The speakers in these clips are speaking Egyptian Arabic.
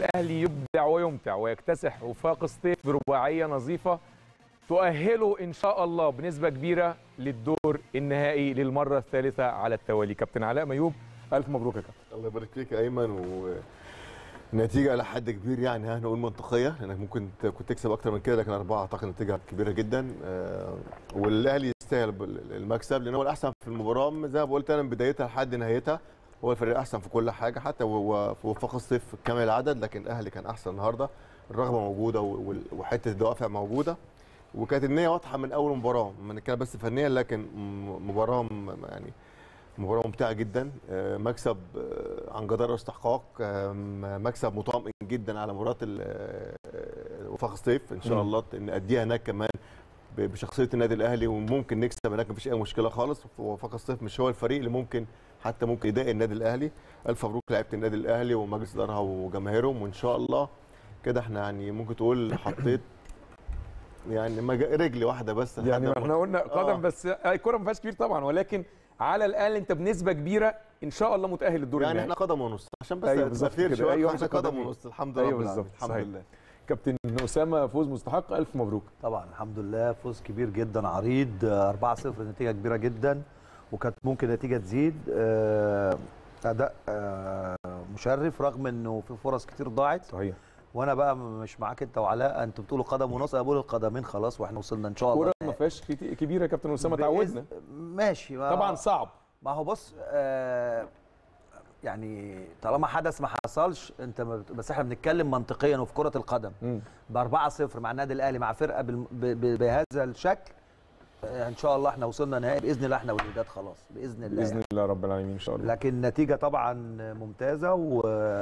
الاهلي يبدع ويمتع ويكتسح وفاق سطيف برباعيه نظيفه تؤهله ان شاء الله بنسبه كبيره للدور النهائي للمره الثالثه على التوالي كابتن علاء ميوب الف مبروك يا كابتن الله يبارك فيك يا ايمن ونتيجه الى حد كبير يعني هنقول منطقيه لانك ممكن ت- كنت تكسب اكتر من كده لكن اربعه اعتقد نتيجه كبيره جدا آه، والاهلي يستاهل بال- المكسب لان هو الاحسن في المباراه زي ما قلت انا من بدايتها لحد نهايتها هو الفريق الاحسن في كل حاجه حتى وهو في وفاق الصيف كامل العدد لكن الاهلي كان احسن النهارده الرغبه موجوده وال- وحته الدوافع موجوده وكانت النيه واضحه من اول مباراه ما نتكلم بس فنيا لكن م- مباراه م- يعني مباراة ممتعة جدا آه، مكسب آه، عن جدارة واستحقاق آه، م- مكسب مطمئن جدا على مباراة ال- آه، وفاق الصيف ان شاء مم. الله نأديها هناك كمان ب- بشخصية النادي الاهلي وممكن نكسب هناك مفيش اي مشكلة خالص وفاق الصيف مش هو الفريق اللي ممكن حتى ممكن يضايق النادي الاهلي الف مبروك لعيبة النادي الاهلي ومجلس ادارها وجماهيرهم وان شاء الله كده احنا يعني ممكن تقول حطيت يعني مج- رجل واحده بس يعني لحد ما احنا قلنا قدم آه. بس الكره ما فيهاش كبير طبعا ولكن على الاقل انت بنسبه كبيره ان شاء الله مؤهل للدور يعني النهائي احنا قدم ونص عشان بس أيوة أيوة بالظبط خير كده. شويه أيوة احنا إحنا قدم قدم ونص الحمد أيوة لله رب بالظبط، العالمين. الحمد صحيح. لله كابتن اسامه فوز مستحق الف مبروك طبعا الحمد لله فوز كبير جدا عريض آه، 4-0 نتيجه كبيره جدا وكانت ممكن نتيجه تزيد آه، اداء آه، مشرف رغم انه في فرص كتير ضاعت صحيح وانا بقى مش معاك انت وعلاء انتوا بتقولوا قدم ونص انا بقول القدمين خلاص واحنا وصلنا ان شاء الله الكره ما فيهاش كتي- كبيره يا كابتن اسامه تعودنا بإذن- ماشي ما- طبعا صعب ما هو بص آه يعني طالما حدث ما حصلش انت ما بت- بس احنا بنتكلم منطقيا وفي كره القدم مم. ب 4 0 مع النادي الاهلي مع فرقه بالم- ب- ب- بهذا الشكل آه، ان شاء الله احنا وصلنا نهائي باذن الله احنا والوداد خلاص باذن الله باذن الله رب العالمين ان شاء الله لكن النتيجه طبعا ممتازه و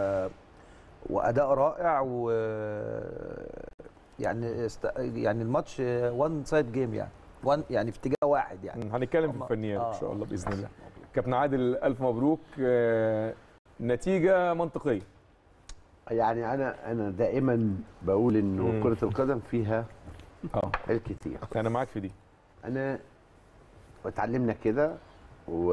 واداء رائع و يعني است... يعني الماتش وان سايد جيم يعني وان يعني في اتجاه واحد يعني مم. هنتكلم في هم- الفنيات ان آه. شاء الله باذن الله كابتن عادل الف مبروك آه، نتيجه منطقيه يعني انا انا دائما بقول مم. انه كره القدم فيها اه الكثير انا معاك في دي انا اتعلمنا كده و...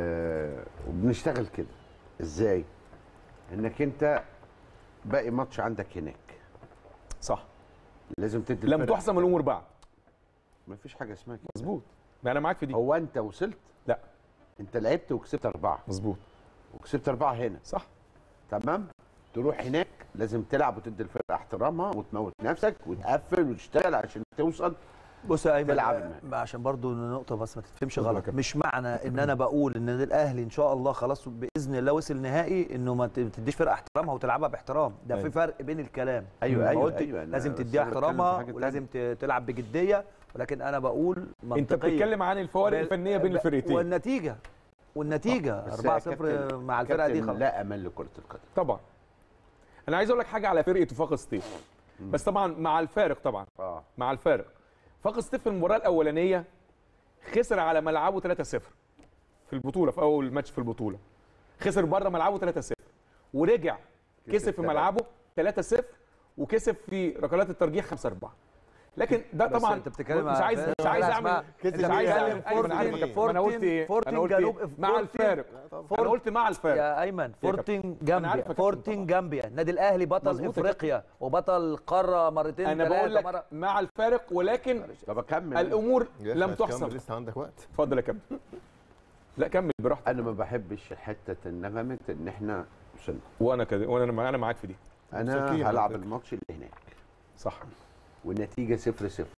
وبنشتغل كده ازاي انك انت باقي ماتش عندك هناك صح لازم تدي لم الفرق. تحسم الامور بعد ما فيش حاجه اسمها كده مظبوط انا معاك في دي هو انت وصلت لا انت لعبت وكسبت اربعه مظبوط وكسبت اربعه هنا صح تمام تروح هناك لازم تلعب وتدي الفرقه احترامها وتموت نفسك وتقفل وتشتغل عشان توصل بص يا ايمن تلعب آه، المهنة. ما عشان برضو نقطه بس ما تتفهمش اتفضل يا غلط كابتن. مش معنى ان انا بقول ان النادي الاهلي ان شاء الله خلاص باذن الله وصل نهائي انه ما ت- تديش فرقه احترامها وتلعبها باحترام ده أيوة. في فرق بين الكلام أيوة، لما أيوة، قلت أيوة، أنا لازم بس تديها أنا بتكلم في احترامها حاجة ولازم ت- تلعب بجديه ولكن انا بقول منطقيا انت بتتكلم عن الفوارق الفنيه بين ب- الفرقتين والنتيجه والنتيجه بس 4 يا 0 كابتن- مع الفرقه دي كابتن خلاص لا امل لكره القدم طبعا انا عايز اقول لك حاجه على فرقه وفاق سطيف بس طبعا مع الفارق طبعا اه مع الفارق فاق سطيف في المباراه الاولانيه خسر على ملعبه 3-0 في البطوله في اول ماتش في البطوله خسر بره ملعبه 3-0 ورجع كسب في تلاتة. ملعبه 3-0 وكسب في ركلات الترجيح 5-4 لكن ده بس طبعا انت بتتكلم مش على عايز فرقة مش عايز اسمها- اعمل كده مش عايز بيتكلم اعمل أيوة، أنا عارف يا كابتن. انا قلت ايه فورتين انا قلت إيه؟ جنوب- مع فورتين- الفارق انا قلت مع الفارق يا ايمن فورتين عارف جامبيا يا كابتن فورتين طبعا. جامبيا النادي الاهلي بطل مظبوط يا افريقيا وبطل قاره مرتين انا بقول ثلاثه لك مره مع الفارق ولكن طب اكمل الامور يا لم أخي، تحسم كمل، لسه عندك وقت اتفضل يا كابتن لا كمل براحتك انا ما بحبش حته النغمه ان احنا وصلنا وانا كده وانا انا معاك في دي انا مساكين على هلعب فكرة. الماتش اللي هناك صح والنتيجه صفر صفر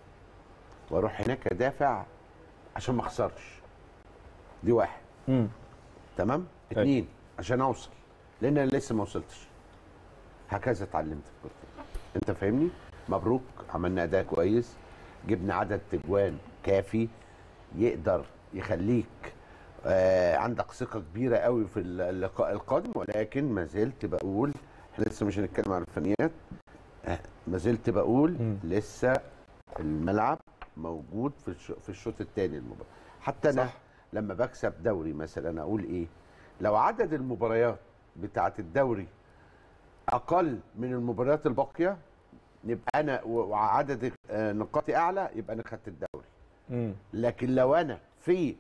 واروح هناك ادافع عشان ما اخسرش دي واحد امم تمام اتنين عشان اوصل لان انا لسه ما وصلتش هكذا اتعلمت في كرة القدم. انت فاهمني مبروك عملنا اداء كويس جبنا عدد تجوان كافي يقدر يخليك آه عندك ثقه كبيره قوي في اللقاء القادم ولكن ما زلت بقول احنا لسه مش هنتكلم عن الفنيات آه ما زلت بقول مم. لسه الملعب موجود في الش- في الشوط الثاني المباراه حتى انا صح. لما بكسب دوري مثلا اقول ايه لو عدد المباريات بتاعه الدوري اقل من المباريات الباقيه نبقى انا و- وعدد آه، نقاطي اعلى يبقى انا خدت الدوري امم لكن لو انا في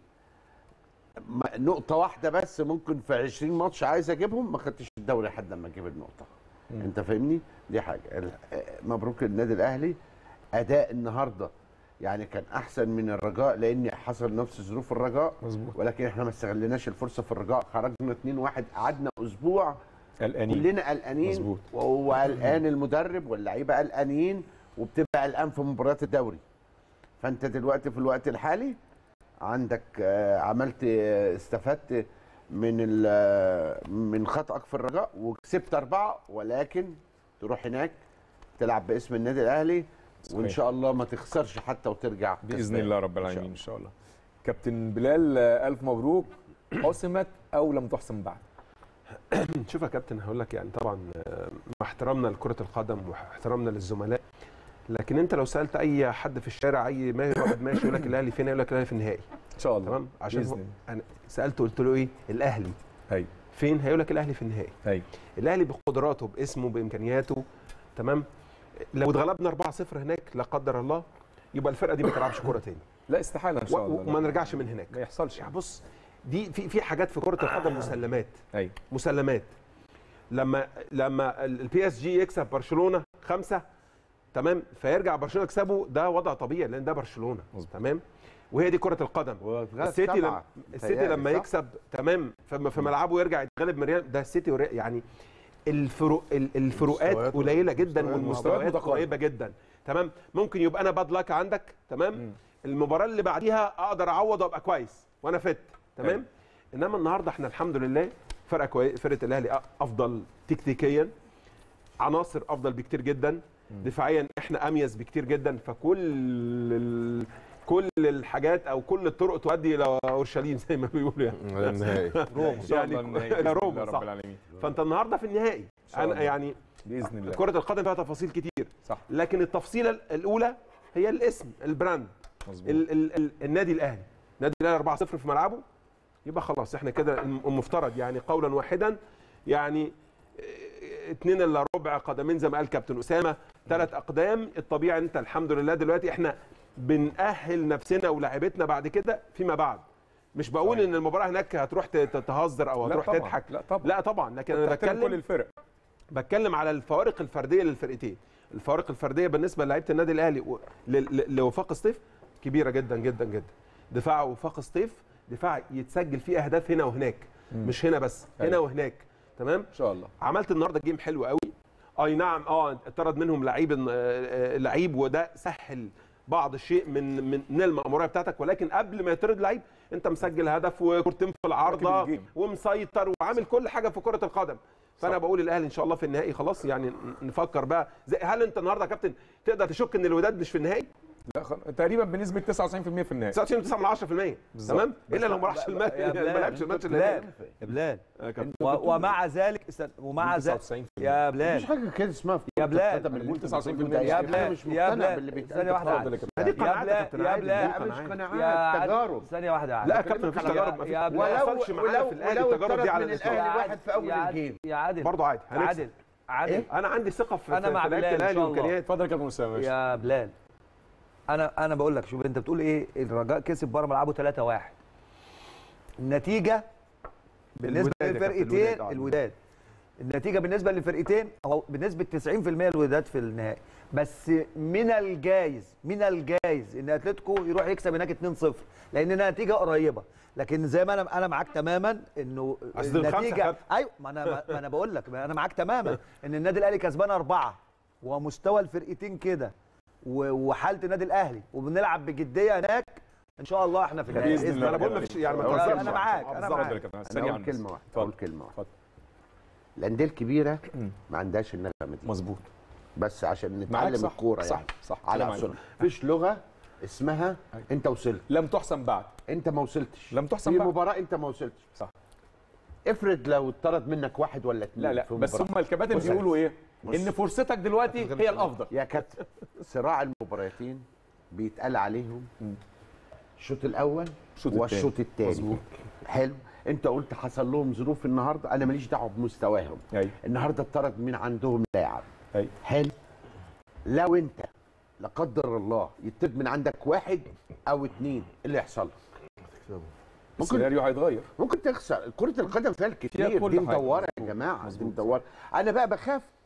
م- نقطه واحده بس ممكن في 20 ماتش عايز اجيبهم ما خدتش الدوري لحد ما اجيب النقطه انت فاهمني دي حاجه ال- آه، مبروك النادي الاهلي اداء النهارده يعني كان احسن من الرجاء لان حصل نفس ظروف الرجاء مظبوط ولكن احنا ما استغلناش الفرصه في الرجاء خرجنا 2-1 قعدنا اسبوع قلقانين كلنا قلقانين مظبوط. وهو قلقان المدرب واللعيبه قلقانين وبتبقى قلقان في مباريات الدوري فانت دلوقتي في الوقت الحالي عندك آه، عملت آه، استفدت من ال- من خطأك في الرجاء وكسبت أربعة ولكن تروح هناك تلعب باسم النادي الأهلي وإن صحيح. شاء الله ما تخسرش حتى وترجع باذن كسبان. الله رب إن شاء العالمين ان شاء الله كابتن بلال آه، الف مبروك حسمت او لم تحسم بعد شوف يا كابتن هقول لك يعني طبعا آه، مع احترامنا لكره القدم واحترامنا للزملاء لكن انت لو سالت اي حد في الشارع اي ما واحد ماشي يقول لك الاهلي فين يقول لك الاهلي في النهائي ان شاء الله تمام عشان بإذن هو الله. انا سالته قلت له ايه الاهلي ايوه فين هيقول لك الاهلي في النهائي ايوه الاهلي بقدراته باسمه بامكانياته تمام لو اتغلبنا 4-0 هناك لا قدر الله يبقى الفرقه دي ما تلعبش كوره تاني لا استحاله ان و- شاء الله وما نرجعش من هناك ما يحصلش يعني بص دي في في حاجات في كره القدم مسلمات ايوه مسلمات لما لما البي اس جي يكسب برشلونه خمسه تمام فيرجع برشلونه يكسبه ده وضع طبيعي لان ده برشلونه مظبوط. تمام وهي دي كره القدم السيتي لما السيتي لما يكسب تمام في في ملعبه ويرجع يتغلب من ريال ده السيتي وري- يعني الفروق ال- الفروقات مستويات- قليله جدا مستويات والمستويات متقاربة. قريبه جدا تمام ممكن يبقى انا باد لك عندك تمام مم. المباراه اللي بعديها اقدر اعوض وابقى كويس وانا فت تمام أيوة. انما النهارده احنا الحمد لله فرقه كويس فرقه الاهلي أ- افضل تكتيكيا عناصر افضل بكتير جدا دفاعيا احنا اميز بكتير جدا فكل ال... كل الحاجات او كل الطرق تؤدي الى اورشليم زي ما بيقولوا يعني على النهائي روما ان شاء يعني الله النهائي إلى بإذن روما، الله رب صح. العالمين فانت النهارده في النهائي شاء انا الله. يعني باذن الله كره القدم فيها تفاصيل كتير صح لكن التفصيله الاولى هي الاسم البراند مظبوط ال ال ال النادي الاهلي النادي الاهلي 4-0 في ملعبه يبقى خلاص احنا كده الم- المفترض يعني قولا واحدا يعني اه، اتنين الا ربع قدمين زي ما قال كابتن اسامه ثلاث اقدام الطبيعي انت الحمد لله دلوقتي احنا بنأهل نفسنا ولاعيبتنا بعد كده فيما بعد مش بقول صحيح. ان المباراه هناك هتروح ت- تتهزر او لا هتروح طبعا تضحك لا طبعا لا طبعا لكن انا تحترم كل بتكلم الفرق بتكلم على الفوارق الفرديه للفرقتين الفوارق الفرديه بالنسبه للعيبه النادي الاهلي و- ل- ل- لوفاق سطيف كبيره جدا جدا جدا دفاع وفاق سطيف دفاع يتسجل فيه اهداف هنا وهناك مم. مش هنا بس هنا أيوة. وهناك تمام ان شاء الله عملت النهارده جيم حلو قوي اي نعم اه اتطرد منهم لعيب آه، آه، لعيب وده سهل بعض الشيء من من من المأمورية بتاعتك ولكن قبل ما يطرد لعيب انت مسجل هدف وكورتين في العارضه راكب الجيم. ومسيطر وعامل كل حاجه في كره القدم فانا صح. بقول الاهلي ان شاء الله في النهائي خلاص يعني ن- نفكر بقى زي هل انت النهارده يا كابتن تقدر تشك ان الوداد مش في النهائي لا خل... تقريبا بنسبه 99% في النهائي 99.9 من 10% بالظبط. تمام بس الا لو ما لا- راحش لا- الماتش يا ما بلال، لعبش الماتش اللي بلال هناك. يا بلال يا كابتن. و- ومع ذلك استنى، ومع ذلك 99% يا مفيش بلال حاجه كده اسمها في يا كرة بلال. القدم اللي انت 99% بتقوله ده. يا أنا بلال مش يا مقتنع بلال باللي بيتقال ثانية ده واحدة خالص. اتفضل يا عادي. كابتن. دي يا قناعات يا بلال كابتن يا عادي، بلال دي لا مش قناعات. قناعات يا تجارب ثانية واحدة يا لا يا عادل كابتن مفيش كلام تجارب مفيش يا ما بلال. يحصلش معانا في الاهلي التجارب دي على من الاسلام الاهلي يا واحد عادل، في اول يا عادل، الجيم يا عادل برضه عادي يا هنكسب عادل عادل انا عندي ثقه في أنا في- مع في لعيبة بلال إن الاهلي شاء الله. وامكانيات اتفضل يا كابتن اسامه ماشي. يا بلال انا انا بقول لك شوف انت بتقول ايه الرجاء كسب بره ملعبه 3-1 النتيجه بالنسبه الوداد يا كابتن، للفرقتين الوداد، آه. الوداد النتيجه بالنسبه للفرقتين هو بنسبه 90% الوداد في النهائي بس من الجايز من الجايز ان اتلتيكو يروح يكسب هناك 2-0 لان نتيجه قريبه لكن زي ما انا انا معاك تماما انه أصل الخمسة النتيجه خد. ايوه ما انا ما انا بقول لك ما انا معاك تماما ان النادي الاهلي كسبان اربعه ومستوى الفرقتين كده و- وحاله النادي الاهلي وبنلعب بجديه هناك ان شاء الله احنا في النهائي بإذن الله. انا بقول مفيش يعني ما أول تهزرش. انا معاك انا اتفضل يا معاك كابتن انا سريعا اقول بس. كلمه واحده اتفضل. اقول كلمه واحده اتفضل الانديه الكبيره مم. ما عندهاش النغمه دي مظبوط بس عشان معاك نتعلم صح الكوره صح يعني صح على كلام اصول عليك. مفيش لغه اسمها أيوة. انت وصلت لم تحسم بعد انت ما وصلتش لم تحسم في بعد. مباراه انت ما وصلتش صح. افرض لو اتطرد منك واحد ولا اتنين لا لا في بس مباراة. هم الكباتن بص بيقولوا ايه بص. ان فرصتك دلوقتي هي الافضل يا كابتن صراع المباراتين بيتقال عليهم الشوط الاول الشوط والشوط التاني. الثاني مظبوط. حلو انت قلت حصل لهم ظروف النهارده انا ماليش دعوه بمستواهم ايوه النهارده اتطرد من عندهم لاعب ايوه حلو لو انت لا قدر الله يطرد من عندك واحد او اتنين إيه اللي يحصل لك؟ ممكن السيناريو هيتغير ممكن تخسر كرة القدم فيها فيها الكتير كل دي حاجة. مدورة يا مظبوط. جماعة دي مظبوط. مدورة أنا بقى بخاف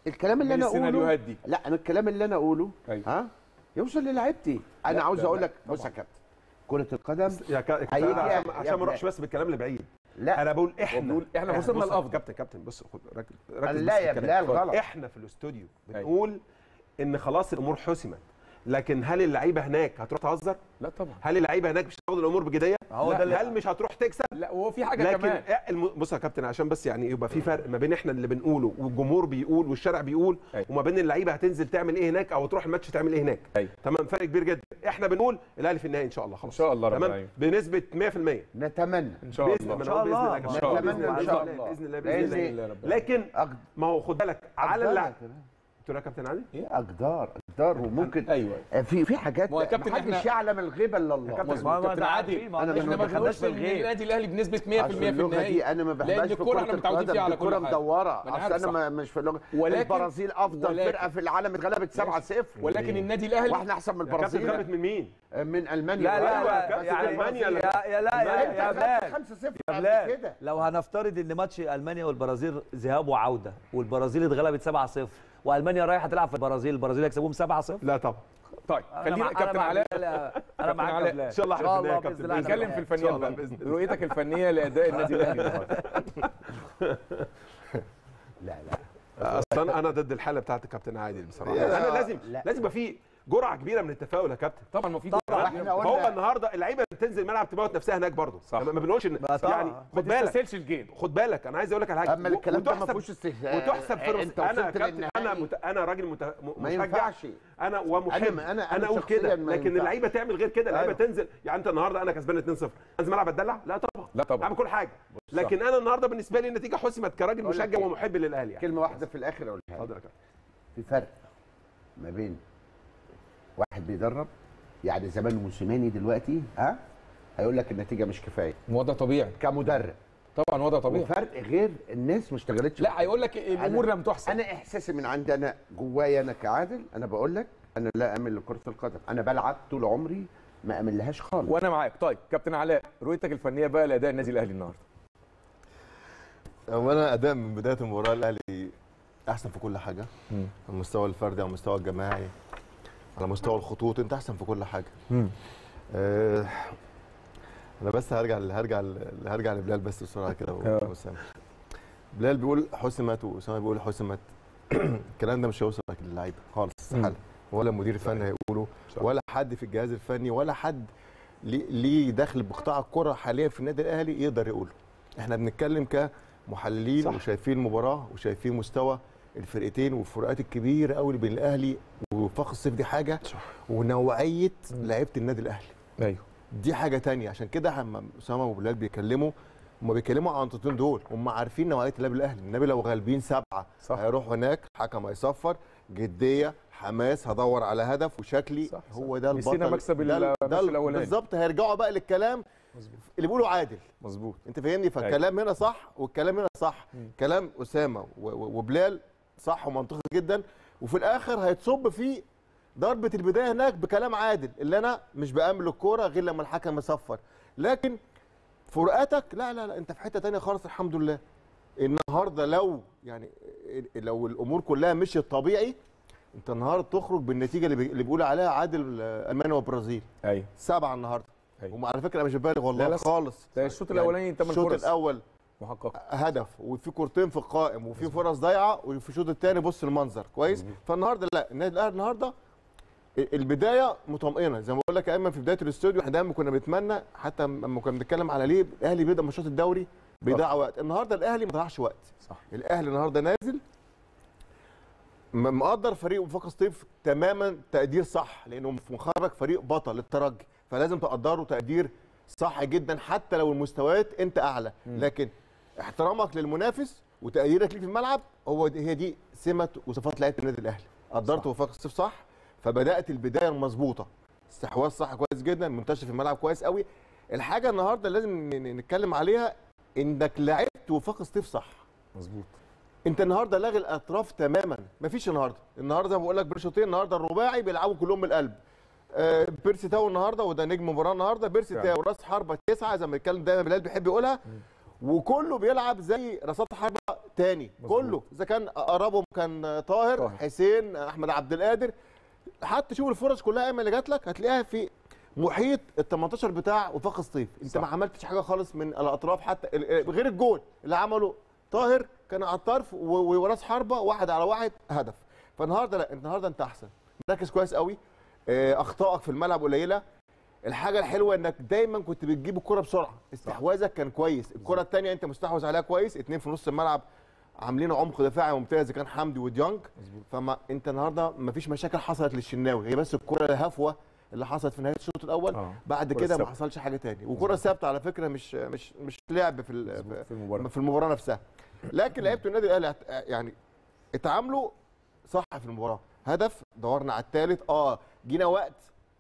الكلام اللي من انا اقوله السيناريوهات دي لا انا الكلام اللي انا اقوله أيوة. ها يوصل للاعيبتي انا لا، عاوز لا، اقول لا، لك بص يا كابتن كره القدم يا كابتن هيجي عشان, يا- عشان يا ما بلال. اروحش بس بالكلام اللي بعيد لا انا بقول احنا بقول إحنا وصلنا بص- للأفضل. كابتن كابتن بص خد ركز ركز لا بس يا في الكلام. بلال غلط. احنا في الاستوديو بنقول ان خلاص الامور حسمت لكن هل اللعيبه هناك هتروح تهزر؟ لا طبعا هل اللعيبه هناك مش هتاخد الامور بجديه؟ هو لا. ده اللي- هل مش هتروح تكسب؟ لا وهو في حاجه لكن كمان إيه الم- بص يا كابتن عشان بس يعني يبقى في فرق ما بين احنا اللي بنقوله والجمهور بيقول والشارع بيقول أيوة. وما بين اللعيبه هتنزل تعمل ايه هناك او تروح الماتش تعمل ايه هناك أيوة. تمام فرق كبير جدا احنا بنقول الاهلي في النهائي ان شاء الله خلاص ان شاء الله رب تمام العالمين بنسبه 100% نتمنى ان شاء باذن الله الله إن شاء باذن الله الله. يا جماعة. إن شاء الله. باذن الله إن شاء الله. باذن الله بإذن باذن الله الله رب لكن أقد- ما هو خد بالك على أقدار اللعب يا كمان. قلت له يا كابتن علي ايه اقدار اقدار وممكن ايوه في في حاجات ما هو يا كابتن محدش إحنا- يعلم الغيبه الا الله كابتن- مظبوط ما- ما كابتن ده عادل عارفين، ما أنا احنا مش ما بخباش بنقولش في ان الغيب. النادي الاهلي بنسبه 100% أصل في اللغه النهائي دي انا ما لان بحبهاش في الكوره كره احنا متعودين القدم فيها على دي كل كره حاجه مدوره ما أنا اصل عارف انا صح. ما- مش في اللغه ولكن- البرازيل افضل ولكن- فرقه في العالم اتغلبت 7-0 ولكن النادي الاهلي واحنا احسن من يا كابتن البرازيل غلبت من مين؟ من المانيا لا لا أيوة يا لا كابتن، يعني ألمانيا لا. يا يا لا يا انت يا خدت بلال 5-0 يا قبل بلال كده لو هنفترض ان ماتش المانيا والبرازيل ذهاب وعوده والبرازيل اتغلبت 7-0 والمانيا رايحه تلعب في البرازيل البرازيل يكسبوهم 7-0 لا طبعا طيب أنا خلينا مع- أنا كابتن مع علاء بلال يا- انا كابتن معاك علاء، يا بلال إن شاء الله ان شاء إحنا الله في باذن النهاية الله يا نتكلم في هنبقى- الفنيات الله بقى بإذن الله. رؤيتك الفنيه لاداء النادي الاهلي النهارده لا لا اصلا انا ضد الحاله بتاعت الكابتن عادل بصراحه يا- انا لازم لا. لازم يبقى في جرعه كبيره من التفاؤل يا كابتن طبعا ما في طبعاً. احنا هو قلنا النهارده اللعيبه بتنزل الملعب تموت نفسها هناك برضه صح. ما بنقولش ان ما طبعاً. يعني ما خد بالك تستسهلش الجيم خد بالك انا عايز اقول لك على حاجه اما الكلام ده ما وتحسب- فيهوش استهزاء وتحسب في انت انا وصلت كابتن انا للنهائي مت... انا راجل مت... م- ما مشجع ينفعش انا ومحب أنا- انا أنا- انا, أنا اقول كده شخصياً ما لكن ينفعش. اللعيبه تعمل غير كده اللعيبه أيوة. تنزل يعني انت النهارده انا كسبان 2-0 انزل ملعب اتدلع لا طبعا لا طبعا اعمل كل حاجه لكن انا النهارده بالنسبه لي النتيجه حسمت كراجل أقول لك مشجع إيه؟ ومحب للاهلي يعني كلمه واحده في الاخر اقولها لك. اتفضل يا كابتن في فرق ما بين واحد بيدرب يعني زمان موسيماني دلوقتي ها هيقول لك النتيجه مش كفايه وضع طبيعي كمدرب طبعا وضع طبيعي وفرق غير الناس ما اشتغلتش لا هيقول لك الامور لم تحسن انا احساسي من عندي انا جوايا انا كعادل انا بقول لك انا لا امل لكره القدم انا بلعب طول عمري ما امل لهاش خالص وانا معاك طيب كابتن علاء رؤيتك الفنيه بقى لاداء النادي الاهلي النهارده اولا اداء من بدايه المباراه الاهلي احسن في كل حاجه مم. على المستوى الفردي على المستوى الجماعي على مستوى الخطوط انت احسن في كل حاجه آه انا بس هرجع هرجع هرجع لبلال بس بسرعه كده آه. واسامه بلال بيقول حسمت واسامه بيقول حسمت الكلام ده مش هيوصل للعيبه خالص استحاله ولا المدير الفني هيقوله صح. ولا حد في الجهاز الفني ولا حد ليه- ليه دخل بقطاع الكره حاليا في النادي الاهلي يقدر يقوله احنا بنتكلم كمحللين صح. وشايفين المباراه وشايفين مستوى الفرقتين والفروقات الكبيره قوي بين الاهلي وفخ الصيف دي حاجه صح. ونوعيه لعيبه النادي الاهلي ايوه دي حاجه تانية عشان كده هم اسامه وبلال بيكلموا هم بيتكلموا عن النقطتين دول هم عارفين نوعيه النادي الاهلي النبي لو غالبين سبعه صح. هيروح هناك حكم هيصفر جديه حماس هدور على هدف وشكلي صح، صح. هو ده البطل نسينا مكسب ده ال- الماتش ده ال- الأولاني. بالظبط هيرجعوا بقى للكلام مظبوط اللي بيقولوا عادل مظبوط انت فاهمني فالكلام هنا صح والكلام هنا صح مم. كلام اسامه و- و- وبلال صح ومنطقي جدا وفي الاخر هيتصب في ضربه البدايه هناك بكلام عادل اللي انا مش بامل الكوره غير لما الحكم يصفر لكن فروقاتك لا لا لا انت في حته تانية خالص الحمد لله النهارده لو يعني لو الامور كلها مشيت طبيعي انت النهارده تخرج بالنتيجه اللي, بي... اللي بيقول عليها عادل آه، المانيا والبرازيل ايوه سبعه النهارده أيوة. وعلى فكره انا مش ببالغ والله لا، لا، خالص ده الشوط الاولاني 8 الشوط فرص الاول محققه هدف وفي كورتين في القائم وفي فرص ضايعه وفي الشوط الثاني بص المنظر كويس فالنهارده لا النادي الاهلي النهارده البدايه مطمئنه زي ما بقول لك يا ايمن في بدايه الاستوديو احنا دايما كنا بنتمنى حتى لما كنا بنتكلم على ليه الاهلي بيبدا ماتشات الدوري بيضيع وقت النهارده الاهلي ما ضيعش وقت صح الاهلي النهارده نازل م- مقدر فريق وفاق سطيف تماما تقدير صح لانه مخرج فريق بطل الترجي فلازم تقدره تقدير صح جدا حتى لو المستويات انت اعلى لكن احترامك للمنافس وتقديرك ليه في الملعب هو دي هي دي سمه وصفات لعيبه النادي الاهلي قدرت وفاق الصيف صح فبدات البدايه المظبوطه استحواذ صح كويس جدا منتشر في الملعب كويس قوي الحاجه النهارده لازم ن- ن- نتكلم عليها انك لعبت وفاق الصيف صح مظبوط انت النهارده لاغي الاطراف تماما مفيش النهارده النهارده زي ما بقول لك برشوتين النهارده الرباعي بيلعبوا كلهم من القلب آه بيرسي تاو النهارده وده نجم المباراه النهارده بيرسي فعلا. تاو راس حربه تسعه زي ما بيتكلم دايما بلال بيحب يقولها وكله بيلعب زي راسات حربه تاني مظبوط. كله اذا كان اقربهم كان طاهر, طاهر. حسين احمد عبد القادر حتى شوف الفرص كلها ايمن اللي جات لك هتلاقيها في محيط ال 18 بتاع وفاق سطيف انت صح. ما عملتش حاجه خالص من الاطراف حتى ال- ال- غير الجول اللي عمله طاهر كان على الطرف و- وراس حربه واحد على واحد هدف فالنهارده لا النهارده انت احسن مركز كويس قوي آه، اخطائك في الملعب قليله الحاجه الحلوه انك دايما كنت بتجيب الكره بسرعه استحواذك كان كويس الكره الثانيه انت مستحوذ عليها كويس اتنين في نص الملعب عاملين عمق دفاعي ممتاز اذا كان حمدي وديانج فما انت النهارده ما فيش مشاكل حصلت للشناوي هي بس الكره الهفوه اللي حصلت في نهايه الشوط الاول آه. بعد الكرة كده ما الثابتة. حصلش حاجه تاني والكره الثابته على فكره مش مش مش لعب في ال- مظبوط، في المباراة. في المباراه نفسها لكن لعيبه النادي الاهلي هت- يعني اتعاملوا صح في المباراه هدف دورنا على الثالث اه جينا وقت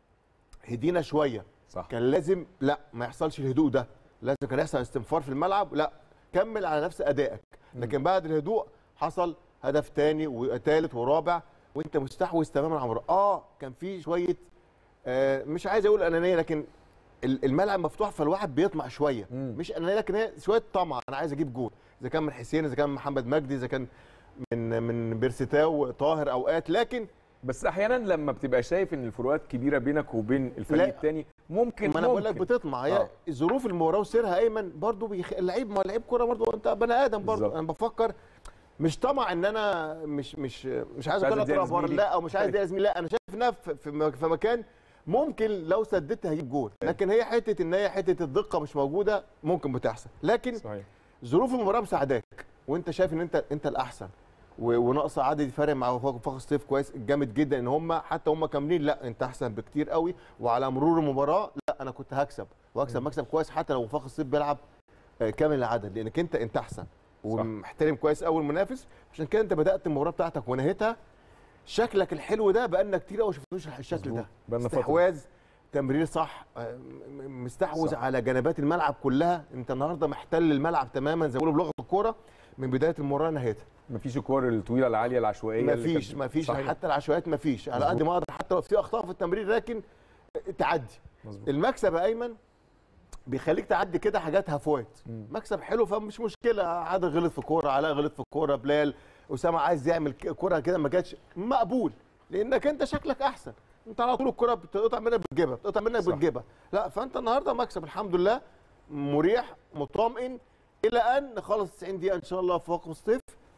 هدينا شويه صح كان لازم لا ما يحصلش الهدوء ده لازم كان يحصل استنفار في الملعب لا كمل على نفس ادائك لكن بعد الهدوء حصل هدف تاني وثالث ورابع وانت مستحوذ تماما على المباراه اه كان في شويه آه مش عايز اقول انانيه لكن ال- الملعب مفتوح فالواحد بيطمع شويه مم. مش انانيه لكن هي شويه طمع انا عايز اجيب جول اذا كان من حسين اذا كان من محمد مجدي اذا كان من من بيرسيتاو طاهر اوقات لكن بس احيانا لما بتبقى شايف ان الفروقات كبيره بينك وبين الفريق لا. الثاني ممكن ما انا بقول لك ممكن. بتطمع هي آه. ظروف المباراه وسيرها ايمن برضو بيخ... اللعيب ما هو لعيب كوره برضو انت بني ادم برضو بالظبط. انا بفكر مش طمع ان انا مش مش مش عايز مش عايز اطلع أديها كوره بره لزميلي. لا او مش عايز اديها لزميلي لا انا شايف انها في, في, م- في مكان ممكن لو سددت هجيب جول لكن هي حته ان هي حته الدقه مش موجوده ممكن بتحصل لكن صحيح ظروف المباراه مساعداك وانت شايف ان انت انت الاحسن و- وناقص عدد فارق مع وفاق وفاق الصيف كويس جامد جدا ان هم حتى هم كاملين لا انت احسن بكتير قوي وعلى مرور المباراه لا انا كنت هكسب وهكسب مكسب كويس حتى لو وفاق الصيف بيلعب آه، كامل العدد لانك انت انت احسن ومحترم كويس قوي المنافس عشان كده انت بدات المباراه بتاعتك ونهيتها شكلك الحلو ده بقالنا كتير قوي ما شفناش الشكل ده مظبوط. بقالنا فترة. استحواذ تمرير صح آه، م- م- مستحوذ صح. على جنبات الملعب كلها انت النهارده محتل الملعب تماما زي ما بيقولوا بلغه الكوره من بدايه المباراه لنهايتها مفيش الكور الطويله العاليه العشوائيه اللي مفيش كانت- مفيش صحيح. حتى العشوائيات مفيش على قد مظبوط. ما اقدر حتى لو في اخطاء في التمرير لكن تعدي مظبوط المكسب يا ايمن بيخليك تعدي كده حاجات هفوات مم. مكسب حلو فمش مشكله عادل غلط في كوره علاء غلط في كوره بلال اسامه عايز يعمل ك- كوره كده ما جاتش مقبول لانك انت شكلك احسن انت على طول الكوره بتقطع منك بتجيبها بتقطع منك صح. بتجيبها لا فانت النهارده مكسب الحمد لله مريح مطمئن الى ان نخلص 90 دقيقه ان شاء الله في وقت الصيف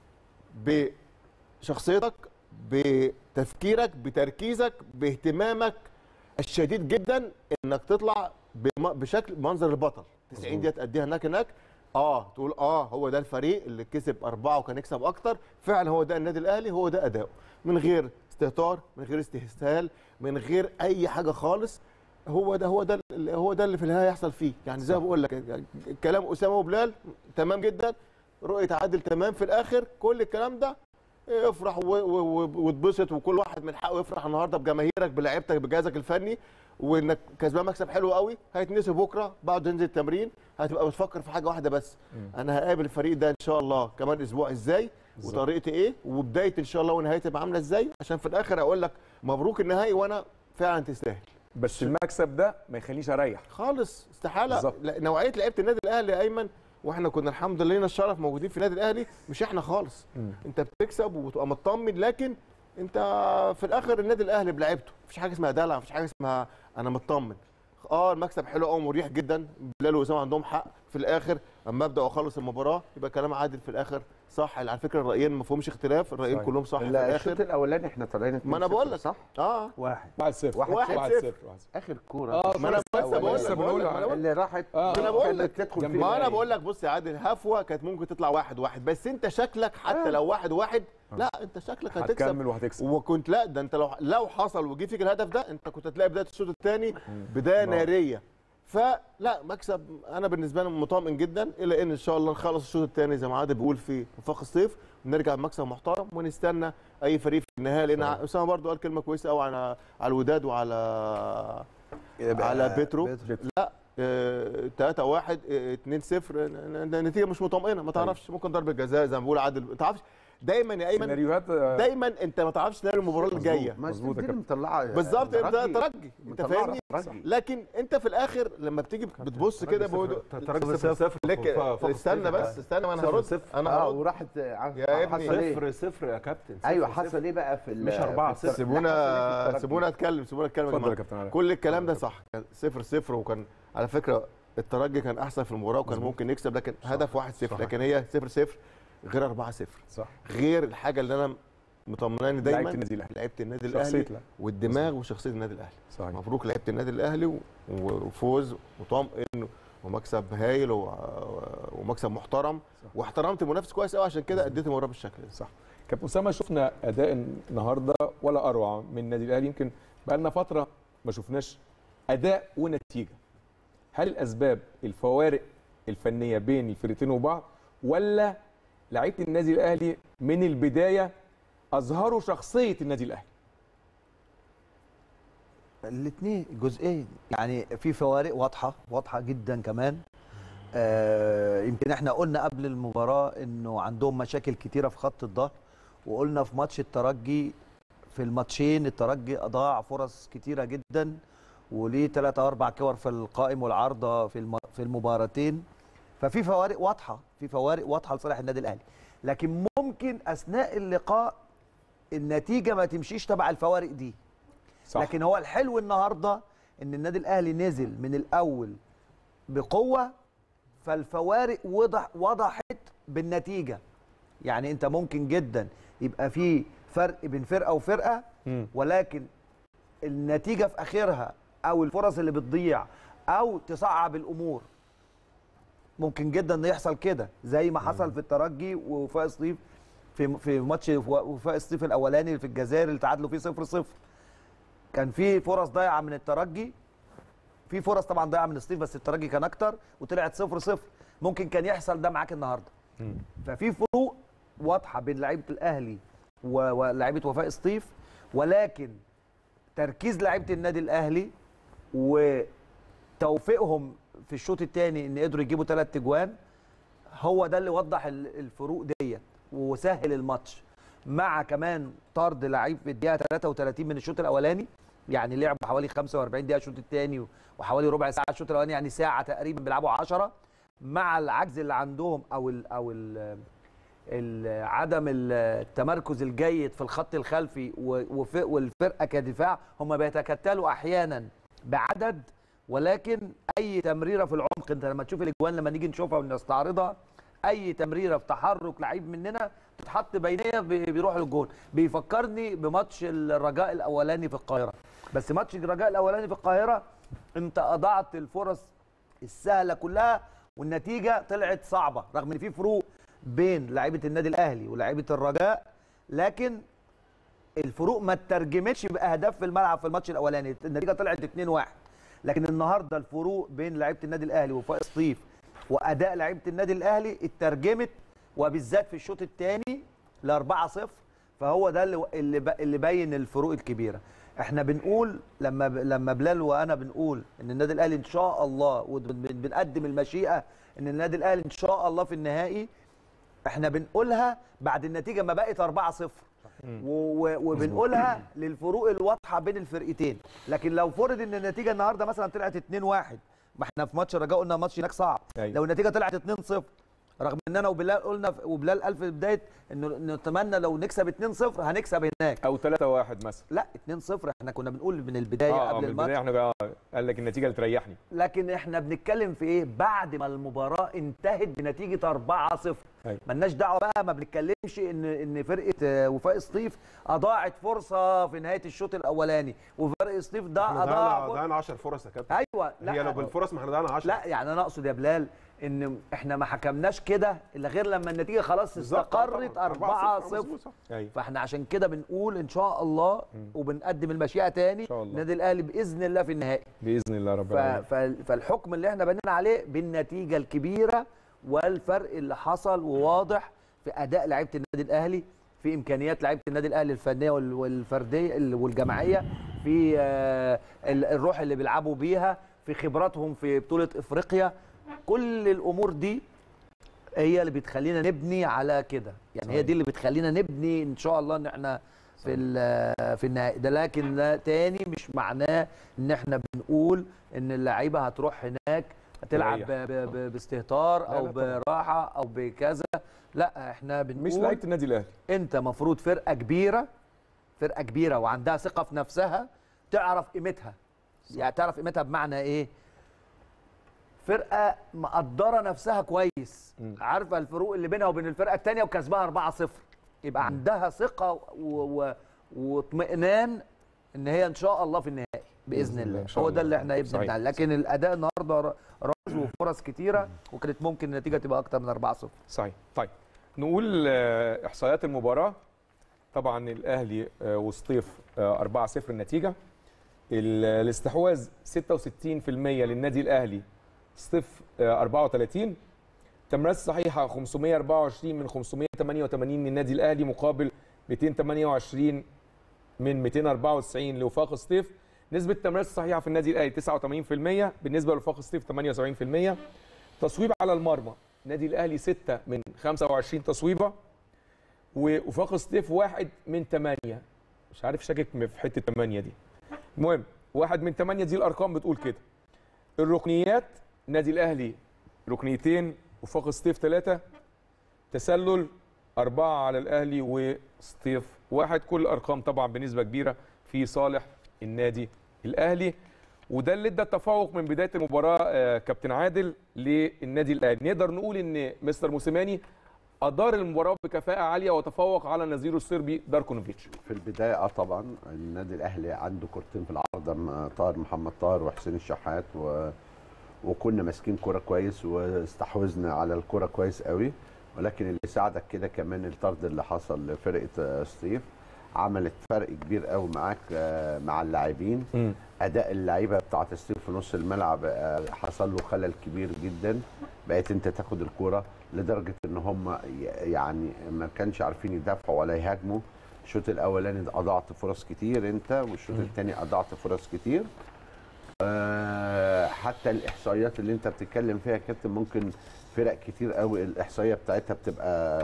بشخصيتك بتفكيرك بتركيزك باهتمامك الشديد جدا انك تطلع بم- بشكل منظر البطل 90 دقيقه تأديها هناك هناك اه تقول اه هو ده الفريق اللي كسب اربعه وكان يكسب اكتر فعلا هو ده النادي الاهلي هو ده اداؤه من غير استهتار من غير استهزال من غير اي حاجه خالص هو ده هو ده ال- هو ده اللي في النهايه يحصل فيه يعني زي ما بقول لك يعني كلام اسامه وبلال تمام جدا رؤيه عادل تمام في الاخر كل الكلام ده افرح و- و- و- واتبسط وكل واحد من حقه يفرح النهارده بجماهيرك بلعيبتك بجهازك الفني وانك كسبان مكسب حلو قوي هيتنسي بكره بعد تنزل التمرين هتبقى بتفكر في حاجه واحده بس انا هقابل الفريق ده ان شاء الله كمان اسبوع ازاي بالظبط. وطريقتي ايه وبدايه ان شاء الله ونهايتي تبقى عامله ازاي عشان في الاخر اقول لك مبروك النهائي وانا فعلا تستاهل بس المكسب ده ما يخلينيش اريح خالص استحاله بالظبط. لا، نوعيه لعيبه النادي الاهلي يا ايمن واحنا كنا الحمد لله لنا الشرف موجودين في النادي الاهلي مش احنا خالص مم. انت بتكسب وبتبقى مطمن لكن انت في الاخر النادي الاهلي بلعيبته مفيش حاجه اسمها دلع مفيش حاجه اسمها انا مطمن اه المكسب حلو قوي مريح جدا بلال واسامه عندهم حق في الاخر اما ابدا واخلص المباراه يبقى كلام عادل في الاخر صح على فكره الرايين ما فيهمش اختلاف الرايين صحيح. كلهم صح في لا الشوط الاخر الاولاني احنا طالعين ما أنا 2-0 بقول لك. صح اه واحد 1-0 واحد واحد صفر. اخر كوره اه ما انا بس لسه بقول لسه لك بنقول بقول لك ما أنا بقول اللي راحت آه. ما انا بقول كانت لك تدخل جنب في ما انا النهائي. بقول لك بص يا عادل هفوه كانت ممكن تطلع واحد واحد بس انت شكلك حتى لو واحد واحد لا انت شكلك هتكسب هتكمل وهتكسب وكنت لا ده انت لو لو حصل وجي فيك الهدف ده انت كنت هتلاقي بدايه الشوط الثاني بدايه ناريه فلا مكسب انا بالنسبه لي مطمئن جدا الى ان ان شاء الله نخلص الشوط الثاني زي ما عادل بيقول في وفاق الصيف ونرجع بمكسب محترم ونستنى اي فريق في النهايه لان صحيح. اسامه برضو قال كلمه كويسه قوي على على الوداد وعلى على بيترو لا 3 1 2 0 النتيجه مش مطمئنه ما تعرفش ممكن ضربه جزاء زي ما بيقول عادل ما تعرفش دايما يا ايمن سيناريوهات آه، دايما انت ما تعرفش سيناريو المباراه اللي جايه ما مظبوط يا دي كابتن. مطلعه بالظبط انت ترجي. ترجي انت مطلعة فاهمني ترجي. لكن انت في الاخر لما بتيجي بتبص كده بقول ترجي صفر صفر لك فوق- استنى فوق بس استنى ما انا صفر هرد صفر. انا اه هرد وراحت يا ابني. حصل ايه؟ صفر صفر يا كابتن صفر ايوه صفر. حصل ايه بقى في ال- مش أربعة في صفر. التر- سيبونا لا، حصل إيه في سيبونا اتكلم سيبونا اتكلم يا اتفضل يا جماعه كابتن علاء كل الكلام ده صح كان صفر صفر وكان على فكره الترجي كان احسن في المباراه وكان ممكن يكسب لكن هدف 1 0 لكن هي 0 0 غير 4 0 صح غير الحاجه اللي انا مطمناني دايما لعيبة النادي الأهلي. لعيبه النادي شخصية الاهلي لا. والدماغ وشخصيه النادي الاهلي صحيح مبروك لعيبه النادي الاهلي و- وفوز وطمئن ومكسب هايل و- ومكسب محترم واحترمت المنافس كويس قوي عشان كده اديت المباراه بالشكل ده صح كابتن اسامه شفنا اداء النهارده ولا اروع من النادي الاهلي يمكن بقى لنا فتره ما شفناش اداء ونتيجه هل الاسباب الفوارق الفنيه بين الفرقتين وبعض ولا لعيبه النادي الاهلي من البدايه اظهروا شخصيه النادي الاهلي الاثنين جزئين يعني في فوارق واضحه واضحه جدا كمان آه يمكن احنا قلنا قبل المباراه انه عندهم مشاكل كتيره في خط الظهر وقلنا في ماتش الترجي في الماتشين الترجي اضاع فرص كتيره جدا وليه ثلاثة أو أربع كور في القائم والعارضة في الم- في المباراتين ففي فوارق واضحة في فوارق واضحة لصالح النادي الأهلي لكن ممكن أثناء اللقاء النتيجة ما تمشيش تبع الفوارق دي صح لكن هو الحلو النهارده ان النادي الاهلي نزل من الاول بقوه فالفوارق وضح وضحت بالنتيجه يعني انت ممكن جدا يبقى في فرق بين فرقه وفرقه مم. ولكن النتيجه في اخرها او الفرص اللي بتضيع او تصعب الامور ممكن جدا ان يحصل كده زي ما حصل في الترجي ووفاق سطيف في في ماتش وفاق سطيف الاولاني في الجزائر اللي تعادلوا فيه 0 0 كان في فرص ضايعه من الترجي في فرص طبعا ضايعه من سطيف بس الترجي كان اكتر وطلعت 0 0 ممكن كان يحصل ده معاك النهارده مم. ففي فروق واضحه بين لعيبه الاهلي و- ولاعيبه وفاء سطيف ولكن تركيز لعيبه النادي الاهلي وتوفيقهم في الشوط الثاني ان قدروا يجيبوا ثلاث تجوان هو ده اللي وضح ال- الفروق ديت وسهل الماتش مع كمان طرد لعيب في الدقيقه 33 من الشوط الاولاني يعني لعبوا حوالي 45 دقيقه الشوط الثاني وحوالي ربع ساعه الشوط الاولاني يعني ساعه تقريبا بيلعبوا 10 مع العجز اللي عندهم او ال او ال ال- عدم التمركز الجيد في الخط الخلفي و- وف- والفرقه كدفاع هم بيتكتلوا احيانا بعدد ولكن اي تمريره في العمق انت لما تشوف الاجوان لما نيجي نشوفها ونستعرضها اي تمريره في تحرك لعيب مننا تتحط بينيه بي- بيروح للجون بيفكرني بماتش الرجاء الاولاني في القاهره بس ماتش الرجاء الاولاني في القاهره انت اضعت الفرص السهله كلها والنتيجه طلعت صعبه رغم ان في فروق بين لعيبه النادي الاهلي ولاعيبه الرجاء لكن الفروق ما اترجمتش باهداف في الملعب في الماتش الاولاني النتيجه طلعت 2-1 لكن النهارده الفروق بين لعيبه النادي الاهلي وفاء سطيف واداء لعيبه النادي الاهلي اترجمت وبالذات في الشوط الثاني ل 4-0 فهو ده اللي اللي ب- اللي بين الفروق الكبيره احنا بنقول لما ب- لما بلال وانا بنقول ان النادي الاهلي ان شاء الله وبنقدم المشيئه ان النادي الاهلي ان شاء الله في النهائي احنا بنقولها بعد النتيجه ما بقت 4-0 و- و- وبنقولها للفروق الواضحه بين الفرقتين لكن لو فرض ان النتيجه النهارده مثلا طلعت 2-1 ما احنا في ماتش الرجاء قلنا ماتش هناك صعب أيوة. لو النتيجه طلعت 2-0 رغم ان انا وبلال قلنا وبلال قال في بدايه انه نتمنى لو نكسب 2-0 هنكسب هناك او 3 1 مثلا لا 2-0 احنا كنا بنقول من البدايه اه آه، قبل من الماتش البدايه احنا بقى قال لك النتيجه اللي تريحني لكن احنا بنتكلم في ايه بعد ما المباراه انتهت بنتيجه 4-0 أيوة. ملناش دعوه بقى ما بنتكلمش ان ان فرقه آه، وفاء سطيف اضاعت فرصه في نهايه الشوط الاولاني وفرق سطيف ده احنا اضاع ضيعنا فر- ضيعنا 10 فرص يا كابتن ايوه هي لو بالفرص ما احنا ضيعنا 10 لا يعني انا اقصد يا بلال ان احنا ما حكمناش كده الا غير لما النتيجه خلاص بالظبط. استقرت 4-0 مظبوط، صح. ايوه فاحنا عشان كده بنقول ان شاء الله وبنقدم المشيئه تاني إن شاء الله. النادي الاهلي باذن الله في النهائي باذن الله رب ف... العالمين ف... فالحكم اللي احنا بنينا عليه بالنتيجه الكبيره والفرق اللي حصل وواضح في اداء لعيبه النادي الاهلي في امكانيات لعيبه النادي الاهلي الفنيه وال- والفرديه ال- والجماعيه في آه، ال- الروح اللي بيلعبوا بيها في خبراتهم في بطوله افريقيا كل الامور دي هي اللي بتخلينا نبني على كده يعني هي صحيح. دي اللي بتخلينا نبني ان شاء الله ان احنا في ال- في النهائي ده لكن لا تاني مش معناه ان احنا بنقول ان اللعيبه هتروح هناك هتلعب تريح. ب- ب- ب- باستهتار لا، او لا طبعا. براحه او بكذا لا احنا بنقول مش لعيبه النادي الاهلي انت مفروض فرقه كبيره فرقه كبيره وعندها ثقه في نفسها تعرف قيمتها يعني تعرف قيمتها بمعنى ايه فرقه مقدره نفسها كويس مم. عارفه الفروق اللي بينها وبين الفرقه الثانيه وكسبها 4-0 يبقى عندها ثقه و- و- واطمئنان ان هي ان شاء الله في النهائي باذن الله، الله إن شاء هو ده الله. اللي احنا صحيح. يبني عليه لكن الاداء النهارده ر- رمز وفرص كتيره وكانت ممكن النتيجه تبقى اكتر من 4-0 صحيح طيب نقول آه، احصائيات المباراه طبعا الاهلي آه، وسطيف آه، 4-0 النتيجه ال- الاستحواذ 66% للنادي الاهلي سطيف آه، 34 تمريرات صحيحه 524 من 588 من النادي الاهلي مقابل 228 من 294 لوفاق سطيف نسبه التمريرات الصحيحه في النادي الاهلي 89% بالنسبه لوفاق سطيف 78% تصويب على المرمى النادي الاهلي 6 من 25 تصويبه ووفاق سطيف واحد من 8 مش عارف شاكك في حته 8 دي المهم واحد من 8 دي الارقام بتقول كده الركنيات النادي الاهلي ركنيتين وفاق سطيف ثلاثه تسلل أربعة على الأهلي وسطيف واحد كل الأرقام طبعا بنسبة كبيرة في صالح النادي الأهلي وده اللي ادى التفوق من بداية المباراة آه، كابتن عادل للنادي الأهلي نقدر نقول إن مستر موسيماني أدار المباراة بكفاءة عالية وتفوق على نظيره الصربي داركونوفيتش في البدايه اه طبعا النادي الاهلي عنده كورتين في العارضه م- طاهر محمد طاهر وحسين الشحات و... وكنا ماسكين كوره كويس واستحوذنا على الكوره كويس قوي ولكن اللي ساعدك كده كمان الطرد اللي حصل لفرقه آه، ستيف عملت فرق كبير قوي معاك آه، مع اللاعبين اداء اللعيبه بتاعت ستيف في نص الملعب آه، حصل له خلل كبير جدا بقيت انت تاخد الكوره لدرجه ان هم ي- يعني ما كانش عارفين يدافعوا ولا يهاجموا الشوط الاولاني اضعت فرص كتير انت والشوط الثاني اضعت فرص كتير آه، حتى الاحصائيات اللي انت بتتكلم فيها يا كابتن ممكن فرق كتير قوي الاحصائيه بتاعتها بتبقى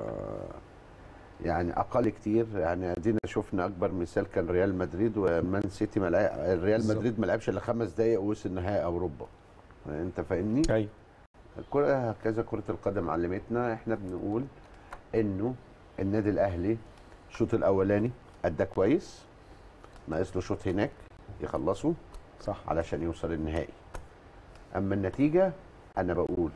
يعني اقل كتير يعني ادينا شفنا اكبر مثال كان ريال مدريد ومان سيتي ما لعب- ريال بالظبط. مدريد ما لعبش الا خمس دقائق ووصل نهائي اوروبا انت فاهمني؟ أيوة الكرة هكذا كرة القدم علمتنا احنا بنقول انه النادي الاهلي الشوط الاولاني ادى كويس ناقص له شوط هناك يخلصه صح علشان يوصل النهائي اما النتيجة انا بقول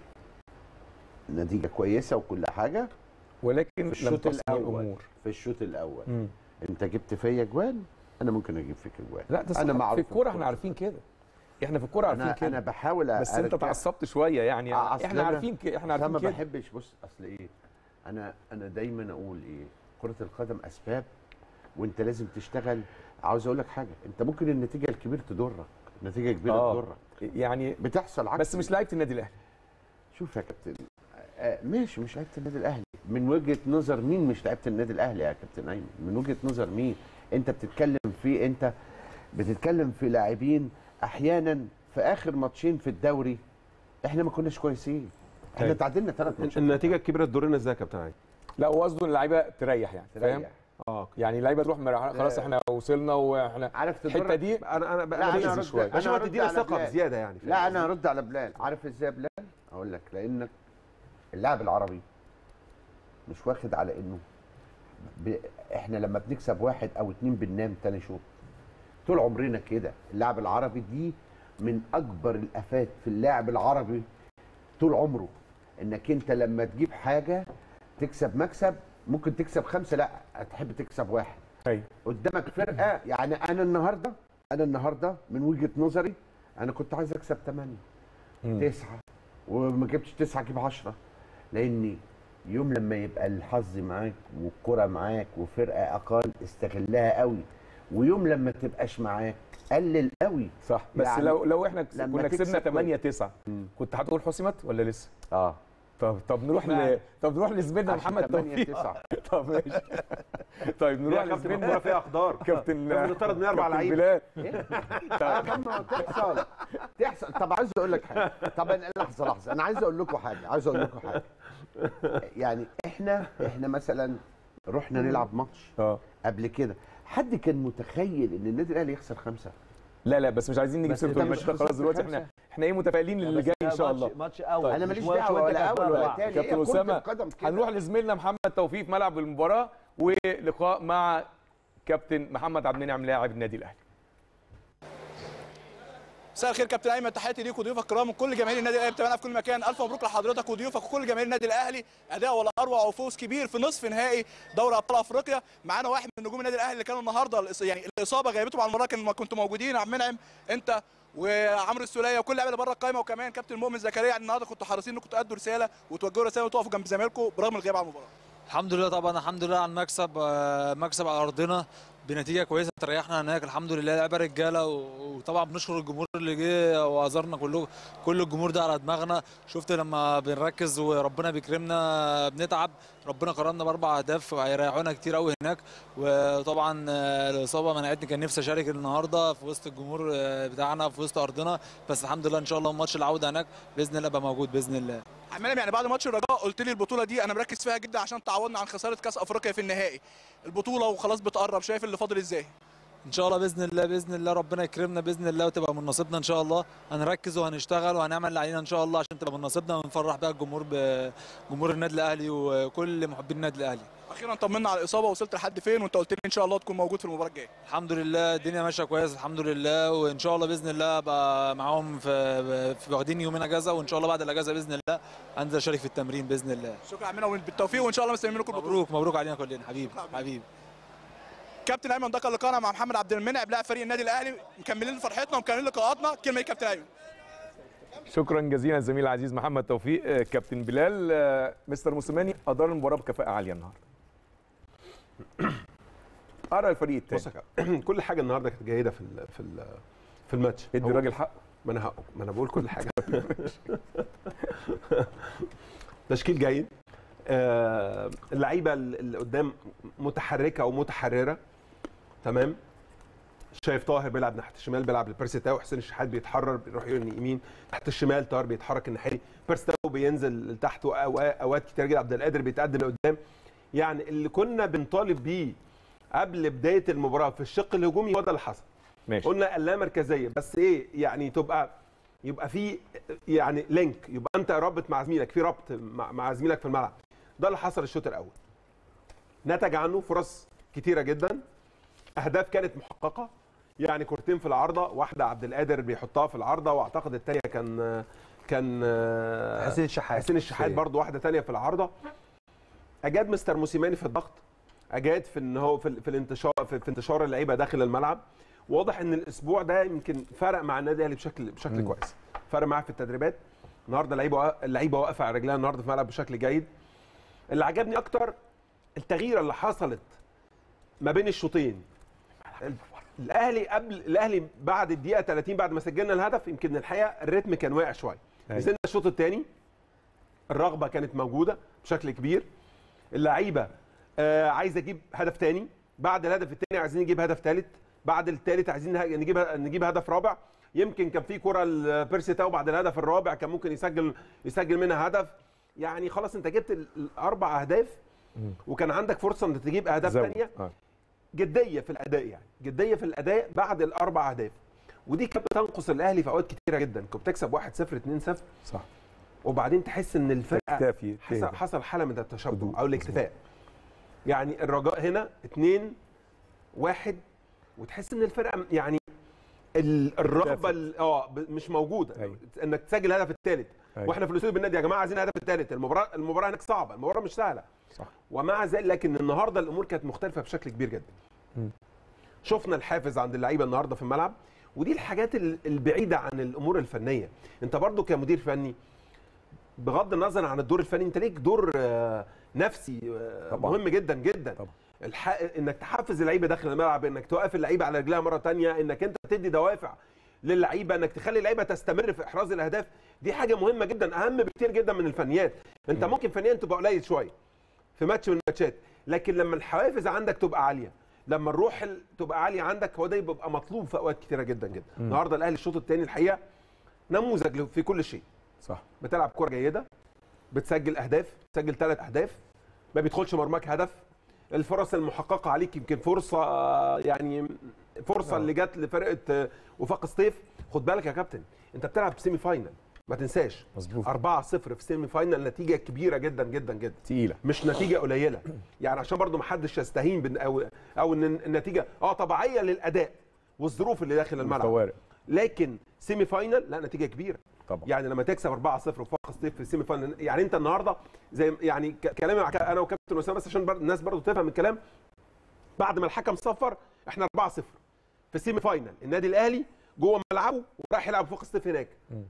نتيجة كويسة وكل حاجة ولكن في لم الشوط تصل الاول الأمور في الشوط الاول مم. انت جبت فيا جوان انا ممكن اجيب فيك جوان لا ده انا صح. معروف في الكورة احنا عارفين كده احنا في الكورة عارفين انا كده انا بحاول بس انت أرجع- اتعصبت شويه يعني آه، أصل احنا أنا- عارفين كده احنا انا عارفين ما كده بحبش بص اصل ايه انا انا دايما اقول ايه كره القدم اسباب وانت لازم تشتغل عاوز اقول لك حاجه انت ممكن النتيجه الكبيره تضرك نتيجه كبيره آه. تضرك يعني بتحصل عكس بس مش لعيبه النادي الاهلي شوف يا كابتن آه ماشي مش لعيبه النادي الاهلي من وجهه نظر مين مش لعيبه النادي الاهلي يا كابتن ايمن من وجهه نظر مين انت بتتكلم في انت بتتكلم في لاعبين احيانا في اخر ماتشين في الدوري احنا ما كناش كويسين احنا أيوة. تعادلنا ثلاث ماتشات النتيجه الكبيره تضرنا ازاي يا كابتن علي؟ لا وقصده ان اللعيبه تريح يعني فاهم تريح. اه يعني اللعيبه تروح مريحة، خلاص احنا وصلنا واحنا عارف الحته تضرك دي انا انا لا انا بقى هرد شوية. انا عشان هرد تدينا على ثقه بلال. بزياده يعني فاهم لا انا قصدي؟ هرد على بلال عارف ازاي يا بلال اقول لك لانك اللاعب العربي مش واخد على انه ب... احنا لما بنكسب واحد او اتنين بننام تاني شوط طول عمرنا كده اللاعب العربي دي من اكبر الافات في اللاعب العربي طول عمره انك انت لما تجيب حاجه تكسب مكسب ممكن تكسب خمسه لا هتحب تكسب واحد ايوه قدامك فرقه يعني انا النهارده انا النهارده من وجهه نظري انا كنت عايز اكسب 8 مم. 9 وما جبتش 9 اجيب 10 لاني يوم لما يبقى الحظ معاك والكره معاك وفرقه اقل استغلها قوي ويوم لما تبقاش معاك قلل قوي صح بس يعني لو لو احنا كس- لما كنا تكسب كسبنا كويس. 8 9 كنت هتقول حسمت ولا لسه؟ اه طب طب نروح ل... طب نروح لزميلنا عشان محمد 8 توفيق 9 طب ماشي طيب يا نروح كابتن الكوره لزميلنا فيها اقدار كابتن كابتن طرد من اربع كابتن لعيبه بلال اه لما تحصل تحصل طب عايز اقول لك حاجه طب أنا- لحظه لحظه انا عايز اقول لكم حاجه عايز اقول لكم حاجه يعني احنا احنا مثلا رحنا نلعب ماتش اه قبل كده حد كان متخيل ان النادي الاهلي يخسر خمسه لا لا بس مش عايزين نجيب بس سيره أنت الماتش مش ده خلاص خسرت دلوقتي خمسة. احنا احنا ايه متفائلين للي جاي ان شاء الله ماتش اول انا ماليش مش ماتش دعوه وأنت ولا كسبان اول ولا بعض. تاني كابتن هي كرة أسامة، القدم كده. هنروح لزميلنا محمد توفيق في ملعب المباراه ولقاء مع كابتن محمد عبد المنعم لاعب النادي الاهلي مساء الخير كابتن ايمن تحياتي ليك وضيوفك الكرام وكل جماهير النادي الاهلي بتابعنا في كل مكان الف مبروك لحضرتك وضيوفك وكل جماهير النادي الاهلي اداء ولا اروع وفوز كبير في نصف نهائي دوري ابطال افريقيا معانا واحد من نجوم النادي الاهلي اللي كانوا النهارده الإص- يعني الاصابه غيبتهم عن المباراه كان كنتوا موجودين عبد المنعم انت وعمرو السوليه وكل اللعيبه اللي بره القايمه وكمان كابتن مؤمن زكريا يعني النهارده كنتوا حريصين انكم تادوا رساله وتوجهوا رساله وتقفوا جنب زمايلكم برغم الغياب عن المباراه الحمد لله طبعا الحمد لله على المكسب آه، مكسب على ارضنا بنتيجه كويسه تريحنا هناك الحمد لله لعبه رجاله و- وطبعا بنشكر الجمهور اللي جه وعذرنا كله كل الجمهور ده على دماغنا شفت لما بنركز وربنا بيكرمنا بنتعب ربنا كرمنا باربع اهداف هيريحونا كتير قوي هناك وطبعا آه، الاصابه منعتني كان نفسي اشارك النهارده في وسط الجمهور آه، بتاعنا في وسط ارضنا بس الحمد لله ان شاء الله ماتش العوده هناك باذن الله ابقى موجود باذن الله عبد المنعم يعني بعد ماتش الرجاء قلت لي البطوله دي انا مركز فيها جدا عشان تعوضنا عن خساره كاس افريقيا في النهائي البطوله وخلاص بتقرب شايف اللي فاضل ازاي ان شاء الله باذن الله باذن الله ربنا يكرمنا باذن الله وتبقى من نصيبنا ان شاء الله هنركز وهنشتغل وهنعمل اللي علينا ان شاء الله عشان تبقى من نصيبنا ونفرح بقى الجمهور بجمهور النادي الاهلي وكل محبين النادي الاهلي اخيرا طمنا على الاصابه وصلت لحد فين وانت قلت لي ان شاء الله تكون موجود في المباراه الجايه الحمد لله الدنيا ماشيه كويس الحمد لله وان شاء الله باذن الله ابقى معاهم في في واخدين يومين اجازه وان شاء الله بعد الاجازه باذن الله انزل اشارك في التمرين باذن الله شكرا عمنا بالتوفيق وان شاء الله مستنيين لكم البطوله مبروك مبروك علينا كلنا حبيبي حبيبي كابتن ايمن ده كان لقاءنا مع محمد عبد المنعم لاعب فريق النادي الاهلي مكملين فرحتنا ومكملين لقاءاتنا كلمه يا كابتن ايمن شكرا جزيلا زميل العزيز محمد توفيق آه، كابتن بلال آه، مستر موسيماني ادار المباراه بكفاءه عاليه النهارده ارى الفريق الثاني بص يا كابتن، كل حاجه النهارده كانت جيده في ال- في ال- في الماتش ادي هو- الراجل حقه ما انا هق- ما انا بقول كل حاجه تشكيل جيد آه، اللعيبه اللي قدام متحركه ومتحرره تمام شايف طاهر بيلعب ناحيه الشمال بيلعب لبيرسي تاو حسين الشحات بيتحرر بيروح يمين تحت الشمال طاهر بيتحرك الناحيه بيرسي تاو بينزل لتحت وأو- اوقات كتير جدا عبد القادر بيتقدم لقدام يعني اللي كنا بنطالب بيه قبل بدايه المباراه في الشق الهجومي هو ده اللي حصل ماشي قلنا اللامركزيه بس ايه يعني تبقى يبقى في يعني لينك يبقى انت رابط مع زميلك في ربط مع, مع زميلك في الملعب ده اللي حصل الشوط الاول نتج عنه فرص كتيره جدا اهداف كانت محققه يعني كورتين في العارضه واحده عبد القادر بيحطها في العارضه واعتقد الثانيه كان كان حسين الشحات حسين الشحات برضو واحده تانية في العارضه اجاد مستر موسيماني في الضغط اجاد في ان هو في, في الانتشار في, في انتشار اللعيبه داخل الملعب واضح ان الاسبوع ده يمكن فرق مع النادي الاهلي بشكل بشكل كويس فرق معاه في التدريبات النهارده اللعيبه اللعيبه واقفه على رجلها النهارده في الملعب بشكل جيد اللي عجبني اكتر التغييره اللي حصلت ما بين الشوطين الاهلي قبل الاهلي بعد الدقيقه 30 بعد ما سجلنا الهدف يمكن الحقيقه الريتم كان واقع شويه أيوة. نزلنا الشوط الثاني الرغبه كانت موجوده بشكل كبير اللعيبه آه عايزه اجيب هدف ثاني بعد الهدف الثاني عايزين نجيب هدف ثالث بعد الثالث عايزين نه- نجيب نجيب هدف رابع يمكن كان في كره لبيرسي تاو بعد الهدف الرابع كان ممكن يسجل يسجل منها هدف يعني خلاص انت جبت ال- الاربع اهداف وكان عندك فرصه انك تجيب اهداف زود. ثانيه آه. جديه في الاداء يعني جديه في الاداء بعد الاربع اهداف ودي كانت بتنقص الاهلي في اوقات كتيره جدا كنت بتكسب 1 0 2 0 صح وبعدين تحس ان الفرقه تكتفي حصل, تهدى. حصل حاله من التشبع هدوء. او الاكتفاء يعني الرجاء هنا 2 1 وتحس ان الفرقه يعني ال- الرغبه اكتفت. ال- اه ب- مش موجوده أيوة. انك تسجل الهدف الثالث أيوة. واحنا في الاستوديو بالنادي يا جماعه عايزين الهدف الثالث المباراه المباراه هناك صعبه المباراه مش سهله صح ومع ذلك لكن النهارده الامور كانت مختلفه بشكل كبير جدا مم. شفنا الحافز عند اللعيبه النهارده في الملعب ودي الحاجات ال- البعيده عن الامور الفنيه انت برضو كمدير فني بغض النظر عن الدور الفني انت ليك دور آه، نفسي آه، طبعاً. مهم جدا جدا طبعاً. الح... انك تحفز اللعيبه داخل الملعب انك توقف اللعيبه على رجلها مره تانية انك انت تدي دوافع للعيبه انك تخلي اللعيبه تستمر في احراز الاهداف دي حاجه مهمه جدا اهم بكتير جدا من الفنيات انت ممكن فنيا تبقى قليل شويه في ماتش من الماتشات لكن لما الحوافز عندك تبقى عاليه لما الروح ال- تبقى عاليه عندك هو ده يبقى مطلوب في اوقات كتيره جدا جدا النهارده الاهلي الشوط الثاني الحقيقه نموذج في كل شيء صح بتلعب كوره جيده بتسجل اهداف بتسجل ثلاث اهداف ما بيدخلش مرماك هدف الفرص المحققه عليك يمكن فرصه آه، يعني فرصه آه. اللي جت لفرقه آه، وفاق سطيف خد بالك يا كابتن انت بتلعب سيمي فاينل ما تنساش مظبوط 4 0 في سيمي فاينل نتيجه كبيره جدا جدا جدا تقيله مش نتيجه قليله يعني عشان برضو ما حدش يستهين بن او او ان النتيجه اه طبيعيه للاداء والظروف اللي داخل الملعب طوارئ لكن سيمي فاينل لا نتيجه كبيره طبعا يعني لما تكسب 4-0 وفاق سطيف في السيمي فاينل يعني انت النهارده زي يعني ك- كلامي مع ك- انا وكابتن اسامه بس عشان بر... الناس برضو تفهم الكلام بعد ما الحكم صفر احنا 4-0 في السيمي فاينل النادي الاهلي جوه ملعبه وراح يلعب فوق سطيف هناك مم.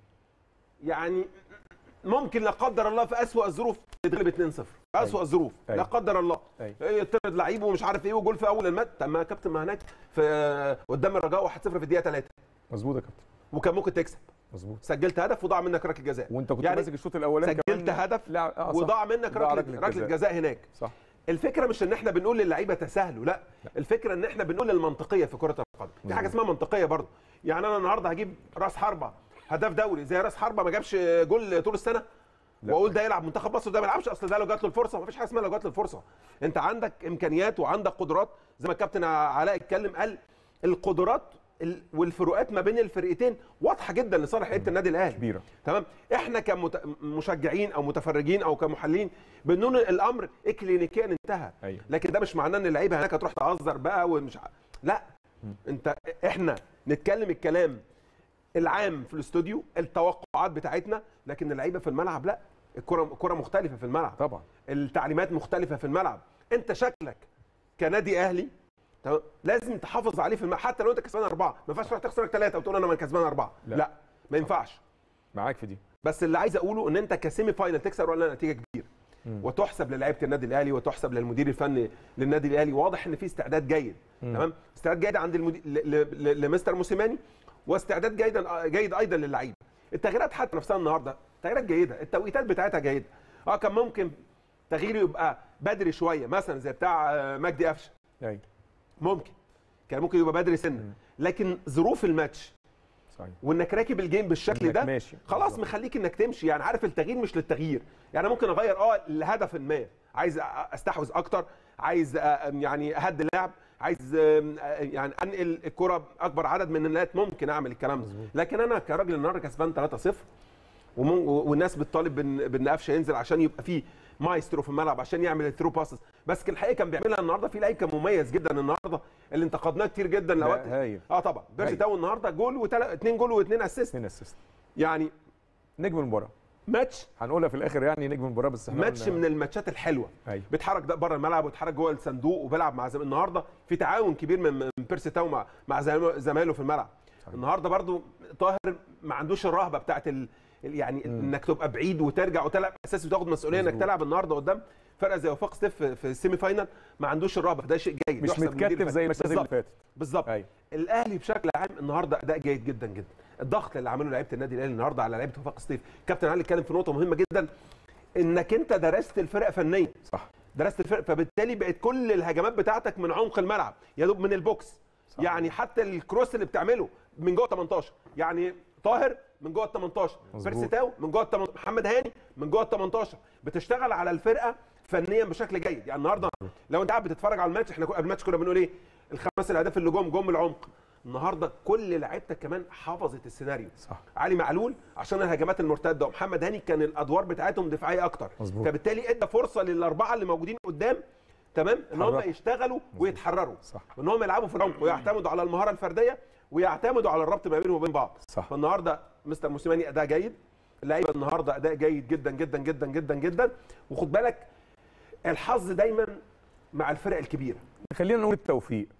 يعني ممكن لا قدر الله في اسوأ الظروف تتغلب 2-0 في اسوأ الظروف لا أيوة. قدر الله أيوة. إيه، يطرد لعيب ومش عارف ايه وجول في اول المات طب ما يا كابتن ما هناك في قدام الرجاء 1-0 في الدقيقه 3 مظبوط يا كابتن وكان ممكن تكسب مظبوط سجلت هدف وضاع منك ركله جزاء وانت كنت يعني ماسك الشوط الاولاني سجلت كمان هدف لا آه صح. وضاع منك ضاع ركله ركله جزاء هناك صح الفكره مش ان احنا بنقول للعيبه تساهلوا لا الفكره ان احنا بنقول المنطقيه في كره القدم في حاجه اسمها منطقيه برضه يعني انا النهارده هجيب راس حربه هداف دوري زي راس حربه ما جابش جول طول السنه لا. واقول ده يلعب منتخب مصر وده ما يلعبش اصل ده لو جات له الفرصه ما فيش حاجه اسمها لو جات له الفرصه انت عندك امكانيات وعندك قدرات زي ما الكابتن علاء اتكلم قال القدرات ال- والفروقات ما بين الفرقتين واضحه جدا لصالح لعيبه النادي الاهلي كبيره تمام احنا كمشجعين او متفرجين او كمحللين بنقول الامر اكلينيكيا انتهى ايوه لكن ده مش معناه ان اللعيبه هناك هتروح تهزر بقى ومش ع- لا انت احنا نتكلم الكلام العام في الاستوديو التوقعات بتاعتنا لكن اللعيبه في الملعب لا الكره الكره مختلفه في الملعب طبعا التعليمات مختلفه في الملعب انت شكلك كنادي اهلي تمام لازم تحافظ عليه في الملعب حتى لو انت كسبان اربعه ما ينفعش تروح تخسر ثلاثه وتقول انا ما كسبان اربعه لا. لا, لا ما ينفعش معاك في دي بس اللي عايز اقوله ان انت كسيمي فاينل تكسب ولا نتيجه كبيره مم. وتحسب للعيبه النادي الاهلي وتحسب للمدير الفني للنادي الاهلي واضح ان في استعداد جيد مم. تمام استعداد جيد عند المدير ل- ل- ل- لمستر موسيماني واستعداد جيدا جيد ايضا للعيبه التغييرات حتى نفسها النهارده تغييرات جيده التوقيتات بتاعتها جيده اه كان ممكن تغيير يبقى بدري شويه مثلا زي بتاع آه، مجدي قفشه ايوه ممكن كان ممكن يبقى بدري سنه لكن ظروف الماتش صحيح وانك راكب الجيم بالشكل إنك ده ماشي. خلاص بالظبط. مخليك انك تمشي يعني عارف التغيير مش للتغيير يعني أنا ممكن اغير اه لهدف ما عايز أ- استحوذ اكتر عايز أ- يعني اهدي اللعب عايز آم، آه، يعني انقل الكره باكبر عدد من النقلات ممكن اعمل الكلام ده لكن انا كراجل النهارده كسبان 3-0 ومن- والناس بتطالب بان بان قفشه ينزل عشان يبقى فيه مايسترو في الملعب عشان يعمل الثرو باسز بس كان الحقيقه كان بيعملها النهارده في لعيب كان مميز جدا النهارده اللي انتقدناه كتير جدا لا، الاوقات هايل اه طبعا بيرسي هايل. تاو النهارده جول وتلا... اتنين جول واثنين اسيست اثنين اسيست يعني نجم المباراه ماتش هنقولها في الاخر يعني نجم المباراه بس احنا ماتش قلنا- من الماتشات الحلوه ايوه بيتحرك ده بره الملعب ويتحرك جوه الصندوق وبيلعب مع زم... النهارده في تعاون كبير من من بيرسي تاو مع مع زمايله- زمايله في الملعب صحيح. النهارده برضو طاهر ما عندوش الرهبه بتاعت ال... ال- يعني مم. انك تبقى بعيد وترجع وتلعب اساسي وتاخد مسؤوليه انك مظبوط. تلعب النهارده قدام فرقه زي وفاق ستيف في- في السيمي فاينال ما عندوش الرهبه ده شيء جيد مش يحسب للمدير متكتف زي الفني. الماتشات اللي بالظبط فاتت بالظبط ايوه الاهلي بشكل عام النهارده اداء جيد جدا جدا الضغط اللي عمله لعيبه النادي الاهلي النهارده على لعيبه وفاق سطيف كابتن علي اتكلم في نقطه مهمه جدا انك انت درست الفرق فنيا صح درست الفرق فبالتالي بقت كل الهجمات بتاعتك من عمق الملعب يا دوب من البوكس صح. يعني حتى الكروس اللي بتعمله من جوه 18 يعني طاهر من جوه ال 18 مظبوط. بيرسي تاو من جوه ال 18 محمد هاني من جوه ال 18 بتشتغل على الفرقه فنيا بشكل جيد يعني النهارده لو انت قاعد بتتفرج على الماتش احنا قبل الماتش كنا بنقول ايه الخمس الاهداف اللي جم جم من العمق النهارده كل لعيبتك كمان حفظت السيناريو صح علي معلول عشان الهجمات المرتده ومحمد هاني كان الادوار بتاعتهم دفاعيه اكتر مظبوط. فبالتالي ادى فرصه للاربعه اللي موجودين قدام تمام ان هم يتحركوا. يشتغلوا ويتحرروا صح وان هم يلعبوا في العمق ويعتمدوا على المهاره الفرديه ويعتمدوا على الربط ما بينهم وبين بعض صح فالنهارده مستر موسيماني اداء جيد اللعيبه النهارده اداء جيد جدا جدا جدا جدا جدا وخد بالك الحظ دايما مع الفرق الكبيره خلينا نقول التوفيق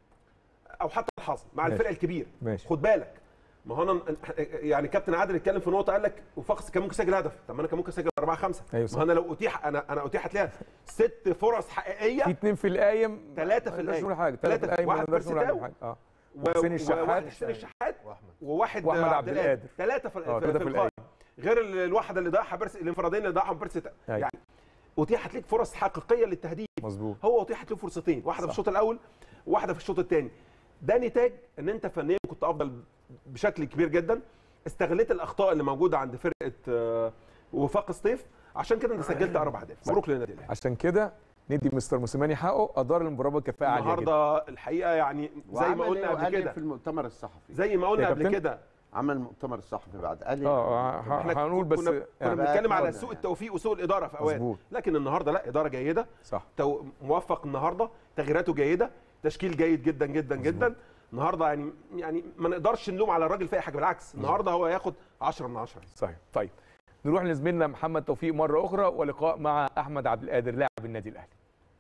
او حتى الحظ مع ماشي. الفرق الكبيره ماشي خد بالك ما هو انا يعني كابتن عادل اتكلم في نقطه قال لك وفاقس كان ممكن يسجل هدف طب ما انا كان ممكن اسجل اربعه خمسه أيوة ما صح. هو انا لو اتيح انا انا اتيحت ليها ست فرص حقيقيه في اثنين في القايم ثلاثة في ما نقدرش القايم. نقول حاجه ثلاثة ثلاثه في في- القايم ما واحد نقدرش نقول بيرسي عنهم حاجه اه و- وحسين و- الشحات. واحد حسين الشحات واحمد وواحد وأحمد آه، عبد القادر. ثلاثه في, آه، في, ثلاثة في في القائم غير ال- الواحده اللي ضيعها بيرسي الانفرادين اللي ضيعهم بيرسي أيوة. يعني اتيحت ليك فرص حقيقيه للتهديد مظبوط هو اتيحت له فرصتين واحده في صح. الشوط الاول وواحده في الشوط الثاني ده نتاج ان انت فنيا كنت افضل بشكل كبير جدا استغليت الاخطاء اللي موجوده عند فرقه آه، وفاق سطيف عشان كده انت سجلت اربع اهداف مبروك للنادي الاهلي عشان كده ندي مستر موسيماني حقه ادار المباراه بكفاءه عاليه جدا النهارده الحقيقه يعني زي ما وعمل إيه قلنا وقال قبل إيه كده في المؤتمر الصحفي زي ما يا قلنا قبل كابتن؟ كده عمل المؤتمر الصحفي بعد قال إيه؟ اه ه- احنا هنقول بس كنا, كنا يعني بنتكلم على واضح سوء يعني. التوفيق وسوء الاداره في اوقات مظبوط. لكن النهارده لا اداره جيده صح تو موفق النهارده تغييراته جيده تشكيل جيد جدا جدا جدا النهارده يعني يعني ما نقدرش نلوم على الراجل في اي حاجه بالعكس النهارده هو ياخد 10 من 10 صحيح طيب نروح لزميلنا محمد توفيق مره اخرى ولقاء مع احمد عبد القادر لاعب النادي الاهلي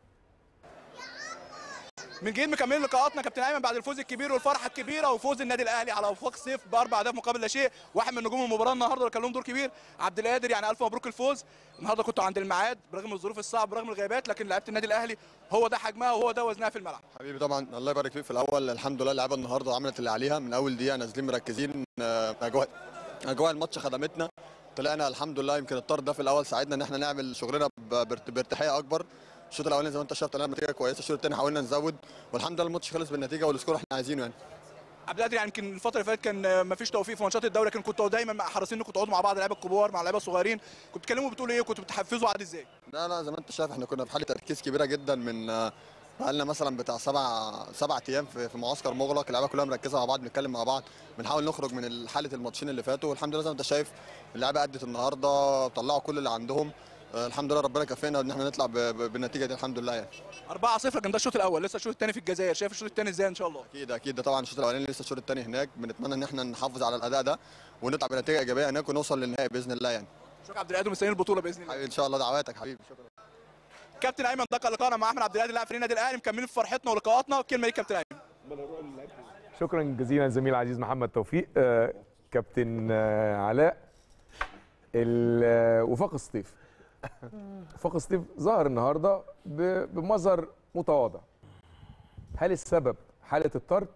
من جديد مكملين لقاءاتنا كابتن ايمن بعد الفوز الكبير والفرحه الكبيره وفوز النادي الاهلي على وفاق سيف باربع اهداف مقابل لا شيء واحد من نجوم المباراه النهارده اللي كان لهم دور كبير عبد القادر يعني الف مبروك الفوز النهارده كنتوا عند الميعاد برغم الظروف الصعبه برغم الغيابات لكن لعيبه النادي الاهلي هو ده حجمها وهو ده وزنها في الملعب حبيبي طبعا الله يبارك فيك في الاول الحمد لله اللعيبه النهارده عملت اللي عليها من اول دقيقه نازلين مركزين آه، اجواء اجواء الماتش خدمتنا طلعنا الحمد لله يمكن الطرد ده في الاول ساعدنا ان احنا نعمل شغلنا ب- بارت- بارتاحيه اكبر الشوط الاولاني زي ما انت شايف طلعنا بنتيجه كويسه الشوط الثاني حاولنا نزود والحمد لله الماتش خلص بالنتيجه والسكور احنا عايزينه يعني عبد القادر يعني يمكن الفتره اللي فاتت كان ما فيش توفيق في ماتشات الدوري لكن كنتوا دايما مع حريصين انكم تقعدوا مع بعض اللعيبه الكبار مع اللعيبه الصغيرين كنتوا بتتكلموا بتقولوا ايه كنتوا بتحفزوا عادي ازاي لا لا زي ما انت شايف احنا كنا في حاله تركيز كبيره جدا من آه، بقالنا مثلا بتاع سبع سبع ايام في في معسكر مغلق اللعيبه كلها مركزه مع بعض بنتكلم مع بعض بنحاول نخرج من حاله الماتشين اللي فاتوا والحمد لله زي ما انت شايف اللعيبه ادت النهارده طلعوا كل اللي عندهم آه، الحمد لله ربنا كفينا ان احنا نطلع ب- ب- بالنتيجه دي الحمد لله يعني 4-0 كان ده الشوط الاول لسه الشوط الثاني في الجزائر شايف الشوط الثاني ازاي ان شاء الله اكيد اكيد ده طبعا الشوط الاولاني لسه الشوط الثاني هناك بنتمنى ان احنا نحافظ على الاداء ده ونطلع بنتيجه ايجابيه هناك ونوصل للنهائي باذن الله يعني شكرا عبد القادر مستنيين البطوله باذن الله حبيبي ان شاء الله دعواتك حبيبي شكرا كابتن ايمن ده كان لقاءنا مع احمد عبد القادر لاعب فريق النادي الاهلي مكملين في فرحتنا ولقاءاتنا كلمه ليك كابتن ايمن شكرا جزيلا زميل العزيز محمد توفيق آه، كابتن آه، علاء ال- آه، وفاق السطيف وفاق السطيف ظهر النهارده ب- بمظهر متواضع هل السبب حاله الطرد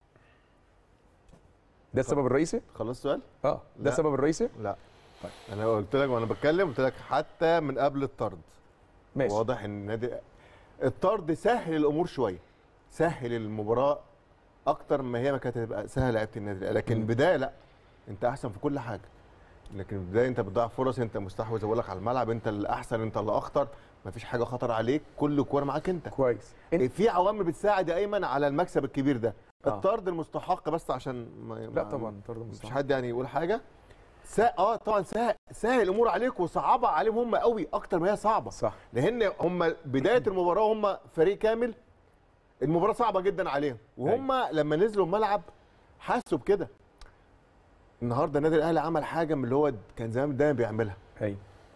ده السبب الرئيسي خلص السؤال؟ اه ده لا. السبب الرئيسي لا انا قلت لك وانا بتكلم قلت لك حتى من قبل الطرد ماشي واضح ان النادي الطرد سهل الامور شويه سهل المباراه اكتر ما هي ما كانت هتبقى سهله لعيبه النادي الأهلي. لكن البدايه لا انت احسن في كل حاجه لكن البدايه انت بتضيع فرص انت مستحوذ بقول لك على الملعب انت الاحسن انت اللي اخطر ما فيش حاجه خطر عليك كل كوره معاك انت كويس في عوامل بتساعد يا ايمن على المكسب الكبير ده آه. الطرد المستحق بس عشان ما لا ما- طبعا طرد مفيش مستحق. حد يعني يقول حاجه سا... اه طبعا سهل سهل الامور عليك وصعبها عليهم هم قوي اكتر ما هي صعبه صح لان هم بدايه المباراه هم فريق كامل المباراه صعبه جدا عليهم وهم لما نزلوا الملعب حسوا بكده النهارده النادي الاهلي عمل حاجه من اللي هو كان زمان دايما بيعملها ايوه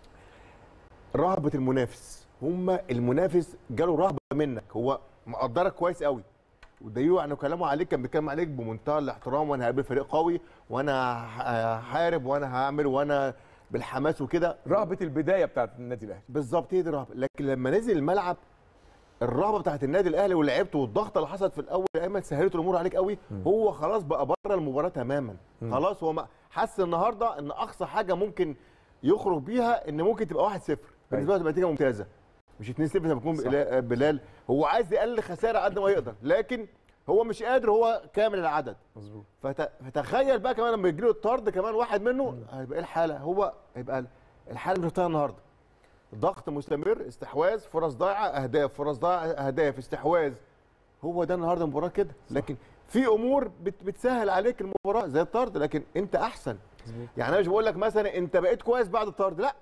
رهبه المنافس هم المنافس جاله رهبه منك هو مقدرك كويس قوي ودليله انه كلامه عليك كان بيتكلم عليك بمنتهى الاحترام وانا هقابل فريق قوي وانا هحارب وانا هعمل وانا بالحماس وكده رهبه البدايه بتاعت النادي الاهلي بالظبط هي دي الرهبه لكن لما نزل الملعب الرهبه بتاعت النادي الاهلي ولعبته والضغط اللي حصلت في الاول يا ايمن سهلت الامور عليك قوي هو خلاص بقى بره المباراه تماما خلاص هو ما- حس النهارده ان اقصى حاجه ممكن يخرج بيها ان ممكن تبقى 1-0 بالنسبه له تبقى نتيجه ممتازه مش 2-0 زي ما يكون صح. بلا- بلال هو عايز يقلل خساره قد ما يقدر لكن هو مش قادر هو كامل العدد مظبوط فت... فتخيل بقى كمان لما يجيله الطرد كمان واحد منه هيبقى ايه الحاله هو هيبقى الحاله مش بتاعها النهارده ضغط مستمر استحواذ فرص ضايعه اهداف فرص ضايعه اهداف استحواذ هو ده النهارده المباراه كده لكن في امور بت... بتسهل عليك المباراه زي الطرد لكن انت احسن يعني انا مش بقول لك مثلا انت بقيت كويس بعد الطرد لا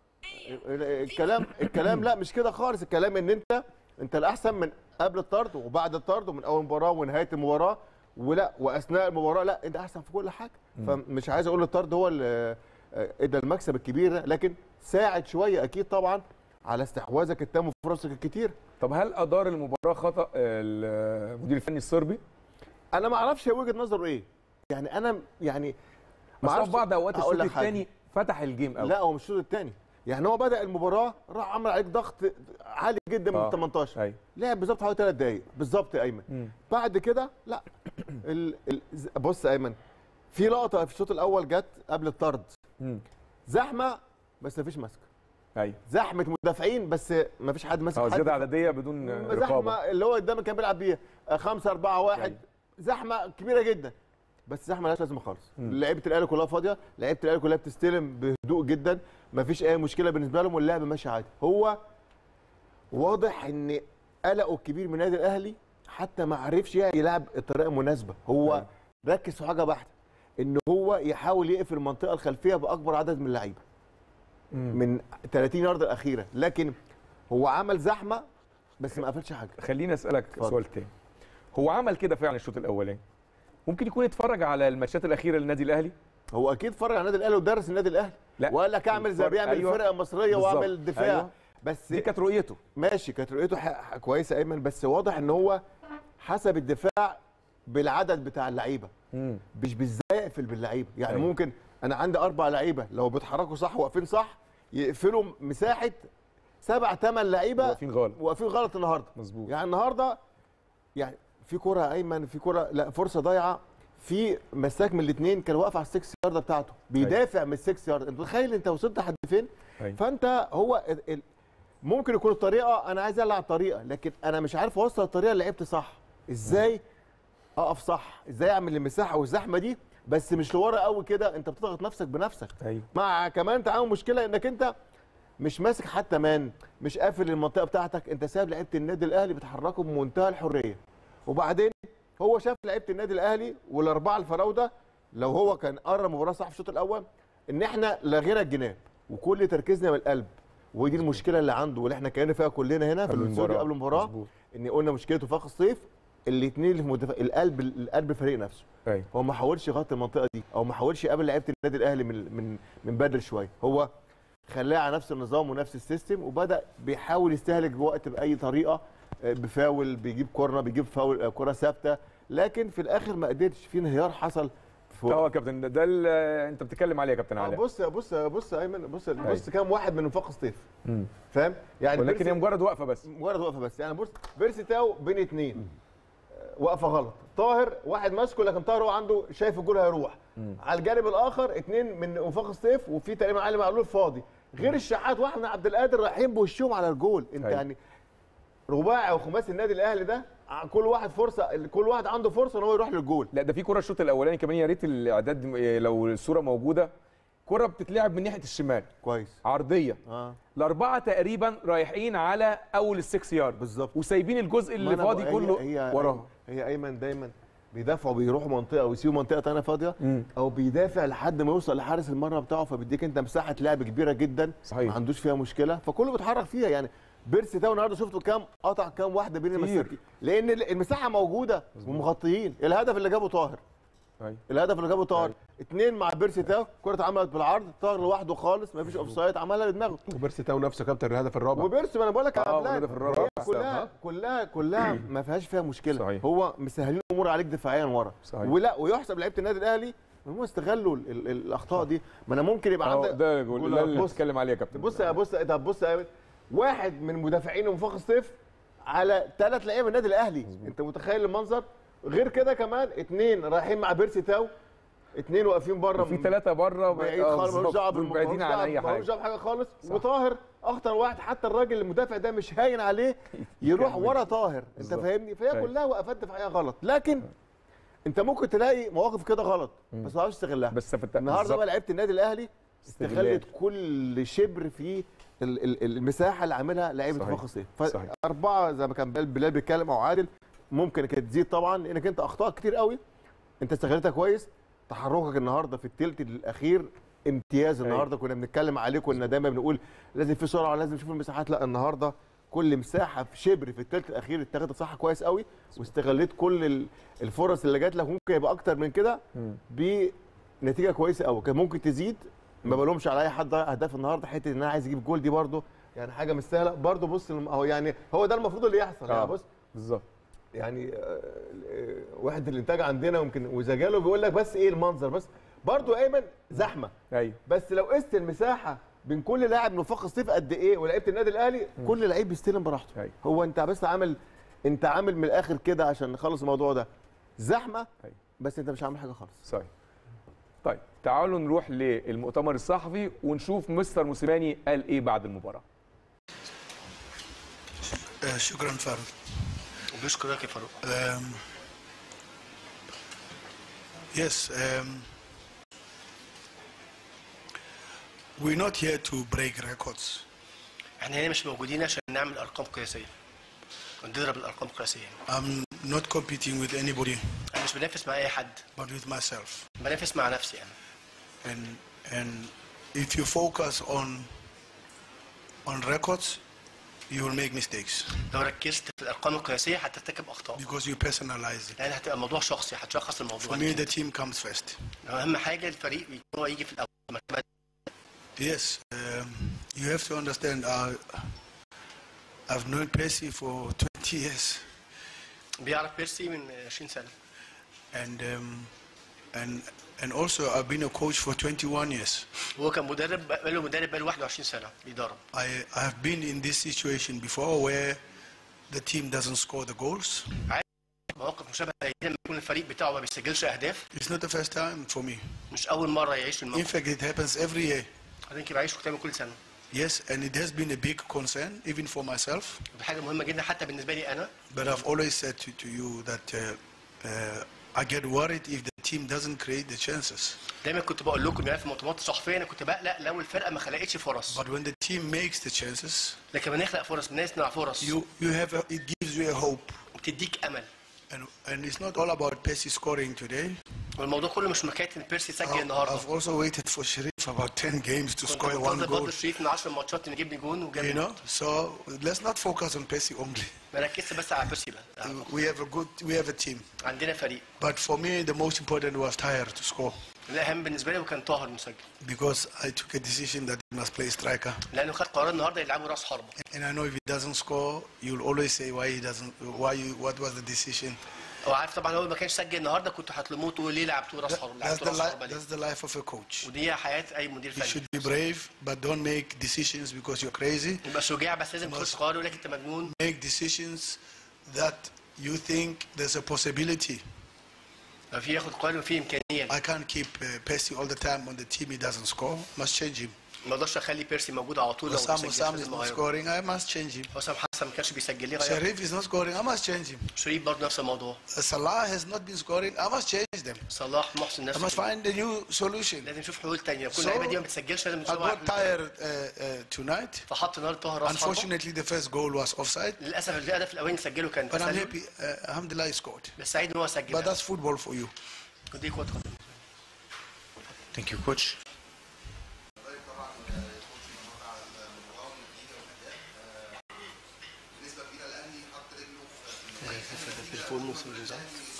الكلام الكلام لا مش كده خالص الكلام ان انت انت الاحسن من قبل الطرد وبعد الطرد ومن اول مباراه ونهايه المباراه ولا واثناء المباراه لا انت احسن في كل حاجه فمش عايز اقول الطرد هو اللي آه، ادى المكسب الكبير ده، لكن ساعد شويه اكيد طبعا على استحواذك التام وفرصك الكتير طب هل ادار المباراه خطا المدير الفني الصربي انا ما اعرفش هي وجهه نظره ايه يعني انا يعني بس هو أعرفش- في بعض اوقات هقول الشوط لك حاجة. الثاني فتح الجيم قوي لا هو مش الشوط الثاني يعني هو بدا المباراه راح عمل عليك ضغط عالي جدا من آه. 18 ايوه لعب بالظبط حوالي ثلاث دقايق بالظبط يا ايمن مم. بعد كده لا ال... ال... ز- بص يا ايمن في لقطه في الشوط الاول جت قبل الطرد مم. زحمه بس مفيش ماسك ايوه زحمه مدافعين بس مفيش حد ماسك اه حد زياده عدديه بدون رقابه زحمه اللي هو قدام كان بيلعب بيها 5 4 1 أيوة. زحمه كبيره جدا بس زحمه مالهاش لازمه خالص لعيبه الاهلي كلها فاضيه لعيبه الاهلي كلها بتستلم بهدوء جدا مفيش اي مشكله بالنسبه لهم واللعب ماشي عادي هو واضح ان قلقه الكبير من النادي الاهلي حتى ما عرفش يلعب الطريقه المناسبه هو ركز في حاجه واحده ان هو يحاول يقفل المنطقه الخلفيه باكبر عدد من اللعيبه من 30 يارد الاخيره لكن هو عمل زحمه بس ما قفلش حاجه خليني اسالك اتفضل. سؤال تاني هو عمل كده فعلا الشوط الاولاني ممكن يكون اتفرج على الماتشات الاخيره للنادي الاهلي هو اكيد اتفرج على النادي الاهلي ودرس النادي الاهلي لا. وقال لك اعمل زي اتفرج- بيعمل أيوة. الفرقه المصريه بالظبط. واعمل دفاع أيوة. بس دي كانت رؤيته ماشي كانت رؤيته ح- ح- كويسه ايمن بس واضح ان هو حسب الدفاع بالعدد بتاع اللعيبه مم. مش بالزاي يقفل باللعيبه يعني أيوة. ممكن انا عندي اربع لعيبه لو بيتحركوا صح واقفين صح يقفلوا مساحه سبع ثمان لعيبه واقفين غلط واقفين غلط النهارده مظبوط يعني النهارده يعني في كره يا ايمن في كره لا فرصه ضايعه في مساك من الاثنين كان واقف على السكس يارده بتاعته بيدافع من السكس يارده انت متخيل انت وصلت لحد فين أيوة. فانت هو ال- ال- ممكن يكون الطريقه انا عايز العب طريقه لكن انا مش عارف اوصل الطريقه اللي لعبت صح ازاي اقف صح ازاي اعمل المساحه والزحمه دي بس مش لورا قوي كده انت بتضغط نفسك بنفسك ايوه مع كمان انت عامل مشكله انك انت مش ماسك حتى مان مش قافل المنطقه بتاعتك انت سايب لعيبه النادي الاهلي بيتحركوا بمنتهى الحريه وبعدين هو شاف لعيبه النادي الاهلي والاربعه الفراوده لو هو كان قرر المباراه صح في الشوط الاول ان احنا لغينا الجناب وكل تركيزنا من القلب ودي المشكله اللي عنده واللي احنا اتكلمنا فيها كلنا هنا في قبل الاستوديو المباراة. قبل المباراه مظبوط. ان قلنا مشكلته فاق الصيف الاثنين اللي في مدافع القلب القلب الفريق نفسه ايوه هو ما حاولش يغطي المنطقه دي او ما حاولش يقابل لعيبه النادي الاهلي من من من بدري شويه هو خلاه على نفس النظام ونفس السيستم وبدا بيحاول يستهلك بوقت باي طريقه آه، بفاول بيجيب كورنر بيجيب فاول آه، كره ثابته لكن في الاخر ما قدرش في انهيار حصل في اه يا كابتن ده- ده ال- انت بتتكلم عليه يا كابتن آه، علاء بص بص بص يا ايمن بص بص كام واحد من وفاق الصيف مم. فاهم يعني ولكن بيرسي- هي مجرد وقفه بس مجرد وقفه بس يعني بص بيرسي تاو بين اتنين آه، وقفه غلط طاهر واحد ماسكه لكن طاهر هو عنده شايف الجول هيروح على الجانب الاخر اتنين من وفاق الصيف وفي تقريبا علي معلول فاضي غير الشحات واحد من عبد القادر رايحين بوشهم على الجول انت أيوة. يعني رباعي وخماسي النادي الاهلي ده ع- كل واحد فرصه كل واحد عنده فرصه ان هو يروح للجول لا ده في كره الشوط الاولاني كمان يا ريت الاعداد م- لو الصوره موجوده كره بتتلعب من ناحيه الشمال كويس عرضيه اه الاربعه تقريبا رايحين على اول السكس يارد بالظبط وسايبين الجزء ما اللي أنا فاضي بقى- كله هي هي وراهم هي ايمن دايما بيدافعوا بيروحوا منطقه ويسيبوا منطقه ثانيه فاضيه مم. او بيدافع لحد ما يوصل لحارس المرمى بتاعه فبيديك انت مساحه لعب كبيره جدا صحيح. ما عندوش فيها مشكله فكله بيتحرك فيها يعني بيرسي ده النهارده شفته كام قطع كام واحده بين كتير. المساكين لان ال- المساحه موجوده ومغطيين الهدف اللي جابه طاهر أيوة. الهدف اللي جابه طاهر أيوة. اتنين مع بيرسي تاو كره اتعملت بالعرض طاهر لوحده خالص ما فيش اوف سايد عملها بدماغه وبيرسي تاو نفسه كابتن الهدف الرابع وبيرسي ما انا بقول لك يا اه بلال، الهدف الرابع هي كلها كلها كلها ما فيهاش فيها مشكله صحيح. هو مسهلين الامور عليك دفاعيا ورا صحيح. ولا ويحسب لعيبه النادي الاهلي ان هم استغلوا ال- ال- الاخطاء دي ما انا ممكن يبقى اه عندك ده جول جول. ده اللي بص بتتكلم عليه يا كابتن بص يا بص طب بص يا واحد من مدافعين وفاق الصيف على ثلاث لعيبه النادي الاهلي انت متخيل المنظر غير كده كمان اثنين رايحين مع بيرسي تاو اثنين واقفين بره وفي ثلاثه بره بعيد خالص ملوش دعوه دول بعيدين عن اي ملوش حاجه دعوه بحاجه خالص وطاهر اخطر واحد حتى الراجل المدافع ده مش هاين عليه يروح ورا طاهر انت بالظبط. فاهمني فهي أيوة. كلها وقفات دفاعيه غلط لكن انت ممكن تلاقي مواقف كده غلط بس ما تعرفش تستغلها بس في الت- النهارده بالظبط. بقى لعيبه النادي الاهلي استغلال. استغلت كل شبر في ال- ال- المساحه اللي عاملها لعيبه صحيح. فخر الصيف صحيح. فاربعه زي ما كان بلال بلال بيتكلم او عادل ممكن كانت تزيد طبعا لانك انت اخطاء كتير قوي انت استغلتها كويس تحركك النهارده في الثلث الاخير امتياز النهارده كنا بنتكلم عليه كنا دايما بنقول لازم في سرعه لازم نشوف المساحات لا النهارده كل مساحه في شبر في الثلث الاخير اتاخدت صح كويس قوي واستغليت كل ال- الفرص اللي جات لك ممكن يبقى اكتر من كده بنتيجه كويسه قوي كان ممكن تزيد ما بلومش على اي حد ضيع اهداف النهارده حته ان انا عايز اجيب جول دي برده يعني حاجه مش سهله برده بص الم- اهو يعني هو ده المفروض اللي يحصل آه. يعني بص بالظبط يعني آه، آه، وحده الانتاج عندنا يمكن وزجاله بيقول لك بس ايه المنظر بس برضو ايمن زحمه ايوه بس لو قست المساحه بين كل لاعب من وفاق الصيف قد ايه ولعيبه النادي الاهلي كل لعيب بيستلم براحته أيوة. هو انت بس عامل انت عامل من الاخر كده عشان نخلص الموضوع ده زحمه أيوة. بس انت مش عامل حاجه خالص صحيح طيب تعالوا نروح للمؤتمر الصحفي ونشوف مستر موسيماني قال ايه بعد المباراه آه، شكرا فاروق وبيشكرك يا فاروق آم، Yes. Um, we're not here to break records. احنا هنا مش موجودين عشان نعمل ارقام قياسيه نضرب الارقام القياسيه I'm not competing with anybody, انا مش بنافس مع اي حد but with myself. بنافس مع نفسي انا And and if you focus on on records, you will make mistakes لو ركزت في الارقام القياسيه هترتكب اخطاء because you personalize it. لان هتبقى الموضوع شخصي هتشخص For الموضوع me, the team comes first. اهم حاجه الفريق يكون هو يجي في الاول المرتبه Yes, um, you have to understand. Uh, I've known Percy for 20 years, بيعرف بيرسي من 20 سنه and um, and and also I've been a coach for 21 years. هو كان مدرب بقاله مدرب بقاله 21 سنه بيدرب I I have been in this situation before where the team doesn't score the goals. مواقف مشابهه زي دي لما يكون الفريق بتاعه ما بيسجلش اهداف It's not the first time for me. مش اول مره يعيش In الموقف fact, it happens every year. انا يمكن بعيشه تقريبا كل سنه Yes, and it has been a big concern even for myself. ودي حاجه مهمه جدا حتى بالنسبه لي انا But I've always said to, to you that uh, uh, I get worried if the team doesn't create the chances. دايما كنت بقول لكم يعني في المؤتمرات الصحفيه انا كنت بقلق لو الفرقه ما خلقتش فرص But when the team makes the chances, لكن بنخلق فرص بنصنع فرص you you have a, it gives you a hope. بتديك امل And and it's not all about Percy scoring today. والموضوع كله مش مكايه ان بيرسي يسجل النهارده I've also waited for Sharif about 10 games to كنت score one منتظر برضه goal. شريف من 10 ماتشات انه يجيب لي جون وجاب You لي know, جون. so let's not focus on Percy only. ما ركزت بس على بيرسي بقى We have a good, we have a team. عندنا فريق But for me, the most important was Tyre to score الاهم بالنسبه لي كان طاهر مسجل because I took a decision that he must play striker. لانه خد قرار النهارده يلعبوا راس حربه And I know if he doesn't score, you'll always say why he doesn't, why you, what was the decision. هو عارف طبعا هو ما كانش سجل النهارده كنتوا هتلوموه تقولوا ليه لعبتوا راس حربه That's لعبتوا the, راس li- حربه ليه that's the life of a coach. ودي هي حياه اي مدير You فني should be brave, but don't make decisions because you're crazy. يبقى شجاع بس لازم تاخد قرار يقول لك انت مجنون Make decisions that you think there's a possibility. لو في ياخد قرار وفي امكانيه I can't keep uh, Percy all the time on the team. He doesn't score. Must change him. ما اقدرش اخلي بيرسي موجود على طول لو ما Osam بيسجلش Osam is لازم not اغيره scoring. I must change him. حسام حسن ما كانش بيسجل ليه غيره Sharif is not scoring. I must change him. شريف برضه نفس الموضوع Uh, Salah has not been scoring. I must change them. صلاح محسن I نفس must الكلام. find a new solution. لازم نشوف حلول تانية كل So, اللعيبه دي ما بتسجلش لازم I نشوف got واحد tired uh, uh, tonight. فحط النهارده طاهر راس حربه Unfortunately, the first goal was offside. للاسف الهدف الاولاني سجله كان But I'm تسلل happy. Uh, Alhamdulillah, he scored. بس سعيد ان هو But سجل that's football for you. ودي كره قدم ثانك يو كوتش البرفورمانس والريزلت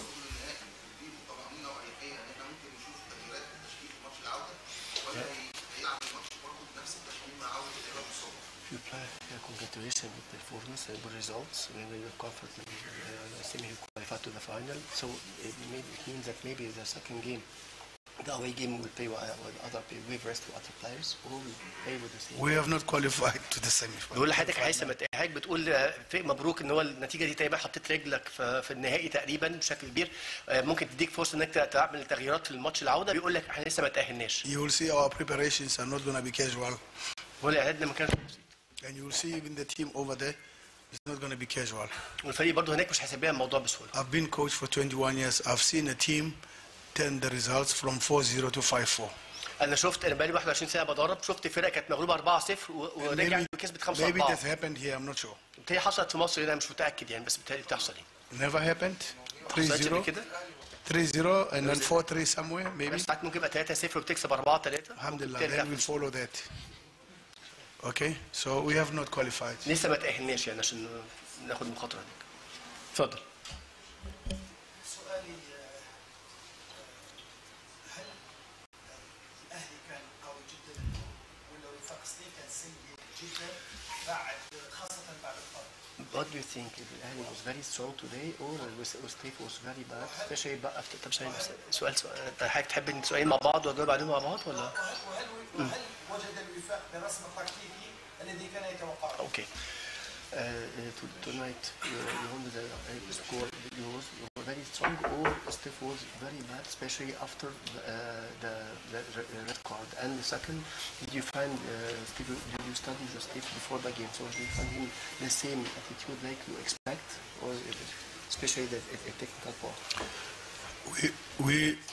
You play yeah, congratulations with performance and good results. We were confident. Uh, I think you qualified to the final. So it, may, it means that maybe the second game, the away game will play with, with other people, with rest with other players, or will play with the same. We have not qualified to the semi-final. بقول لحضرتك هيثم حضرتك بتقول آه، في مبروك ان هو النتيجه دي تقريبا حطيت رجلك في, في النهائي تقريبا بشكل كبير آه، ممكن تديك فرصه انك تعمل تغييرات في الماتش العوده بيقول لك احنا لسه ما تاهلناش You will see our preparations are not going to be casual. هو الاعداد ما كانش بسيط And you will see even the team over there is not going to be casual. والفريق برضه هناك مش هيسيب لها الموضوع بسهوله I've been coach for 21 years. I've seen a team turn the results from 4-0 to 5-4. انا شفت انا بقالي 21 سنه بدرب شفت فرقه كانت مغلوبه 4-0 و- ورجعت وكسبت 5-4 maybe that happened here. I'm not sure. بتهيألي حصلت في مصر هنا مش متاكد يعني بس بتهيألي بتحصل يعني Never happened. حصلتش قبل 3-0, كده 3-0, and then 4-3 somewhere maybe. بس ساعات ممكن يبقى 3-0 وبتكسب 4-3 Alhamdulillah, then we'll follow that. Okay, so we have not qualified. لسه ما تاهلناش يعني عشان ناخد المخاطره دي اتفضل سؤالي هل الاهلي كان قوي جدا ولا وفاق سليم كان سيء جدا بعد خاصه بعد الطرد؟ What do you think? If Al was very strong today or was- was Steve was very bad? especially بقى في- طب ثانية بس سؤال سؤال انت حضرتك تحب ان سؤالين مع بعض واجاوب عليهم مع بعض ولا؟ وهل وهل وهل وجد الوفاق بالرسم التكتيكي الذي كان يتوقعه؟ Okay. Uh, uh, to- tonight you, you won the uh, score. You was you were very strong or Steve was very bad, especially after the, uh, the, the, the red card. And the second, did you find uh, Steve? Did you study the Steve before the game? So did you find him the same attitude like you expect, or especially the, the technical part? We, we,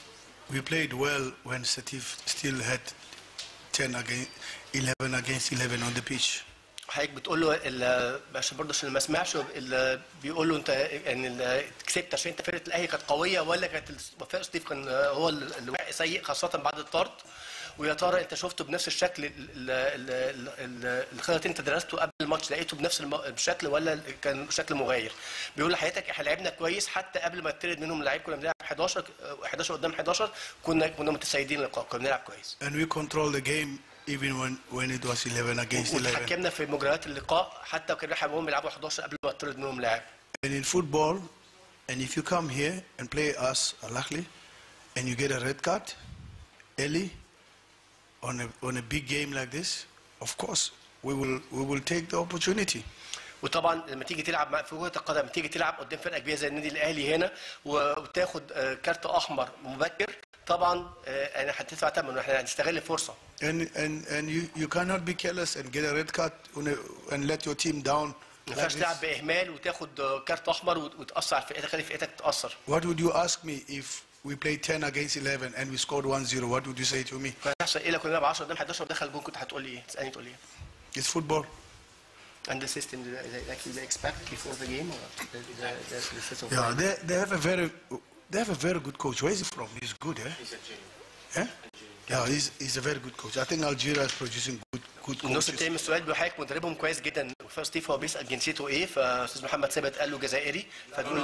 we played well when Satif still had 10 against 11 against 11 on the pitch. حضرتك بتقول له ال- عشان برضه عشان ما سمعش ال- بيقول له انت ان ال- كسبت عشان انت فرقه الاهلي كانت قويه ولا كانت ال- وفاء ستيف كان هو ال- الواقع سيء خاصه بعد الطرد ويا ترى انت شفته بنفس الشكل ال- ال- ال- ال- الخطط انت درسته قبل الماتش لقيته بنفس الم- الشكل ولا كان شكل مغاير بيقول لحضرتك احنا لعبنا كويس حتى قبل ما يطرد منهم لعيب كنا بنلعب 11 11 قدام 11 كنا كنا متسيدين اللقاء كنا بنلعب كويس And we controlled the game even when, when it was 11 against 11. وتحكمنا في مجريات اللقاء حتى وكان هم بيلعبوا 11 قبل ما يطرد منهم لاعب And in football, and if you come here and play us Al Ahly, and you get a red card early on a, on a big game like this, of course, we will, we will take the opportunity. وطبعا لما تيجي تلعب مع في كره القدم تيجي تلعب قدام فرقه كبيره زي النادي الاهلي هنا وتاخد آه، كارت احمر مبكر طبعا آه، انا هتدفع ثمن واحنا هنستغل الفرصه And, and, and you, you cannot be careless and get a red card on a, and let your team down. ما like ينفعش this. تلعب باهمال وتاخد آه، كارت احمر وت- وتاثر على فرقتك تخلي فرقتك تتاثر What would you ask me if we played 10 against 11 and we scored 1-0? What would you say to me? كان هيحصل ايه لو كنا نلعب 10 قدام 11 ودخل جون كنت هتقول لي ايه؟ تسالني تقول لي ايه؟ It's football. And the system that they, like they expect before the game or the, the, the, the system Yeah, they, they have a very they have a very good coach. Where is he from? He's good, eh? Eh? Yeah, he's, he's a very good coach. I think Algeria is producing good good النص coaches. التاني من السؤال بيقول حضرتك مدربهم كويس جدا وفاء ستيف هو بيسال جنسيته ايه فاستاذ محمد ثابت قال له جزائري فبيقول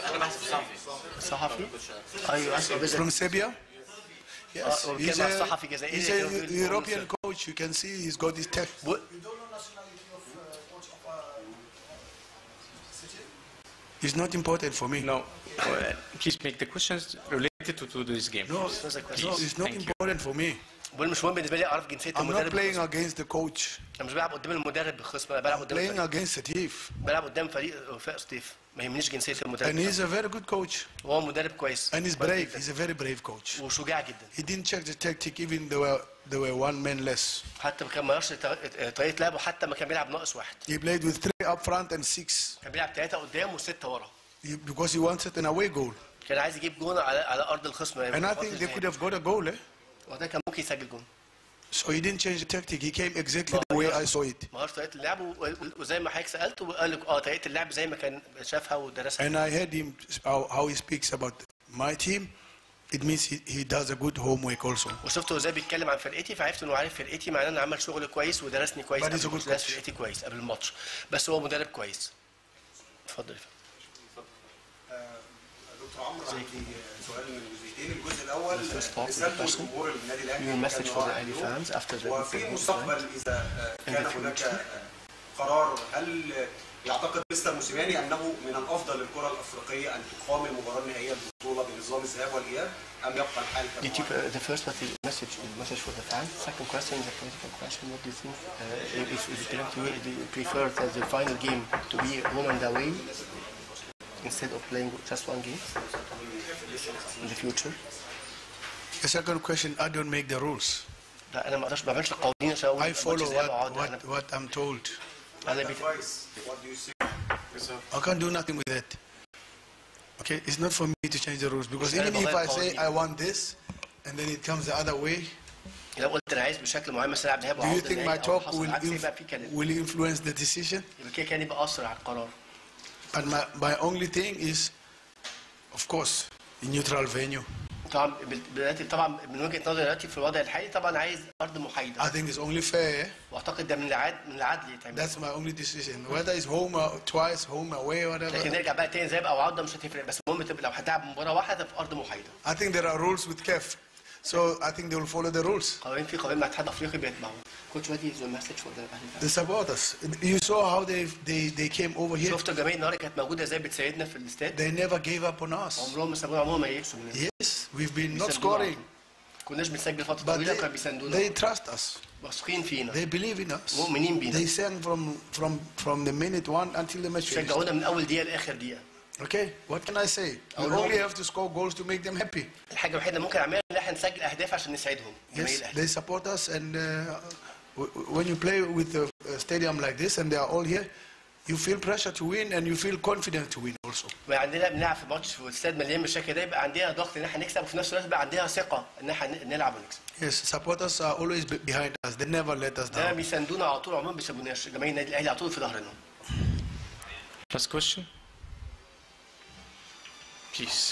صحفي ايوه From Serbia? Yes, آه، he's بيتكلم عن a, صحفي جزائري he's كانوا a بيقولوا European coach. You can see he's got his tech. It's not important for me. No, uh, please make the questions related to, to this game. No, please. no, Please. it's not Thank you. important for me. بقول مش مهم بالنسبه لي اعرف جنسيه I'm not المدرب playing الخصم. against the coach. انا مش بلعب قدام المدرب الخصم انا بلعب قدام Playing الفريق. against Satif. بلعب قدام فريق وفاء ستيف ما يهمنيش جنسيه المدرب And he's a very good coach. وهو مدرب كويس And he's كويس brave. جداً. He's a very brave coach. وشجاع جدا He didn't check the tactic even there were there were one man less. حتى ما كان ما يعرفش طريقه طريقة لعبه حتى ما كان بيلعب ناقص واحد He played with three up front and six كان بيلعب ثلاثه قدام وسته ورا he, because he wanted an away goal. كان عايز يجيب جون على على ارض الخصم And I think they could have got a goal. Eh? وده كان ممكن يسجل جون So he didn't change the tactic. He came exactly the way I saw it. ما عرفش طريقه اللعب و- و- وزي ما حضرتك سالته وقال لك اه طريقه اللعب زي ما كان شافها ودرسها And I heard him how, how he speaks about my team. It means he, he does a good homework also. وشفته ازاي بيتكلم عن فرقتي فعرفت انه عارف فرقتي معناه انه عمل شغل كويس ودرسني كويس But he's a قبل- good درس coach. فرقتي كويس قبل الماتش بس هو مدرب كويس اتفضل يا فندم. دكتور عمرو عندي سؤال من الجزئيتين الجزء الاول The first part of the رسالته question. لجمهور النادي الاهلي Your كان message for the واضح Ahly اليوم. fans after the وفي the المستقبل اذا آه، كان هناك قرار هل يعتقد مستر موسيماني انه من الافضل للكره الافريقيه ان تقام المباراه النهائيه البطوله بنظام الذهاب والإياب ام يبقى الحال كما Did you, هو؟ uh, the first was the message, the message for the fans. Second question is a political question. What do you think? Uh, if, if it belongs to you, do you prefer that the final game to be home and away instead of playing just one game in the future? The second question, I don't make the rules. لا انا ما اقدرش ما بعملش القوانين عشان اقول I ماتش follow ذهاب what, وعودة. انا what, what I'm told. انا بيت... What do you think? I can't do nothing with that. Okay, it's not for me to change the rules because مش أنا even if بغير I say قوانين. I want this and then it comes the other way, لو قلت انا عايز بشكل معين مثلا العب ذهاب do you وعوده think نهائي my أو talk حصل will, العكس inf- يبقى في كلام will influence the decision? يبقى كده كان يبقى اسرع القرار But my, my only thing is, of course, in neutral venue. طبعا بال- دلوقتي طبعا من وجهه نظري دلوقتي في الوضع الحالي طبعا عايز ارض محايده I think it's only fair. واعتقد ده من العدل من العدل يتعمل That's my only decision. Whether it's home or twice, home away, لكن whatever. نرجع بقى تاني زي بقى وعوده مش هتفرق بس المهم تبقى لو هتلعب مباراه واحده في ارض محايده I think there are rules with CAF. So I think they will follow the rules. قوانين في قوانين مع الاتحاد الافريقي بيتبعوا كوتش وادي از مسج فور ذا The supporters. You saw how they, they, they came over here. شفت الجماهير النهارده كانت موجوده ازاي بتساعدنا في الاستاد They never gave up on us. عمرهم ما سابونا عمرهم ما يئسوا مننا Yes, we've been not بيساندونا على scoring, طول. كناش بنسجل فتره but طويله they, كانوا بيساندونا they trust us. واثقين فينا They believe in us. مؤمنين بينا They sang from, from, from the minute one until the match finished. شجعونا من اول دقيقه لاخر دقيقه Okay, what can I say? We Our only Lord- have to score goals to make them happy. الحاجه الوحيده اللي ممكن نعملها ان احنا نسجل اهداف عشان نساعدهم جماهير Yes, الاهلي they support us, and uh, w- w- when you play with a, a stadium like this and they are all here, you feel pressure to win and you feel confident to win also. عندنا بنلعب في ماتش في استاد مليان بالشكل ده يبقى عندنا ضغط ان احنا نكسب وفي نفس الوقت يبقى عندنا ثقه ان احنا نلعب ونكسب Yes, supporters are always be- behind us. They never let us ده down. بيساندونا على طول عموما ما بيسيبوناش جماهير النادي الاهلي على طول في ظهرنا Last question. Please.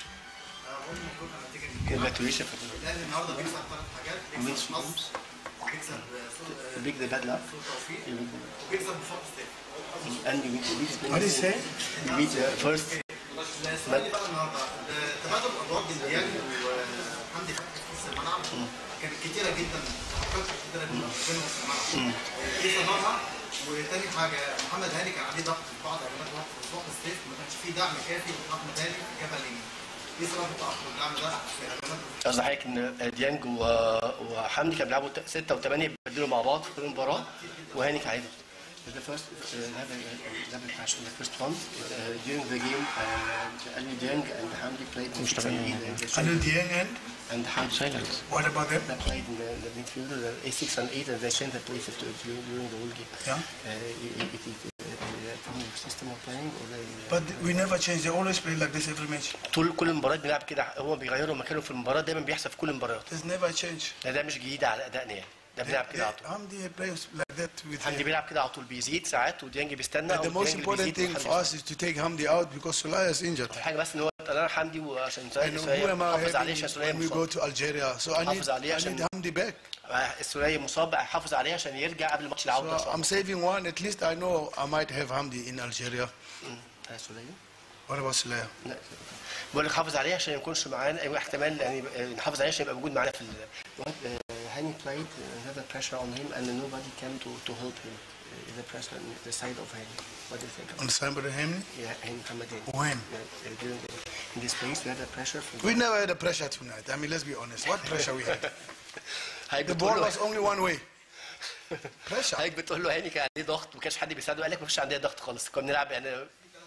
congratulations الاهلي النهارده بيكسب ثلاث حاجات بيكسب حظ بيكسب big the bad luck وبيكسب بفضل السيف and you need to beat What is it? you beat uh, first السؤال بقى النهارده تبادل الادوار بين ديانج وحمدي فتحي في نص الملعب كانت كتيره جدا تحركات كتيره جدا بين نص الملعب ايه سببها؟ وتاني حاجه محمد هاني كان عليه ضغط في بعض هجمات وقت في وقت السيف ما كانش فيه دعم كافي لاحمد هاني في الجبهه اليمين ايه سبب التاخر الدعم ده في هجمات قصدي حضرتك ان ديانج و- وحمدي كانوا بيلعبوا 6 و8 بيبدلوا مع بعض في المباراه وهاني كان عادي The first uh, have a, have a crash in the first one uh, during the game. Uh, Ali Dieng and Hamdi played in six and eight. and they Anil Dieng and? And Hamdi Silence. What about them? They played in the, the midfield, uh, A6 and 8, and they changed the places to, during, during the whole game. Yeah. Uh, it, it, it, uh, from the system of playing or they, But we never change. They always play like this every match. طول كل المباراة بنلعب كده هو بيغيروا مكانه في المباراة دايما بيحصل في كل المباريات There's never change. ده ده مش جديد على أدائنا يعني ده بنلعب كده على طول Hamdi plays like that with حمدي بيلعب كده على طول بيزيد ساعات وديانج بيستنى But the أو most ديانج important بيزيد thing for وحمدي us is to take Hamdi out because Sulaya is injured. حاجة بس ان هو انا حمدي وعشان And سوريا who سوريا am I حافظ عليه having عشان سوريا when we go مصاب to Algeria? So I need, حافظ عليه I عشان need Hamdi back. السوريا مصاب حافظ عليه عشان يرجع قبل ماتش العودة So I'm صعب. saving one. At least I know I might have Hamdi in Algeria. آه، سوريا What about Sulaya? لا بقول لك حافظ عليه عشان ما يكونش معانا أيوة، احتمال يعني آه، نحافظ عليه عشان يبقى موجود معانا في ال هاني played uh, have a pressure on him and nobody came to, to help him uh, the pressure on the side of Hani what do you think On the side of him? yeah Hani Muhammad Hani. When? Yeah, uh, during the, in this place we had a pressure from We never had a pressure tonight. I mean, let's be honest. What pressure we had? هيك The بتقول ball له was only one way. Pressure. هيك بتقول له هاني كان عليه ضغط ما كانش حد بيساعده قال لك ما فيش عندنا ضغط خالص كنا بنلعب يعني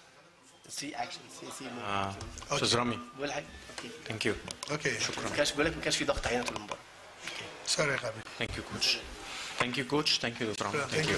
سي اكشن سي سي Ah, Ustaz Rami. بقول حاجه اوكي Thank you. Okay. ما كانش بقول لك ما كانش في ضغط علينا طول المباراه Sorry, Khabi. Thank you, coach. Thank you, coach. Thank you, Dr. Rami. Thank you.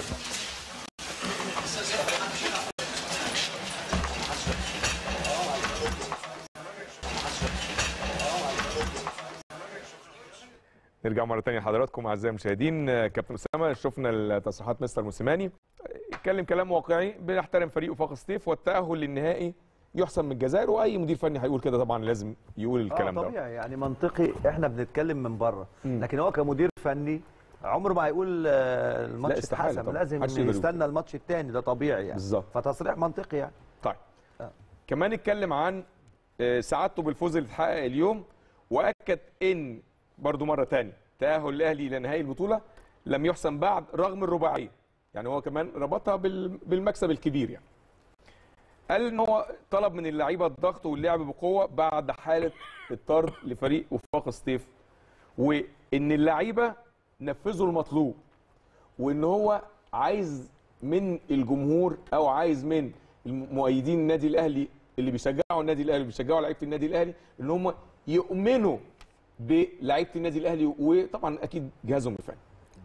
نرجع مره ثانيه لحضراتكم اعزائي المشاهدين آه، كابتن اسامه شفنا تصريحات مستر موسيماني آه، اتكلم كلام واقعي بنحترم فريقه فوق سطيف والتاهل للنهائي يحسم من الجزائر واي مدير فني هيقول كده طبعا لازم يقول الكلام آه ده طبيعي يعني منطقي احنا بنتكلم من بره مم. لكن هو كمدير فني عمره ما هيقول آه، لا، الماتش استحالة اتحسم طبعا. لازم محدش يقدر يقول يستنى الماتش الثاني ده طبيعي يعني بالظبط فتصريح منطقي يعني طيب كمان اتكلم عن آه، سعادته بالفوز اللي اتحقق اليوم واكد ان برضو مره ثانيه تاهل الاهلي الى نهائي البطوله لم يحسم بعد رغم الرباعيه يعني هو كمان ربطها بال- بالمكسب الكبير يعني قال ان هو طلب من اللعيبه الضغط واللعب بقوه بعد حاله الطرد لفريق وفاق سطيف وان اللعيبه نفذوا المطلوب وان هو عايز من الجمهور او عايز من المؤيدين النادي الاهلي اللي بيشجعوا النادي الاهلي بيشجعوا لعيبه النادي الاهلي ان هم يؤمنوا بلعيبه النادي الاهلي وطبعا اكيد جهازهم الفني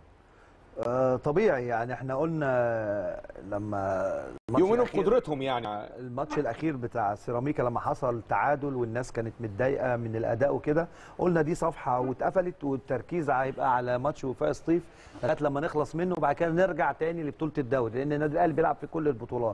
آه طبيعي يعني احنا قلنا لما الماتش يؤمنوا الأخير- بقدرتهم يعني الماتش الاخير بتاع سيراميكا لما حصل تعادل والناس كانت متضايقه من الاداء وكده قلنا دي صفحه واتقفلت والتركيز هيبقى على ماتش وفاء سطيف لغايه لما نخلص منه وبعد كده نرجع تاني لبطوله الدوري لان النادي الاهلي بيلعب في كل البطولات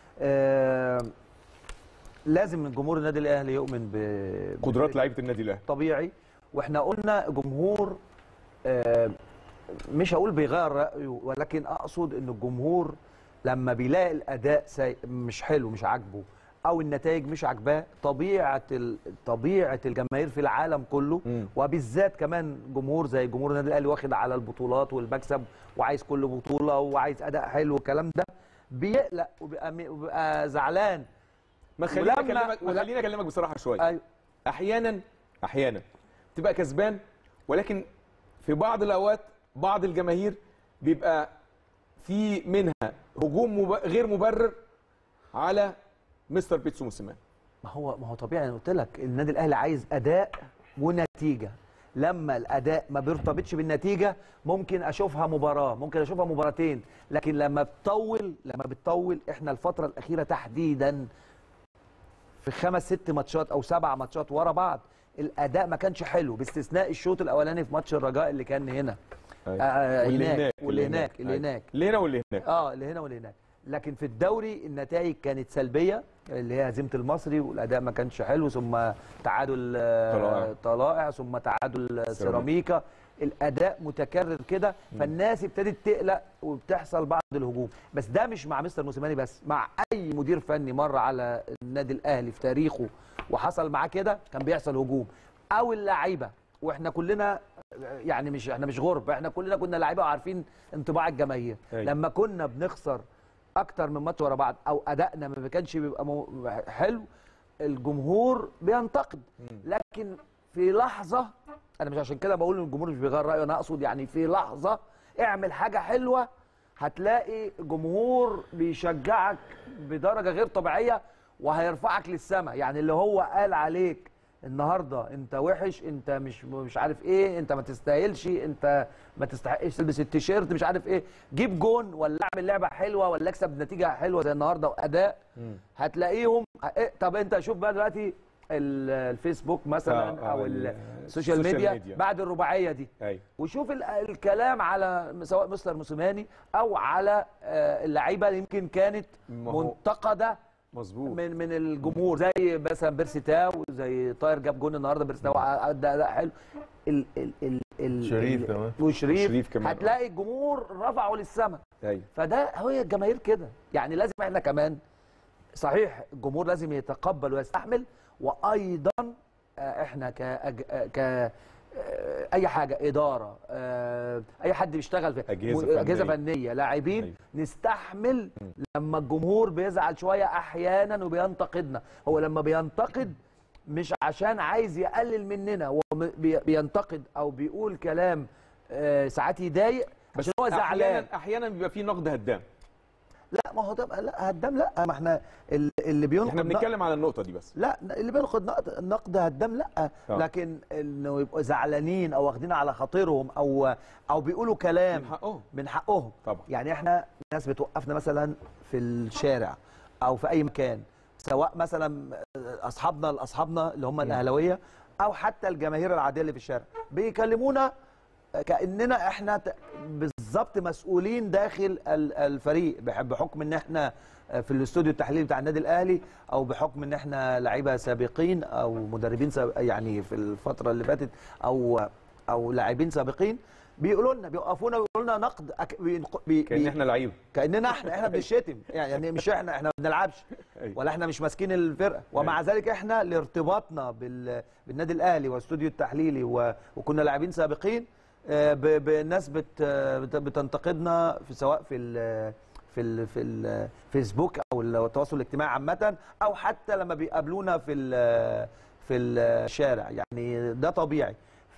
آه لازم الجمهور النادي الاهلي يؤمن ب قدرات لعيبه النادي الاهلي طبيعي واحنا قلنا جمهور آه، مش هقول بيغير رايه ولكن اقصد ان الجمهور لما بيلاقي الاداء سي... مش حلو مش عاجبه او النتائج مش عاجباه طبيعه ال... طبيعه الجماهير في العالم كله مم. وبالذات كمان جمهور زي جمهور النادي الاهلي واخد على البطولات والمكسب وعايز كل بطوله وعايز اداء حلو والكلام ده بيقلق وبيبقى, م- وبيبقى زعلان ما خليني ولما- اكلمك ما ولما- خليني اكلمك بصراحه شويه أيوة. احيانا احيانا تبقى كسبان ولكن في بعض الاوقات بعض الجماهير بيبقى في منها هجوم مب... غير مبرر على مستر بيتسو موسيماني ما هو ما هو طبيعي انا قلت لك النادي الاهلي عايز اداء ونتيجه لما الاداء ما بيرتبطش بالنتيجه ممكن اشوفها مباراه ممكن اشوفها مباراتين لكن لما بتطول لما بتطول احنا الفتره الاخيره تحديدا في خمس ست ماتشات او سبع ماتشات ورا بعض الاداء ما كانش حلو باستثناء الشوط الاولاني في ماتش الرجاء اللي كان هنا أيوة. آه واللي هناك هناك، واللي اللي هناك هناك. اللي أيوة. هناك اللي هنا واللي هناك اه اللي هنا واللي هناك لكن في الدوري النتائج كانت سلبيه اللي هي هزيمه المصري والاداء ما كانش حلو ثم تعادل آه، طلائع. طلائع ثم تعادل آه، سيراميكا. سيراميكا الاداء متكرر كده فالناس ابتدت تقلق وبتحصل بعض الهجوم بس ده مش مع مستر موسيماني بس مع اي مدير فني مر على النادي الاهلي في تاريخه وحصل معاه كده كان بيحصل هجوم او اللعيبه واحنا كلنا يعني مش احنا مش غرب احنا كلنا كنا لعيبه وعارفين انطباع الجماهير أيوة. لما كنا بنخسر اكتر من ماتش ورا بعض او ادائنا ما كانش بيبقى مو- حلو الجمهور بينتقد لكن في لحظه انا مش عشان كده بقول ان الجمهور مش بيغير رايه انا اقصد يعني في لحظه اعمل حاجه حلوه هتلاقي جمهور بيشجعك بدرجه غير طبيعيه وهيرفعك للسماء يعني اللي هو قال عليك النهارده انت وحش انت مش مش عارف ايه انت ما تستاهلش انت ما تستحقش تلبس التيشيرت مش عارف ايه جيب جون ولا اعمل لعبه حلوه ولا اكسب نتيجه حلوه زي النهارده واداء هتلاقيهم إيه طب انت شوف بقى دلوقتي ال- الفيسبوك مثلا آه، آه، او ال- ال- السوشيال ميديا, ميديا. بعد الرباعيه دي ايوه وشوف ال- الكلام على سواء مستر موسيماني او على آه، اللعيبه اللي يمكن كانت ما هو- منتقده مظبوط من من الجمهور زي مثلا بيرسي تاو زي طاهر جاب جون النهارده بيرسي تاو ادى اداء حلو ال ال ال ال شريف ال- كمان. وشريف شريف كمان. هتلاقي الجمهور رفعه للسماء ايوه فده هي الجماهير كده يعني لازم احنا كمان صحيح الجمهور لازم يتقبل ويستحمل وايضا آه، احنا ك ك آه، اي حاجه اداره آه، اي حد بيشتغل في أجهزة م- اجهزه فنية. فنيه لاعبين أيوة. نستحمل لما الجمهور بيزعل شويه احيانا وبينتقدنا هو لما بينتقد مش عشان عايز يقلل مننا هو م- بي- بينتقد او بيقول كلام آه، ساعات يضايق عشان هو زعلان احيانا احيانا بيبقى في نقد هدام لا ما هو ده لا هدام لا ما احنا ال- اللي بينقد احنا نقد- بنتكلم على النقطه دي بس لا اللي بينقد نقد نقد هدام لا آه. لكن انه يبقوا زعلانين او واخدين على خاطرهم او او بيقولوا كلام من حقهم من حقهم طبعا يعني احنا ناس بتوقفنا مثلا في الشارع او في اي مكان سواء مثلا اصحابنا الاصحابنا اللي هم الاهلاويه او حتى الجماهير العاديه اللي في الشارع بيكلمونا كاننا احنا ت- بالظبط مسؤولين داخل ال- الفريق بح- بحكم ان احنا في الاستوديو التحليلي بتاع النادي الاهلي او بحكم ان احنا لعيبه سابقين او مدربين ساب- يعني في الفتره اللي فاتت او او لاعبين سابقين بيقولوا لنا بيوقفونا بيقولوا لنا نقد أك- بينق- بي كان بي- احنا لعيبه كاننا احنا احنا بنشتم يعني مش احنا احنا ما بنلعبش أيوة. ولا احنا مش ماسكين الفرقه ومع ذلك احنا لارتباطنا بال... بالنادي الاهلي والاستوديو التحليلي و... وكنا لاعبين سابقين آه، ب... بالناس بت... بت... بتنتقدنا في سواء في ال... في ال... في الفيسبوك او التواصل الاجتماعي عامه او حتى لما بيقابلونا في ال... في الشارع يعني ده طبيعي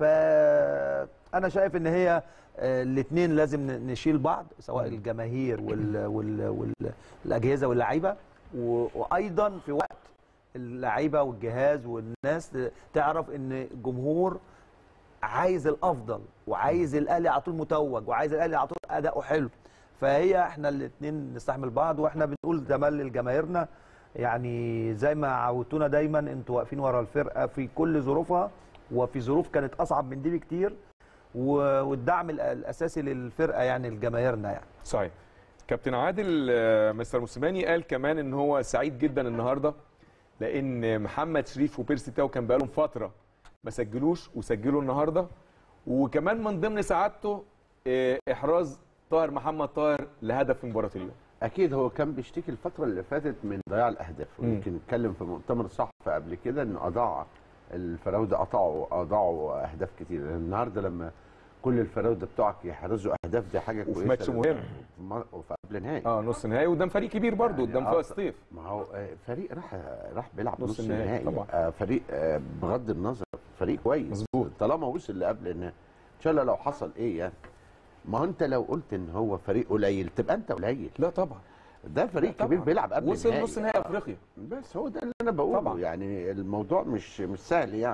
فانا شايف ان هي الاثنين لازم ن- نشيل بعض سواء الجماهير وال... وال... والاجهزه واللعيبه و... وايضا في وقت اللعيبه والجهاز والناس تعرف ان الجمهور عايز الافضل وعايز الاهلي على طول متوج وعايز الاهلي على طول اداؤه حلو فهي احنا الاثنين نستحمل بعض واحنا بنقول زمان لجماهيرنا يعني زي ما عودتونا دايما انتوا واقفين ورا الفرقه في كل ظروفها وفي ظروف كانت اصعب من دي بكتير و- والدعم الأ- الاساسي للفرقه يعني لجماهيرنا يعني صحيح كابتن عادل آه، مستر موسيماني قال كمان ان هو سعيد جدا النهارده لان محمد شريف وبيرسي تاو كان بقالهم فتره ما سجلوش وسجلوا النهارده وكمان من ضمن سعادته آه، احراز طاهر محمد طاهر لهدف في مباراه اليوم اكيد هو كان بيشتكي الفتره اللي فاتت من ضياع الاهداف مم. ويمكن اتكلم في مؤتمر صحفي قبل كده انه اضاع الفراوده قطعوا اضاعوا اهداف كتير النهارده لما كل الفراوده بتوعك يحرزوا اهداف دي حاجه كويسه وفي ماتش مهم ما- وفي قبل نهائي اه نص نهائي قدام فريق كبير برضه قدام آه، فاس طيف ما هو آه، فريق راح راح بيلعب نص نص, النهائي النهائي طبعا. آه، فريق آه، بغض النظر فريق كويس مظبوط. طالما وصل لقبل النهائي ان شاء الله لو حصل ايه يعني ما هو انت لو قلت ان هو فريق قليل تبقى انت قليل لا طبعا ده فريق لا طبعاً. كبير بيلعب قبل وصل النهائي. نص نهائي آه. افريقيا بس هو ده اللي انا بقوله طبعاً. يعني الموضوع مش مش سهل يعني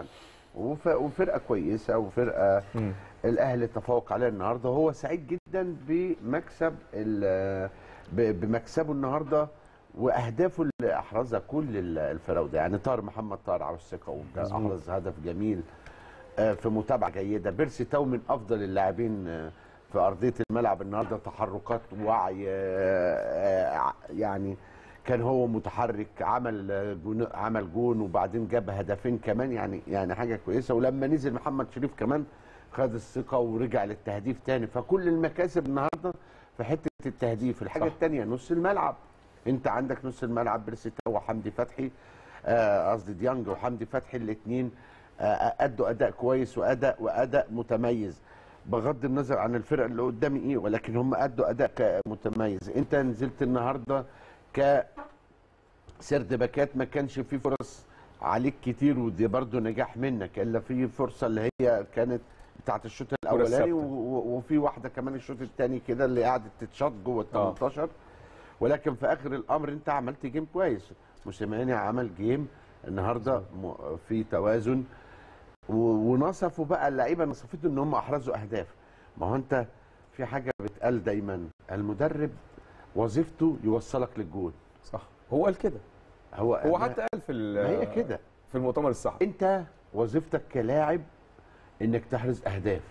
وف- وفرقه كويسه وفرقه الاهلي تفوق عليها النهارده هو سعيد جدا بمكسب ال- ب- بمكسبه النهارده واهدافه اللي احرزها كل ال- الفراوده يعني طاهر محمد طاهر على الثقه واحرز هدف جميل آه، في متابعه جيده بيرسي تاو من افضل اللاعبين آه، في ارضيه الملعب النهارده تحركات وعي آه، آه، يعني كان هو متحرك عمل آه، جون عمل جون وبعدين جاب هدفين كمان يعني يعني حاجه كويسه ولما نزل محمد شريف كمان خد الثقه ورجع للتهديف تاني فكل المكاسب النهارده في حته التهديف الحاجه الثانيه نص الملعب انت عندك نص الملعب بيرسي تاو وحمدي فتحي آه، قصدي ديانج وحمدي فتحي الاثنين ادوا اداء كويس واداء واداء متميز بغض النظر عن الفرق اللي قدامي ايه ولكن هم ادوا اداء ك- متميز انت نزلت النهارده ك سرد باكات ما كانش في فرص عليك كتير ودي برضو نجاح منك الا في فرصه اللي هي كانت بتاعت الشوط الاولاني ثابتة. و- و- وفي واحده كمان الشوط الثاني كده اللي قعدت تتشاط جوه ال 18 ولكن في اخر الامر انت عملت جيم كويس موسيماني عمل جيم النهارده م- في توازن و- ونصفوا بقى اللعيبه نصفته ان هم احرزوا اهداف ما هو انت في حاجه بتقال دايما المدرب وظيفته يوصلك للجول صح هو قال كده هو هو أنا- حتى قال في ال- ما هي كده في المؤتمر الصحفي انت وظيفتك كلاعب انك تحرز اهداف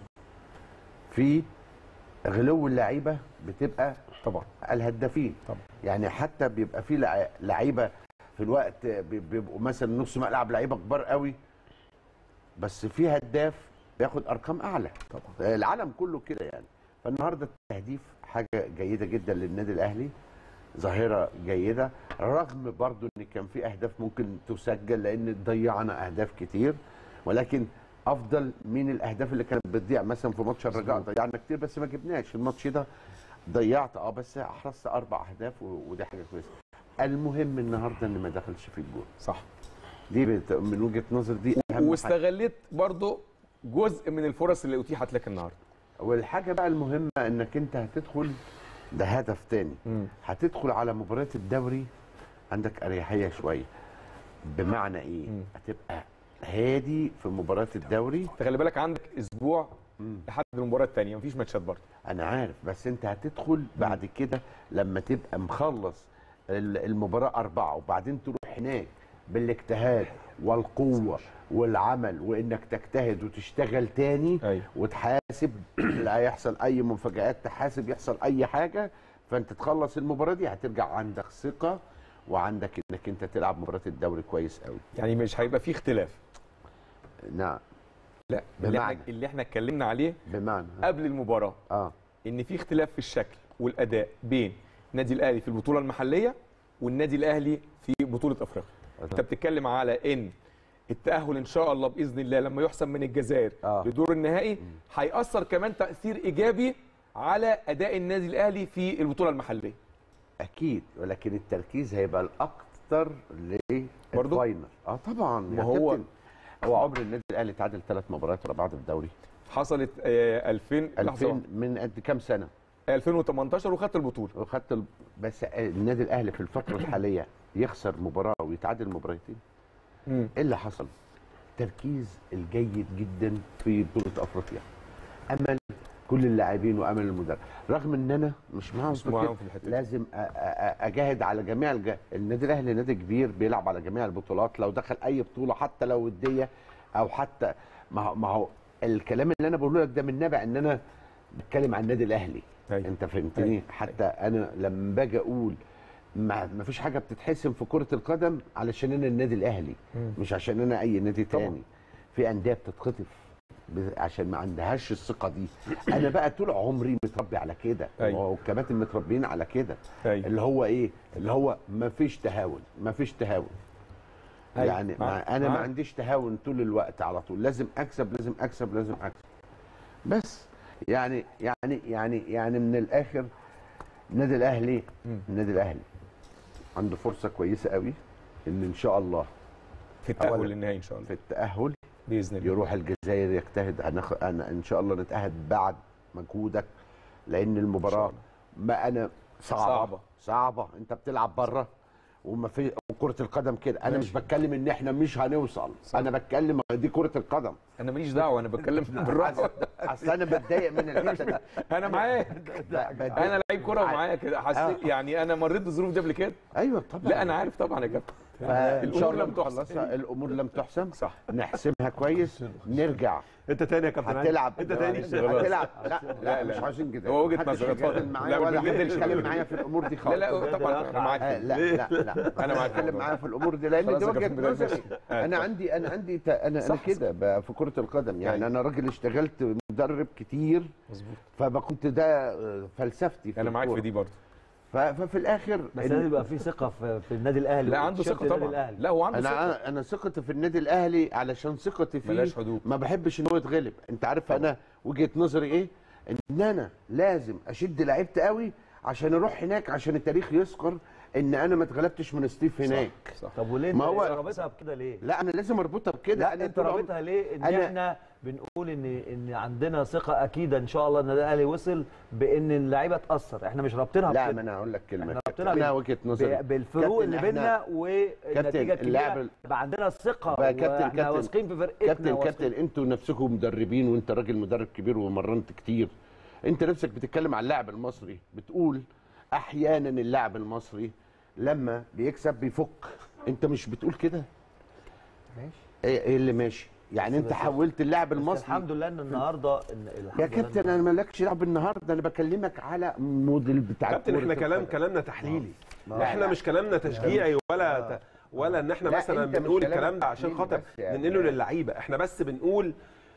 في غلو اللعيبه بتبقى طبعا الهدافين طبعا يعني حتى بيبقى في لع- لعيبه في الوقت بي- بيبقوا مثلا نص ملعب لعيبه كبار قوي بس في هداف بياخد ارقام اعلى طبعا العالم كله كده يعني فالنهارده التهديف حاجه جيده جدا للنادي الاهلي ظاهره جيده رغم برضو ان كان في اهداف ممكن تسجل لان ضيعنا اهداف كتير ولكن افضل من الاهداف اللي كانت بتضيع مثلا في ماتش الرجاء ضيعنا كتير بس ما جبناش الماتش ده ضيعت اه بس احرزت اربع اهداف و- ودي حاجه كويسه المهم النهارده ان ما دخلش في الجول صح دي بت- من وجهه نظر دي اهم حاجه واستغلت برضو جزء من الفرص اللي اتيحت لك النهارده والحاجه بقى المهمه انك انت هتدخل ده هدف تاني هتدخل على مباراه الدوري عندك اريحيه شويه بمعنى ايه هتبقى هادي في مباراه الدوري انت خلي بالك عندك اسبوع لحد المباراه الثانيه مفيش ماتشات برضه انا عارف بس انت هتدخل بعد كده لما تبقى مخلص ال- المباراه اربعه وبعدين تروح هناك بالاجتهاد والقوه والعمل وانك تجتهد وتشتغل تاني أيوة. وتحاسب لا يحصل اي مفاجات تحاسب يحصل اي حاجه فانت تخلص المباراه دي هترجع عندك ثقه وعندك انك انت تلعب مباراه الدوري كويس قوي يعني مش هيبقى في اختلاف نعم لا اللي بمعنى؟ احنا اللي احنا اتكلمنا عليه بمعنى قبل المباراه اه ان في اختلاف في الشكل والاداء بين النادي الاهلي في البطوله المحليه والنادي الاهلي في بطوله افريقيا انت بتتكلم على ان التاهل ان شاء الله باذن الله لما يحسم من الجزائر آه. لدور النهائي هياثر كمان تاثير ايجابي على اداء النادي الاهلي في البطوله المحليه اكيد ولكن التركيز هيبقى الاكثر برضو؟ للفاينل اه طبعا ما يا هو- كابتن. هو عمر النادي الاهلي تعادل ثلاث مباريات ورا بعض في الدوري حصلت آه 2000 لحظه 2000 واحدة. من قد كام سنه 2018 وخدت البطوله وخدت ال... بس النادي الاهلي في الفتره الحاليه يخسر مباراه ويتعادل مباراتين مم. ايه اللي حصل التركيز الجيد جدا في بطوله افريقيا امل كل اللاعبين وامل المدرب رغم ان انا مش معاهم مش في معاهم كده، في الحتة دي. لازم أ- أ- أ- اجاهد على جميع الج... النادي الاهلي نادي كبير بيلعب على جميع البطولات لو دخل اي بطوله حتى لو وديه او حتى ما هو- ما هو الكلام اللي انا بقوله لك ده من نابع ان انا بتكلم عن النادي الاهلي أيوة. انت فهمتني أيوة. حتى انا لما باجي اقول ما ما فيش حاجه بتتحسم في كره القدم علشان انا النادي الاهلي مم. مش عشان انا اي نادي طبعاً. تاني في انديه بتتخطف ب- عشان ما عندهاش الثقه دي انا بقى طول عمري متربي على كده أيوة. والكباتن متربيين على كده أيوة. اللي هو ايه اللي هو ما فيش تهاون ما فيش تهاون أيوة. يعني مع- ما انا ما معاك. عنديش تهاون طول الوقت على طول لازم اكسب لازم اكسب لازم اكسب بس يعني يعني يعني يعني من الاخر النادي الاهلي النادي الاهلي عنده فرصه كويسه قوي ان ان شاء الله في التاهل أولاً للنهائي ان شاء الله في التاهل باذن الله يروح الجزائر يجتهد هناخد انا ان شاء الله نتاهل بعد مجهودك لان المباراه ما انا صعبه صعبة. صعبه, صعبة. انت بتلعب بره وما في وكره القدم كده انا مش بتكلم ان احنا مش هنوصل انا بتكلم دي كره القدم انا ماليش دعوه انا بتكلم بالراحه اصل انا بتضايق من الحته دي انا معاك انا لعيب كوره ومعايا كده حسيت يعني انا مريت بالظروف دي قبل كده ايوه طبعا لا انا عارف طبعا يا كابتن فان شاء الامور الله لم تحسن نخلصها الامور لم تحسم صح نحسمها كويس نرجع انت تاني يا كابتن علي. هتلعب انت تاني هتلعب لا لا, لا، مش لا. عايزين كده هو وجهة محدش نظر، اتفضل. يتكلم معايا لا، ما ولا حد بنجادلش. يتكلم معايا في الامور دي لا خالص لا طبعا انا معاك آه، لا لا لا أنا معاك في تتكلم الموضوع. معايا في الامور دي لان خلاص دي يا وجهه كابتن بلال، نظري ماشي. آه، انا اتفضل. عندي انا عندي ت- انا انا صح، كده ب- في كره القدم يعني أيوة. انا راجل اشتغلت مدرب كتير مظبوط فكنت ده آه، فلسفتي في انا معاك في الكورة. دي برضه ف- ففي الاخر بس إن- لازم يبقى في ثقه في, في النادي الاهلي لا عنده وتيشيرت ثقه النادي طبعا الأهلي. لا هو عنده ثقه انا انا ثقتي في النادي الاهلي علشان ثقتي فيه ملهاش حدود. ما بحبش ان هو يتغلب انت عارف انا وجهه نظري ايه ان انا لازم اشد لعيبتي قوي عشان اروح هناك عشان التاريخ يذكر ان انا ما اتغلبتش من ستيف هناك صح طب وليه ما ما هو- هو رابطها بكده ليه؟ لا انا لازم اربطها بكده لا انا انت طول عمري- رابطها ليه؟ ان أنا- احنا بنقول ان ان عندنا ثقه اكيده ان شاء الله ان النادي الاهلي وصل بان اللعيبه تاثر احنا مش رابطينها لا بكده. ما انا هقول لك كلمه احنا كابتن. رابطينها انا بال- وجهه نظري ب- بالفروق كابتن، اللي إحنا- بيننا والنتيجه اللاعب الكبيره ال- يبقى عندنا ثقه بقى كابتن واحنا كابتن واثقين في فرقتنا كابتن واثقين- كابتن انتوا نفسكم مدربين وانت راجل مدرب كبير ومرنت كتير انت نفسك بتتكلم عن اللاعب المصري بتقول احيانا اللاعب المصري لما بيكسب بيفك انت مش بتقول كده ماشي ايه ايه اللي ماشي يعني انت بس- حولت اللاعب بس المصري الحمد لله ان النهارده ان الحمد يا لله كابتن انا مالكش دعوه بالنهارده انا بكلمك على موديل بتاع كابتن كرة احنا كلام القدم. كلامنا تحليلي لا، احنا لا. مش كلامنا تشجيعي ولا ت... ولا ان احنا لا، مثلا أنت مش بنقول كلامك الكلام ده عشان تحليلي خاطر بس يعني. ننقله للعيبه احنا بس بنقول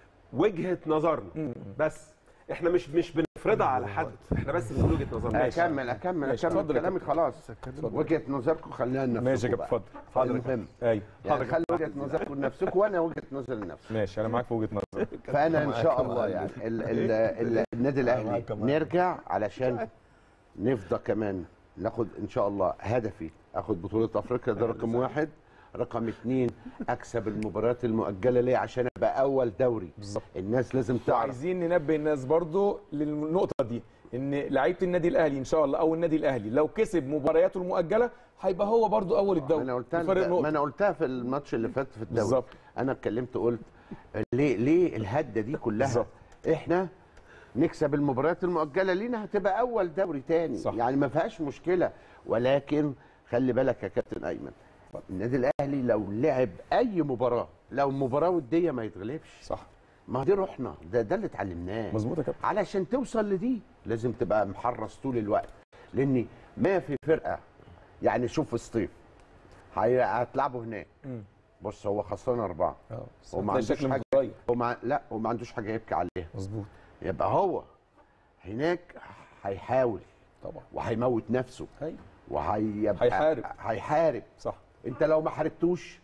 وجهه نظرنا بس احنا مش مش بنفرضها على حد احنا بس بنقول وجهه نظرنا اكمل اكمل ماشي، اكمل اتفضل يا كلامي خلاص وجهه نظركم خليها لنفسكم ماشي يا بقى. كابتن اتفضل المهم ايوه يعني خلي وجهه نظركم لنفسكم وانا وجهه نظري لنفسي ماشي انا معاك في وجهه نظري فانا ان شاء الله يعني ال ال ال النادي الاهلي نرجع علشان نفضى كمان ناخد ان شاء الله هدفي اخد بطوله افريقيا ده رقم واحد رقم اتنين اكسب المباريات المؤجله ليه عشان ابقى اول دوري بالظبط الناس لازم تعرف وعايزين ننبه الناس برضو للنقطه دي ان لعيبه النادي الاهلي ان شاء الله او النادي الاهلي لو كسب مبارياته المؤجله هيبقى هو برضو اول ما الدوري انا قلتها بفرق ما نقطه انا قلتها في الماتش اللي فات في الدوري بالظبط. انا اتكلمت قلت ليه ليه الهده دي كلها بالظبط. احنا نكسب المباريات المؤجله لينا هتبقى اول دوري تاني صح. يعني ما فيهاش مشكله ولكن خلي بالك يا كابتن ايمن النادي الاهلي لو لعب اي مباراه لو مباراه وديه ما يتغلبش صح ما دي روحنا ده ده اللي اتعلمناه مظبوط يا كابتن علشان توصل لدي لازم تبقى محرص طول الوقت لان ما في فرقه يعني شوف الصيف هي- هتلعبوا هناك مم. بص هو خسران اربعه اه هو ما ده عندوش شكل حاجه متغير هو مع... لا هو ما عندوش حاجه يبكي عليها مظبوط يبقى هو هناك هيحاول طبعا وهيموت نفسه ايوه وهيبقى هيحارب. هيحارب صح انت لو ما حاربتوش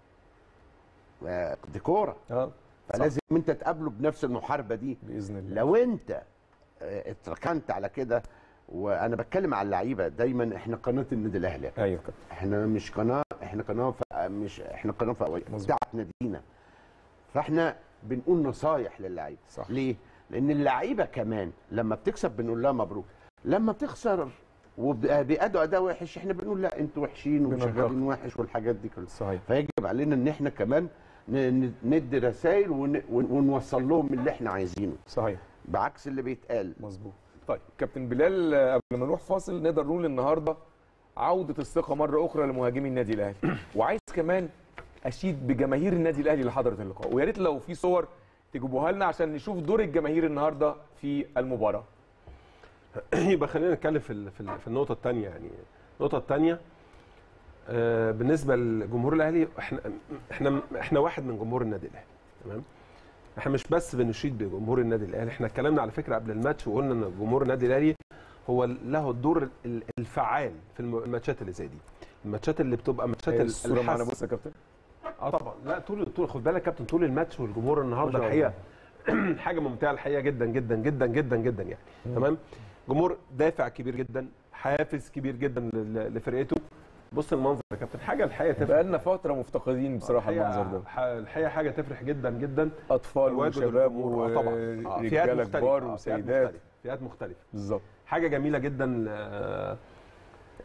آه، دي كوره اه فلازم انت تقابله بنفس المحاربه دي باذن الله لو انت آه، اتركنت على كده وانا بتكلم على اللعيبه دايما احنا قناه النادي الاهلي يا كابتن. ايوه كابتن احنا مش قناه احنا قناه ف... مش احنا قناه فئويه مظبوط. بتاعت نادينا فاحنا بنقول نصايح للعيبه صح. ليه؟ لان اللعيبه كمان لما بتكسب بنقول لها مبروك لما بتخسر وبيأدوا اداء وحش احنا بنقول لا انتوا وحشين وشغالين وحش والحاجات دي كلها صحيح فيجب علينا ان احنا كمان ن- ن- ندي رسائل ون... ون- ونوصل لهم اللي احنا عايزينه صحيح بعكس اللي بيتقال مظبوط طيب كابتن بلال آه، قبل ما نروح فاصل نقدر نقول النهارده عوده الثقه مره اخرى لمهاجمي النادي الاهلي وعايز كمان اشيد بجماهير النادي الاهلي اللي حضرت اللقاء ويا ريت لو في صور تجيبوها لنا عشان نشوف دور الجماهير النهارده في المباراه يبقى خلينا نتكلم في ال- في ال- في النقطه الثانيه يعني النقطه الثانيه بالنسبه لجمهور الاهلي احنا احنا احنا واحد من جمهور النادي الاهلي تمام احنا مش بس بنشيد بجمهور النادي الاهلي احنا اتكلمنا على فكره قبل الماتش وقلنا ان جمهور النادي الاهلي هو له الدور ال- الفعال في الم- الماتشات اللي زي دي الماتشات اللي بتبقى ماتشات ال- الصوره معانا الحسم. بص يا كابتن اه طبعا لا طول طول خد بالك يا كابتن طول الماتش والجمهور النهارده ما شاء الحقيقه حاجه ممتعه الحقيقه جدا جدا جدا جدا جدا يعني تمام جمهور دافع كبير جدا حافز كبير جدا ل- لفرقته بص المنظر يا كابتن حاجه الحقيقه تفرح بقى لنا فتره مفتقدين بصراحه الحقيقة- المنظر ده ح- الحقيقه حاجه تفرح جدا جدا اطفال تواجد وشباب الجمهور. آه طبعا آه، فئات ورجاله مختلفة. كبار آه، فئات وسيدات مختلفة. فئات مختلفه بالظبط حاجه جميله جدا آه،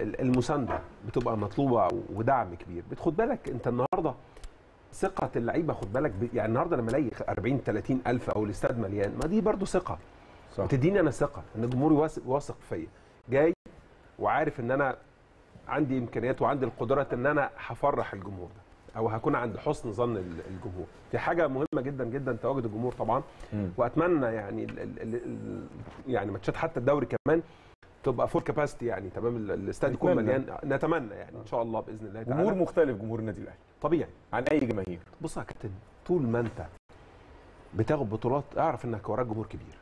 ال- المسانده بتبقى مطلوبه ودعم كبير بتاخد بالك انت النهارده ثقه اللعيبه خد بالك ب- يعني النهارده لما الاقي 40 30 الف او الاستاد مليان ما دي برضو ثقه صح. بتديني انا ثقه ان الجمهور واثق واثق فيا جاي وعارف ان انا عندي امكانيات وعندي القدرات ان انا هفرح الجمهور ده او هكون عند حسن ظن ال- الجمهور دي حاجه مهمه جدا جدا تواجد الجمهور طبعا مم. واتمنى يعني ال ال ال ال يعني ماتشات حتى الدوري كمان تبقى فول كاباسيتي يعني تمام ال- الاستاد يكون نتمنى. مليان نتمنى يعني ان شاء الله باذن الله تعالى جمهور مختلف جمهور النادي الاهلي طبيعي عن اي جماهير بص يا كابتن طول ما انت بتاخد بطولات اعرف انك وراك جمهور كبير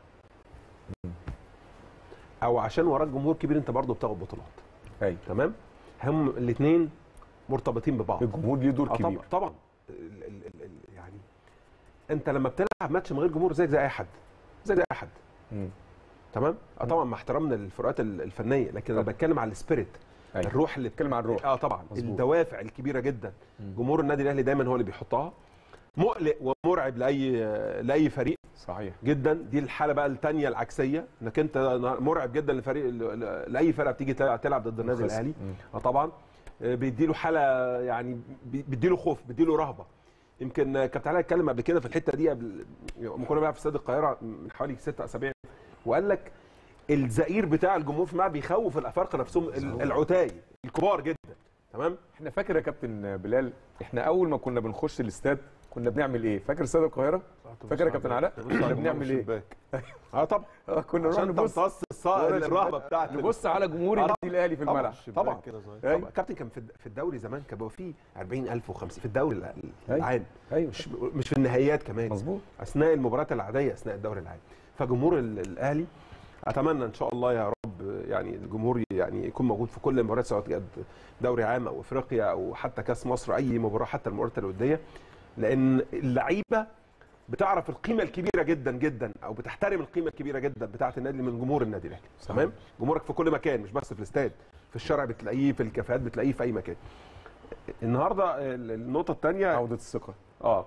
او عشان وراك جمهور كبير انت برضه بتاخد بطولات ايوه تمام هم الاثنين مرتبطين ببعض الجمهور ليه دور آه كبير طبعا طبعا ال- ال- ال- ال- يعني انت لما بتلعب ماتش من غير جمهور زيك زي اي حد زي زي اي حد مم. تمام اه طبعا مع احترامنا للفروقات ال- الفنيه لكن انا بتكلم على السبيريت أيوة. الروح اللي بتكلم عن الروح اه طبعا مظبوط. الدوافع الكبيره جدا جمهور النادي الاهلي دايما هو اللي بيحطها مقلق ومرعب لاي لاي فريق صحيح جدا دي الحاله بقى الثانيه العكسيه انك انت مرعب جدا لفريق لاي فرقه بتيجي تلعب تلعب ضد النادي خسر. الاهلي مم. اه طبعا آه، بيديله حاله يعني بي- بيديله خوف بيديله رهبه يمكن آه، كابتن علاء اتكلم قبل كده في الحته دي قبل لما كنا بنلعب في استاد القاهره من حوالي ست اسابيع وقال لك الزئير بتاع الجمهور في الملعب بيخوف الافارقه نفسهم ال- العتاي الكبار جدا تمام احنا فاكر يا كابتن بلال احنا اول ما كنا بنخش الاستاد كنا بنعمل ايه فاكر استاد القاهره فاكر يا كابتن علاء كنا بنعمل ايه اه طبعا اه كنا نروح عشان نبص تمتص الص- ورا الرهبه الشباك. بتاعت نبص على جمهور آه، النادي الاهلي في طبعاً، الملعب طبعا كده صغير. أيوة. طبعا كابتن كان في الد- في الدوري زمان كان بيبقى فيه 40000 و50 في الدوري الع- أيوة. العام ايوه مش مش في النهائيات كمان مظبوط اثناء المباريات العاديه اثناء الدوري العام فجمهور ال- الاهلي اتمنى ان شاء الله يا رب يعني الجمهور يعني يكون موجود في كل المباريات سواء كانت دوري عام او افريقيا او حتى كاس مصر اي مباراه حتى المباريات الوديه لان اللعيبه بتعرف القيمه الكبيره جدا جدا او بتحترم القيمه الكبيره جدا بتاعه النادي من جمهور النادي الاهلي تمام جمهورك في كل مكان مش بس في الاستاد في الشارع بتلاقيه في الكافيهات بتلاقيه في اي مكان النهارده ال- النقطه الثانيه عوده الثقه اه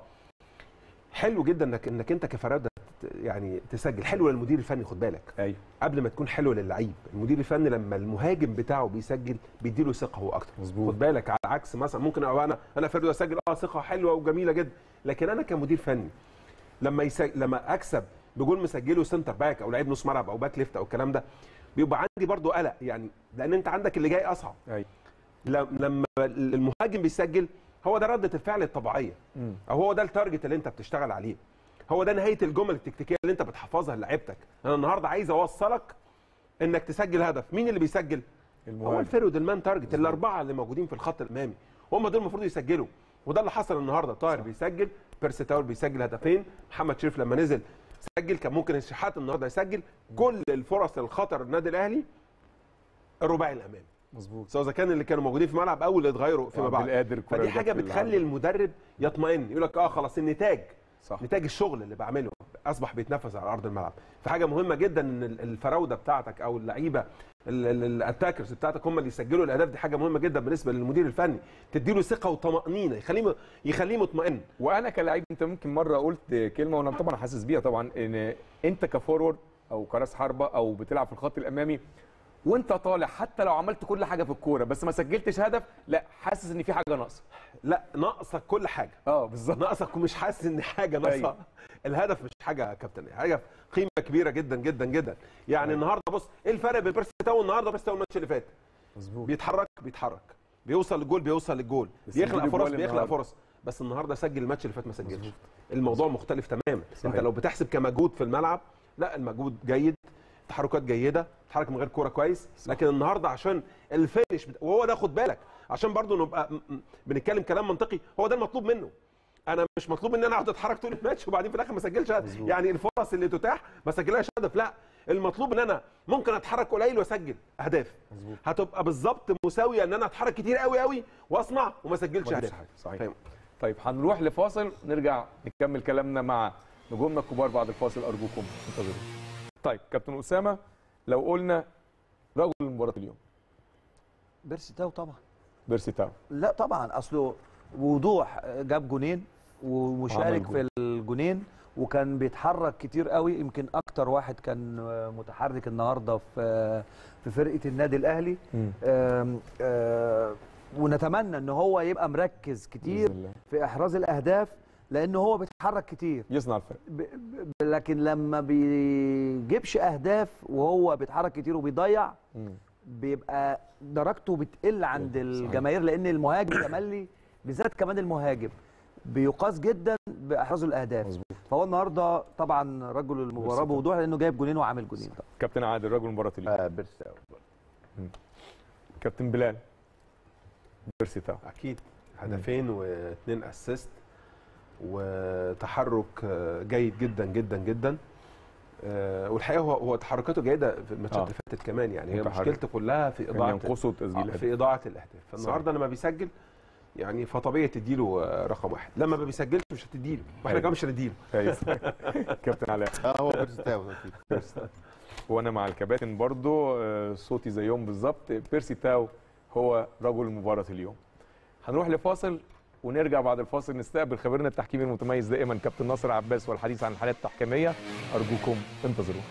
حلو جدا انك انك انت كفرادة يعني تسجل حلو للمدير الفني خد بالك ايوه قبل ما تكون حلو للعيب المدير الفني لما المهاجم بتاعه بيسجل بيديله ثقه هو اكتر مظبوط خد بالك على عكس مثلا ممكن أبقى انا انا فرد اسجل اه ثقه حلوه وجميله جدا لكن انا كمدير فني لما يسجل لما اكسب بجول مسجله سنتر باك او لعيب نص ملعب او باك ليفت او الكلام ده بيبقى عندي برضو قلق يعني لان انت عندك اللي جاي اصعب ايوه لم- لما المهاجم بيسجل هو ده رده الفعل الطبيعيه مم. او هو ده التارجت اللي انت بتشتغل عليه هو ده نهايه الجمل التكتيكيه اللي انت بتحفظها لعيبتك انا النهارده عايز اوصلك انك تسجل هدف مين اللي بيسجل هو المهاجم الفيرود المان تارجت الاربعه اللي موجودين في الخط الامامي هم دول المفروض يسجلوا وده اللي حصل النهارده طاهر بيسجل بيرسي تاور بيسجل هدفين محمد شريف لما نزل سجل كان ممكن الشحات النهارده يسجل كل الفرص الخطر النادي الاهلي الرباعي الامامي مظبوط سواء اذا كان اللي كانوا موجودين في الملعب او اللي اتغيروا فيما بعد بالقادر الكرة فدي اللي حاجه جت في بتخلي المدرب يطمئن يقول لك اه خلاص النتاج صح نتاج الشغل اللي بعمله اصبح بيتنفذ على ارض الملعب فحاجه مهمه جدا ان ال- الفراوده بتاعتك او اللعيبه الاتاكرز بتاعتك هم اللي يسجلوا الاهداف دي حاجه مهمه جدا بالنسبه للمدير الفني تديله ثقه وطمانينه يخليه يخليه مطمئن وانا كلاعب انت ممكن مره قلت كلمه وانا طبعا حاسس بيها طبعا ان انت كفورورد او كراس حربه او بتلعب في الخط الامامي وانت طالع حتى لو عملت كل حاجه في الكوره بس ما سجلتش هدف لا حاسس ان في حاجه ناقصه لا ناقصك كل حاجه اه بالظبط ناقصك ومش حاسس ان حاجه ناقصه أيوة. الهدف مش حاجه يا كابتن حاجه قيمه كبيره جدا جدا جدا يعني أيوة. النهارده بص ايه الفرق بين بيرسي تاو النهارده وبيرسي تاو الماتش اللي فات مظبوط بيتحرك بيتحرك بيوصل للجول بيوصل للجول بس بيخلق بيجيب فرص جوال بيخلق النهاردة. فرص بس النهارده سجل الماتش اللي فات ما سجلش الموضوع مختلف تماما صحيح. انت لو بتحسب كمجهود في الملعب لا المجهود جيد تحركات جيده تحرك من غير كوره كويس لكن النهارده عشان الفينش بت... وهو ده خد بالك عشان برضو نبقى م- م- بنتكلم كلام منطقي هو ده المطلوب منه انا مش مطلوب ان انا اقعد اتحرك طول الماتش وبعدين في الاخر ما اسجلش هدف مظبوط. يعني الفرص اللي تتاح ما اسجلهاش هدف لا المطلوب ان انا ممكن اتحرك قليل واسجل اهداف مظبوط. هتبقى بالظبط مساويه ان انا اتحرك كتير قوي قوي واصنع وما اسجلش ما اهداف فيش حاجة. صحيح فاهم؟ طيب هنروح لفاصل نرجع نكمل كلامنا مع نجومنا الكبار بعد الفاصل ارجوكم انتظروا طيب كابتن اسامه لو قلنا رجل مباراه اليوم بيرسي تاو طبعا بيرسي تاو لا طبعا اصله وضوح جاب جونين عمل ومشارك جون. في الجونين وكان بيتحرك كتير قوي يمكن اكتر واحد كان آه، متحرك النهارده في في فرقه النادي الاهلي مم. آم، آه، ونتمنى ان هو يبقى مركز كتير بإذن الله. في احراز الاهداف لان هو بيتحرك كتير يصنع الفرق ب- ب- لكن لما بيجيبش اهداف وهو بيتحرك كتير وبيضيع مم. بيبقى درجته بتقل عند الجماهير لان المهاجم تملي بالذات كمان المهاجم بيقاس جدا باحرازه الاهداف مظبوط. فهو النهارده طبعا رجل المباراه بوضوح لانه جايب جولين وعامل جولين طبعا كابتن عادل رجل مباراه اليوم آه بيرستاو كابتن بلال بيرسي تاو اكيد هدفين واثنين اسيست وتحرك آه، جيد جدا جدا جدا آه، والحقيقه هو هو تحركاته جيده في الماتشات آه. اللي فاتت كمان يعني هي متحرك. مشكلته كلها في كان اضاعه ينقصه تسجيل آه، في اضاعه الاهداف فالنهارده لما بيسجل يعني فطبيعي تديله آه، رقم واحد لما ما بيسجلش مش هتديله واحنا أيوة. كمان مش هنديله ايوه كابتن علاء اه هو بيرسي تاو اكيد وانا مع الكباتن برضو آه، صوتي زيهم بالظبط بيرسي تاو هو رجل مباراه اليوم هنروح لفاصل ونرجع بعد الفاصل نستقبل خبيرنا التحكيمي المتميز دائما كابتن ناصر عباس والحديث عن الحالات التحكيميه ارجوكم انتظرونا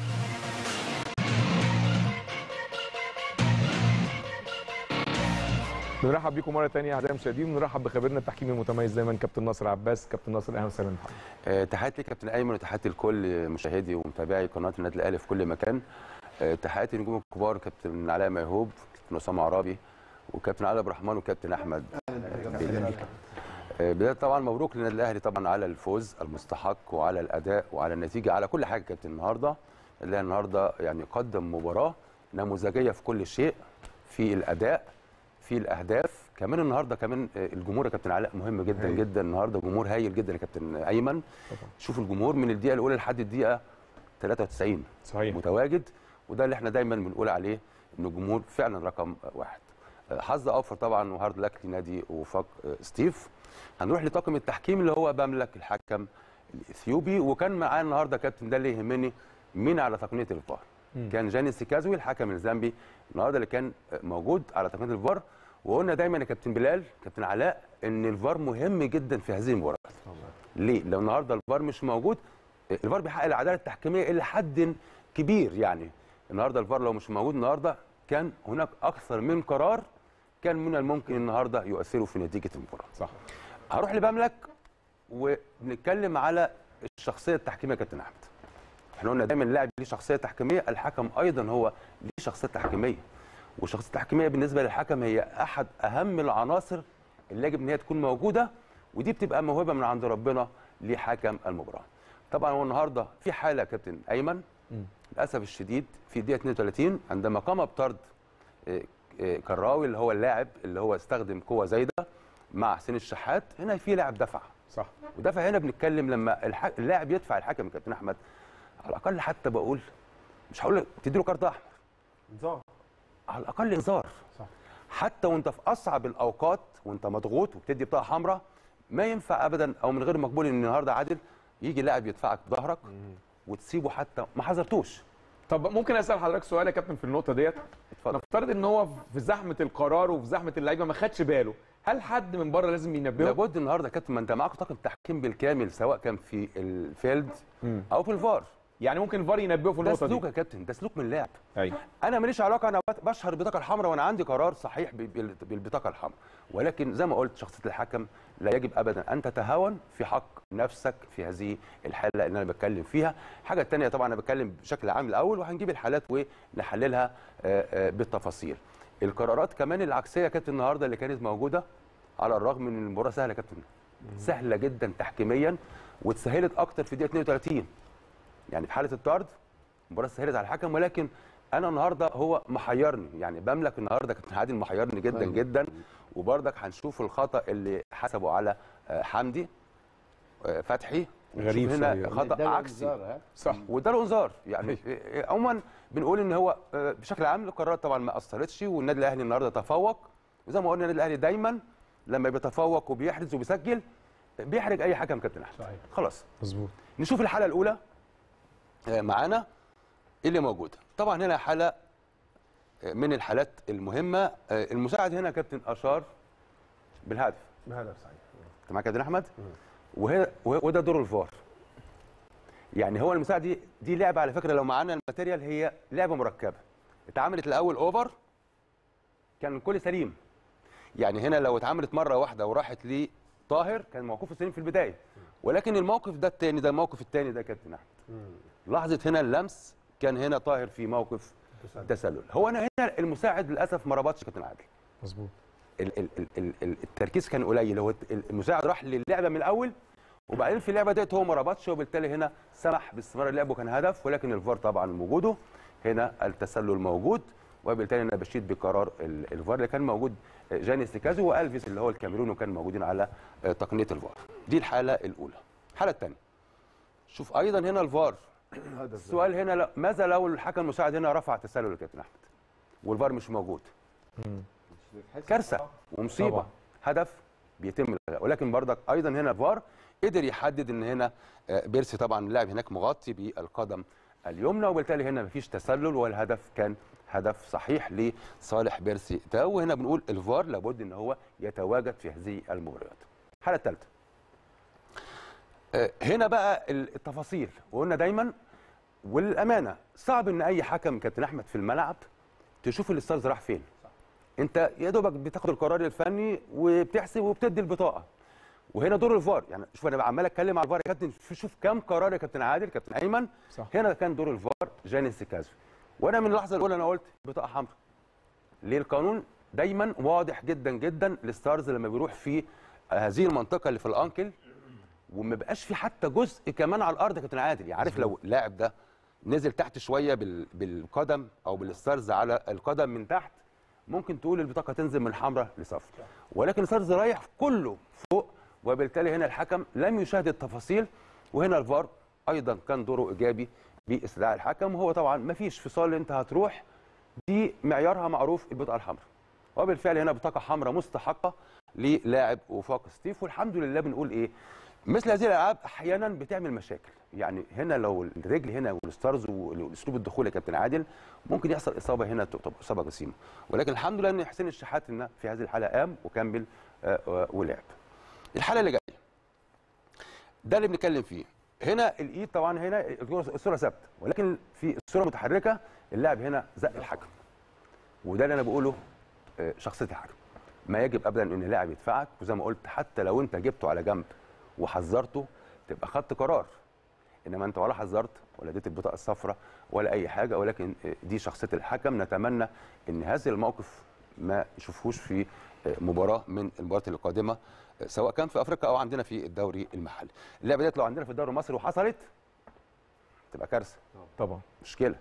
نرحب بيكم مره ثانيه اعزائي المشاهدين ونرحب بخبيرنا التحكيمي المتميز دايما كابتن ناصر عباس كابتن ناصر اهلا وسهلا بحضرتك آه، تحياتي لكابتن ايمن وتحياتي لكل مشاهدي ومتابعي قناه النادي الاهلي في كل مكان آه، تحياتي للنجوم الكبار كابتن علاء ميهوب كابتن اسامه عرابي وكابتن علي عبد الرحمن وكابتن احمد بلال. آه، بدايه طبعا مبروك للنادي الاهلي طبعا على الفوز المستحق وعلى الاداء وعلى النتيجه على كل حاجه كابتن النهارده الاهلي النهارده يعني قدم مباراه نموذجيه في كل شيء في الاداء في الاهداف كمان النهارده كمان آه، الجمهور يا كابتن علاء مهم جدا هايل. جدا النهارده جمهور هايل جدا يا كابتن ايمن شوف الجمهور من الدقيقه الاولى لحد الدقيقه 93 صحيح متواجد وده اللي احنا دايما بنقول عليه ان الجمهور فعلا رقم واحد آه، حظ اوفر طبعا وهارد لك لنادي وفاق آه، ستيف هنروح لطاقم التحكيم اللي هو بملك الحكم الاثيوبي وكان معانا النهارده كابتن ده اللي يهمني مين على تقنيه الفار مم. كان جاني سيكازوي الحكم الزامبي النهارده اللي كان آه، موجود على تقنيه الفار وقلنا دايما يا كابتن بلال كابتن علاء ان الفار مهم جدا في هذه المباراه ليه لو النهارده الفار مش موجود آه، الفار بيحقق العداله التحكيميه الى حد كبير يعني النهارده الفار لو مش موجود النهارده كان هناك اكثر من قرار كان من الممكن النهارده يؤثروا في نتيجه المباراه صح هروح لبملك ونتكلم على الشخصيه التحكيميه يا كابتن احمد احنا قلنا دايما اللاعب ليه شخصيه تحكيميه الحكم ايضا هو ليه شخصيه تحكيميه والشخصيه التحكيميه بالنسبه للحكم هي احد اهم العناصر اللي يجب ان هي تكون موجوده ودي بتبقى موهبه من عند ربنا لحكم المباراه طبعا هو النهارده في حاله يا كابتن ايمن مم. للاسف الشديد في الدقيقه 32 عندما قام بطرد آه، آه، كراوي اللي هو اللاعب اللي هو استخدم قوه زايده مع حسين الشحات هنا في لاعب دفع صح ودفع هنا بنتكلم لما الح... اللاعب يدفع الحكم يا كابتن احمد على الاقل حتى بقول مش هقول لك تدي له كارت احمر انذار على الاقل انذار صح. حتى وانت في اصعب الاوقات وانت مضغوط وبتدي بطاقه حمراء ما ينفع ابدا او من غير مقبول ان النهارده عادل يجي لاعب يدفعك بظهرك وتسيبه حتى ما حذرتوش طب ممكن اسال حضرتك سؤال يا كابتن في النقطه ديت اتفضل نفترض ان هو في زحمه القرار وفي زحمه اللعيبه ما خدش باله هل حد من بره لازم ينبهه لابد النهارده يا كابتن ما انت معاك طاقم تحكيم بالكامل سواء كان في الفيلد مم. او في الفار يعني ممكن الفار ينبهه في ده النقطه سلوك دي يا كابتن ده سلوك من اللاعب ايوه انا ماليش علاقه انا بت- بشهر البطاقه الحمراء وانا عندي قرار صحيح ب- بال- بالبطاقه الحمراء ولكن زي ما قلت شخصيه الحكم لا يجب ابدا ان تتهاون في حق نفسك في هذه الحاله اللي انا بتكلم فيها الحاجه الثانيه طبعا انا بتكلم بشكل عام الاول وهنجيب الحالات ونحللها آه، آه، بالتفاصيل القرارات كمان العكسيه يا كابتن النهارده اللي كانت موجوده على الرغم من إن المباراه سهله يا كابتن سهله جدا تحكيميا واتسهلت اكتر في دقيقه 32 يعني في حاله الطرد المباراه سهلت على الحكم ولكن انا النهارده هو محيرني يعني بملك النهارده كابتن عادل محيرني جدا أيوة. جدا وبرضك هنشوف الخطا اللي حسبه على آه، حمدي آه، فتحي ونشوف غريب هنا شوية. خطا ده عكسي الإنذار، ها؟ صح وده له انذار يعني آه، عموما بنقول ان هو آه، بشكل عام القرارات طبعا ما اثرتش والنادي الاهلي النهارده تفوق وزي ما قلنا النادي الاهلي دايما لما بيتفوق وبيحرز وبيسجل بيحرج اي حكم كابتن احمد صحيح. خلاص مظبوط نشوف الحاله الاولى آه، معانا إيه اللي موجوده طبعا هنا حاله آه، من الحالات المهمه آه، المساعد هنا كابتن اشار بالهدف بهدف صحيح انت معاك يا كابتن احمد وهي وه- وده دور الفار يعني هو المساعد دي دي لعبه على فكره لو معانا الماتيريال هي لعبه مركبه اتعملت الاول اوفر كان الكل سليم يعني هنا لو اتعملت مره واحده وراحت لطاهر كان موقفه سليم في البدايه ولكن الموقف ده الثاني ده الموقف الثاني ده كابتن احمد لحظه هنا اللمس كان هنا طاهر في موقف تسلل هو انا هنا المساعد للاسف ما ربطش كابتن عادل مظبوط ال- ال- ال- ال- ال- التركيز كان قليل هو الت- المساعد راح للعبه من الاول وبعدين في اللعبه ديت هو ما ربطش وبالتالي هنا سمح باستمرار اللعب وكان هدف ولكن الفار طبعا وجوده هنا التسلل موجود وبالتالي انا بشيد بقرار ال- الفار اللي كان موجود آه، جاني سيكازو والفيس اللي هو الكاميروني وكان موجودين على آه، تقنيه الفار دي الحاله الاولى الحاله الثانيه شوف ايضا هنا الفار السؤال هنا لا- ماذا لو الحكم المساعد هنا رفع تسلل يا كابتن احمد والفار مش موجود كارثه ومصيبه طبعاً. هدف بيتم الغاء ولكن برضك ايضا هنا الفار قدر يحدد ان هنا آه، بيرسي طبعا اللاعب هناك مغطي بالقدم اليمنى وبالتالي هنا مفيش تسلل والهدف كان هدف صحيح لصالح بيرسي تاو وهنا بنقول الفار لابد ان هو يتواجد في هذه المباريات الحاله الثالثه آه، هنا بقى التفاصيل وقلنا دايما والامانه صعب ان اي حكم كابتن احمد في الملعب تشوف الاستاذ راح فين انت يا دوبك بتاخد القرار الفني وبتحسب وبتدي البطاقه وهنا دور الفار يعني شوف انا عمال اتكلم على الفار يا كابتن شوف كام قرار يا كابتن عادل كابتن ايمن صح. هنا كان دور الفار جاني سيكازو وانا من اللحظه الاولى انا قلت بطاقه حمراء ليه القانون دايما واضح جدا جدا للستارز لما بيروح في هذه المنطقه اللي في الانكل وما بقاش في حتى جزء كمان على الارض يا كابتن عادل يعني عارف لو اللاعب ده نزل تحت شويه بال... بالقدم او بالستارز على القدم من تحت ممكن تقول البطاقه تنزل من حمراء لصفر ولكن الستارز رايح كله فوق وبالتالي هنا الحكم لم يشاهد التفاصيل وهنا الفار ايضا كان دوره ايجابي باستدعاء الحكم وهو طبعا ما فيش فصال انت هتروح دي معيارها معروف البطاقه الحمراء وبالفعل هنا بطاقه حمراء مستحقه للاعب وفاق ستيف والحمد لله بنقول ايه مثل هذه الالعاب احيانا بتعمل مشاكل يعني هنا لو الرجل هنا والستارز والاسلوب الدخول يا كابتن عادل ممكن يحصل اصابه هنا تبقى اصابه جسيمه ولكن الحمد لله ان حسين الشحات هنا في هذه الحاله قام وكمل آه، آه، ولعب الحاله اللي جايه ده اللي بنتكلم فيه هنا الايد طبعا هنا الصوره ثابته ولكن في الصوره متحركه اللاعب هنا زق الحكم وده اللي انا بقوله آه، شخصيه الحكم ما يجب ابدا ان اللاعب يدفعك وزي ما قلت حتى لو انت جبته على جنب وحذرته تبقى خدت قرار انما انت ولا حذرت ولا اديت البطاقه الصفراء ولا اي حاجه ولكن آه، دي شخصيه الحكم نتمنى ان هذا الموقف ما نشوفهوش في آه، مباراه من المباريات القادمه آه، سواء كان في افريقيا او عندنا في الدوري المحلي اللعبه ديت لو عندنا في الدوري المصري وحصلت تبقى كارثه طبعا مشكله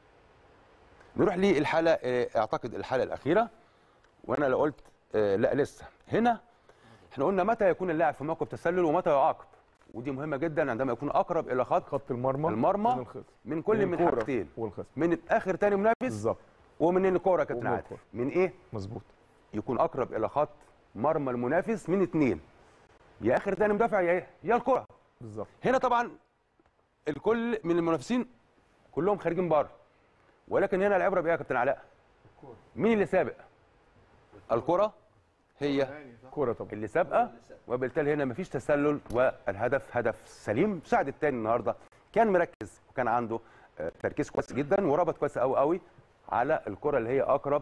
نروح للحاله آه، اعتقد الحاله الاخيره وانا لو قلت آه، لا لسه هنا احنا قلنا متى يكون اللاعب في موقف تسلل ومتى يعاقب ودي مهمه جدا عندما يكون اقرب الى خط خط المرمى المرمى من الخصم. من كل من, الكورة حاجتين والخصم من اخر تاني منافس بالظبط ومن الكوره يا كابتن ومن عادل الكورة. من ايه مظبوط يكون اقرب الى خط مرمى المنافس من اثنين يا اخر تاني مدافع يا إيه؟ يا الكره بالظبط هنا طبعا الكل من المنافسين كلهم خارجين بره ولكن هنا العبره بايه يا كابتن علاء مين اللي سابق الكره هي كوره طبعا اللي سابقه وبالتالي هنا مفيش تسلل والهدف هدف سليم ساعد التاني النهارده كان مركز وكان عنده آه، تركيز كويس جدا وربط كويس قوي قوي على الكره اللي هي اقرب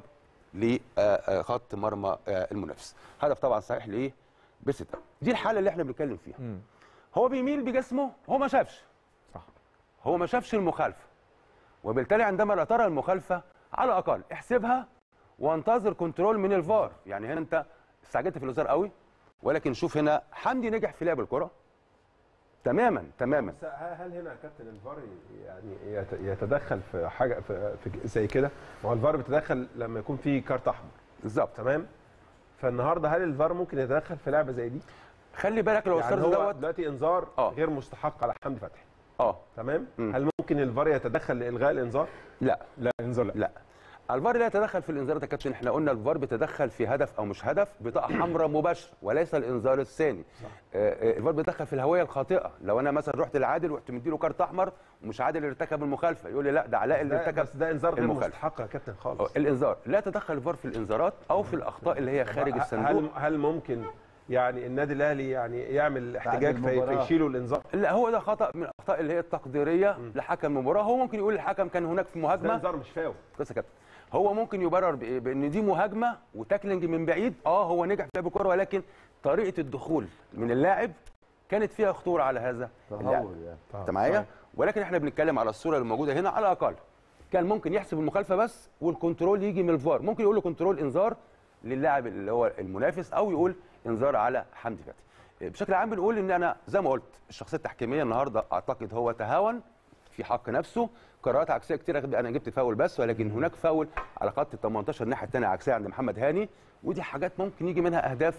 لخط مرمى آه، المنافس هدف طبعا صحيح لايه بيرسيتا دي الحاله اللي احنا بنتكلم فيها مم. هو بيميل بجسمه هو ما شافش صح هو ما شافش المخالفه وبالتالي عندما لا ترى المخالفه على الاقل احسبها وانتظر كنترول من الفار يعني هنا انت استعجلت في الانذار قوي ولكن شوف هنا حمدي نجح في لعب الكره تماما تماما بس هل هنا يا كابتن الفار يعني يت- يتدخل في حاجه في, في زي كده ما هو الفار بيتدخل لما يكون في كارت احمر بالظبط تمام فالنهارده هل الفار ممكن يتدخل في لعبه زي دي خلي بالك لو يعني الستارز هو دوت دلوقتي انذار آه. غير مستحق على حمدي فتحي اه تمام مم. هل ممكن الفار يتدخل لالغاء الانذار لا لا انذار لا لا الفار لا يتدخل في الانذارات يا كابتن احنا قلنا الفار بيتدخل في هدف او مش هدف بطاقه حمراء مباشره وليس الانذار الثاني آه، آه، الفار بيتدخل في الهويه الخاطئه لو انا مثلا رحت لعادل ورحت مديله كارت احمر ومش عادل اللي ارتكب المخالفه يقول لي لا ده علاء اللي ده ارتكب بس ده انذار غير المخالفة. مستحق يا كابتن خالص آه، الانذار لا يتدخل الفار في الانذارات او في الاخطاء اللي هي خارج هل الصندوق هل ممكن يعني النادي الاهلي يعني يعمل احتجاج في- المباراة. فيشيلوا الانذار لا هو ده خطا من الاخطاء اللي هي التقديريه لحكم المباراه هو ممكن يقول الحكم كان هناك في ده مهاجمه انذار مش فاول بس يا كابتن هو ممكن يبرر بإيه؟ بان دي مهاجمه وتاكلينج من بعيد اه هو نجح في لعب الكوره ولكن طريقه الدخول من اللاعب كانت فيها خطوره على هذا اللاعب تهور يعني انت معايا ولكن احنا بنتكلم على الصوره اللي موجوده هنا على الاقل كان ممكن يحسب المخالفه بس والكنترول يجي من الفار ممكن يقول له كنترول انذار للاعب اللي هو المنافس او يقول انذار على حمدي فتحي بشكل عام بنقول ان انا زي ما قلت الشخصيه التحكيميه النهارده اعتقد هو تهاون في حق نفسه قرارات عكسيه كتير انا جبت فاول بس ولكن هناك فاول على خط ال 18 الناحيه الثانيه عكسيه عند محمد هاني ودي حاجات ممكن يجي منها اهداف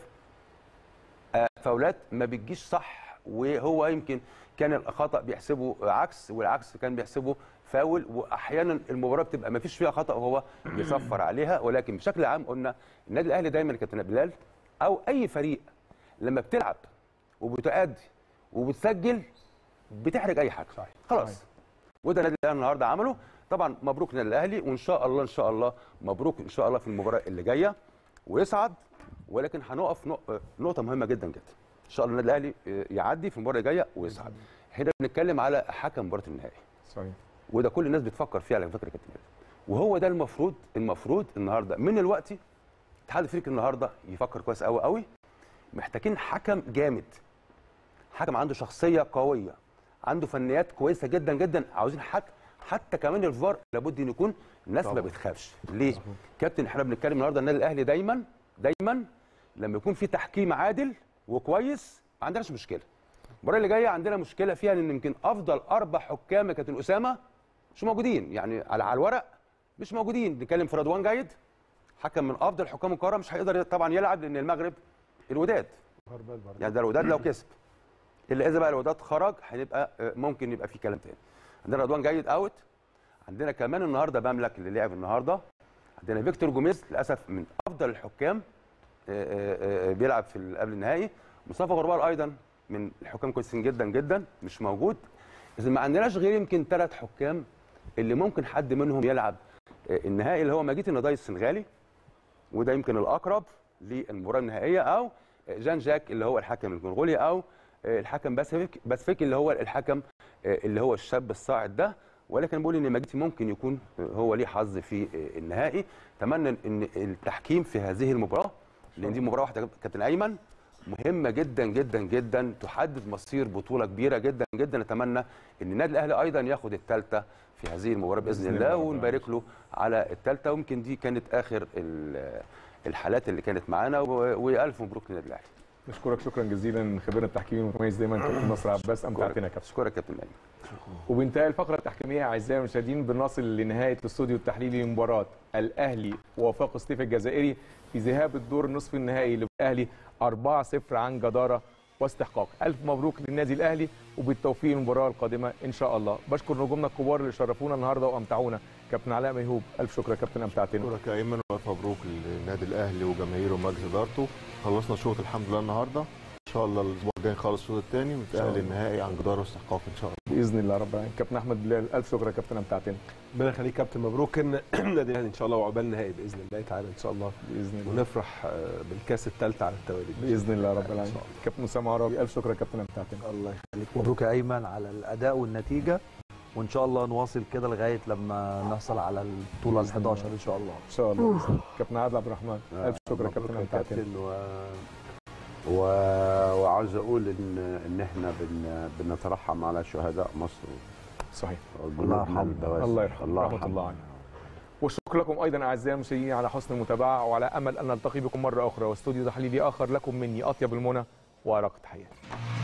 آه، فاولات ما بتجيش صح وهو يمكن كان الخطا بيحسبه عكس والعكس كان بيحسبه فاول واحيانا المباراه بتبقى ما فيش فيها خطا وهو بيصفر عليها ولكن بشكل عام قلنا النادي الاهلي دايما يا كابتن بلال او اي فريق لما بتلعب وبتأدي وبتسجل بتحرج اي حاجه صحيح. خلاص وده النادي الاهلي النهارده عمله طبعا مبروك للنادي الاهلي وان شاء الله ان شاء الله مبروك ان شاء الله في المباراه اللي جايه ويصعد ولكن هنقف نق- نقطه مهمه جدا جدا ان شاء الله النادي الاهلي يعدي في المباراه الجايه ويصعد هنا بنتكلم على حكم مباراه النهائي صحيح وده كل الناس بتفكر فيه على فكره يا كابتن بلال. وهو ده المفروض المفروض النهارده من الوقت الاتحاد الافريقي النهارده يفكر كويس قوي قوي محتاجين حكم جامد حكم عنده شخصيه قويه عنده فنيات كويسه جدا جدا عاوزين حكم حتى كمان الفار لابد ان يكون الناس ما طبعا. بتخافش ليه كابتن احنا بنتكلم النهارده النادي الاهلي دايما دايما لما يكون في تحكيم عادل وكويس ما عندناش مشكله المباراه اللي جايه عندنا مشكله فيها ان يمكن افضل اربع حكام يا كابتن اسامه مش موجودين يعني على على الورق مش موجودين بنتكلم في رضوان جيد حكم من افضل حكام القاره مش هيقدر طبعا يلعب لان المغرب الوداد هربال برضه يعني ده الوداد لو كسب الا اذا بقى الوداد خرج هنبقى آه، ممكن يبقى في كلام تاني عندنا رضوان جيد اوت عندنا كمان النهارده بملك اللي لعب النهارده عندنا فيكتور جوميز للاسف من افضل الحكام آه، آه، آه، بيلعب في ال- قبل النهائي مصطفى غربال ايضا من الحكام كويسين جدا جدا مش موجود اذا ما عندناش غير يمكن ثلاث حكام اللي ممكن حد منهم يلعب آه، النهائي اللي هو مجيد النضاي السنغالي وده يمكن الاقرب للمباراه النهائيه او جان جاك اللي هو الحكم الكونغولي او الحكم باسفيك باسفيك اللي هو الحكم اللي هو الشاب الصاعد ده ولكن بقول ان مجيتي ممكن يكون هو ليه حظ في النهائي اتمنى ان التحكيم في هذه المباراه لان دي مباراه واحده كابتن ايمن مهمه جدا جدا جدا تحدد مصير بطوله كبيره جدا جدا نتمنى ان النادي الاهلي ايضا ياخد الثالثه في هذه المباراه باذن, بإذن الله الله. ونبارك له على الثالثه ويمكن دي كانت اخر ال- الحالات اللي كانت معانا و- والف مبروك للنادي الاهلي نشكرك شكرا جزيلا خبيرنا التحكيمي المتميز دايما كابتن نصر عباس امتعتنا يا كابتن اشكرك كابتن ايمن وبانتهاء الفقره التحكيميه اعزائي المشاهدين بنصل لنهايه الاستوديو التحليلي لمباراه الاهلي ووفاق سطيف الجزائري في ذهاب الدور نصف النهائي للاهلي 4-0 عن جداره واستحقاق الف مبروك للنادي الاهلي وبالتوفيق المباراه القادمه ان شاء الله بشكر نجومنا الكبار اللي شرفونا النهارده وامتعونا كابتن علاء ميهوب الف شكر يا كابتن امتعتنا شكرا يا ايمن والف مبروك للنادي الاهلي وجماهيره ومجلس ادارته خلصنا الشوط الحمد لله النهارده ان شاء الله الاسبوع الجاي نخلص الشوط الثاني ونتاهل الله. للنهائي عن جدار واستحقاق ان شاء الله باذن الله رب العالمين كابتن احمد بلال الف شكر يا كابتن امتعتنا ربنا يخليك كابتن مبروك ان النادي الاهلي ان شاء الله وعقبال النهائي باذن الله تعالى ان شاء الله باذن الله ونفرح آه، بالكاس الثالثه على التوالي باذن الله رب العالمين كابتن اسامه عربي الف شكر يا كابتن امتعتنا الله يخليك مبروك يا ايمن على الاداء والنتيجه وان شاء الله نواصل كده لغايه لما نحصل على البطوله ال 11 ان شاء الله ان شاء الله بإذن الله. كابتن عادل عبد الرحمن الف شكر يا كابتن مبروك يا امتعتنا كابتن و... و... وعاوز اقول ان ان احنا بن... بنترحم على شهداء مصر صحيح الله يرحمه الله يرحمه رحمه الله عليه والشكر لكم ايضا اعزائي المشاهدين على حسن المتابعه وعلى امل ان نلتقي بكم مره اخرى واستوديو تحليلي اخر لكم مني اطيب المنى وارق تحياتي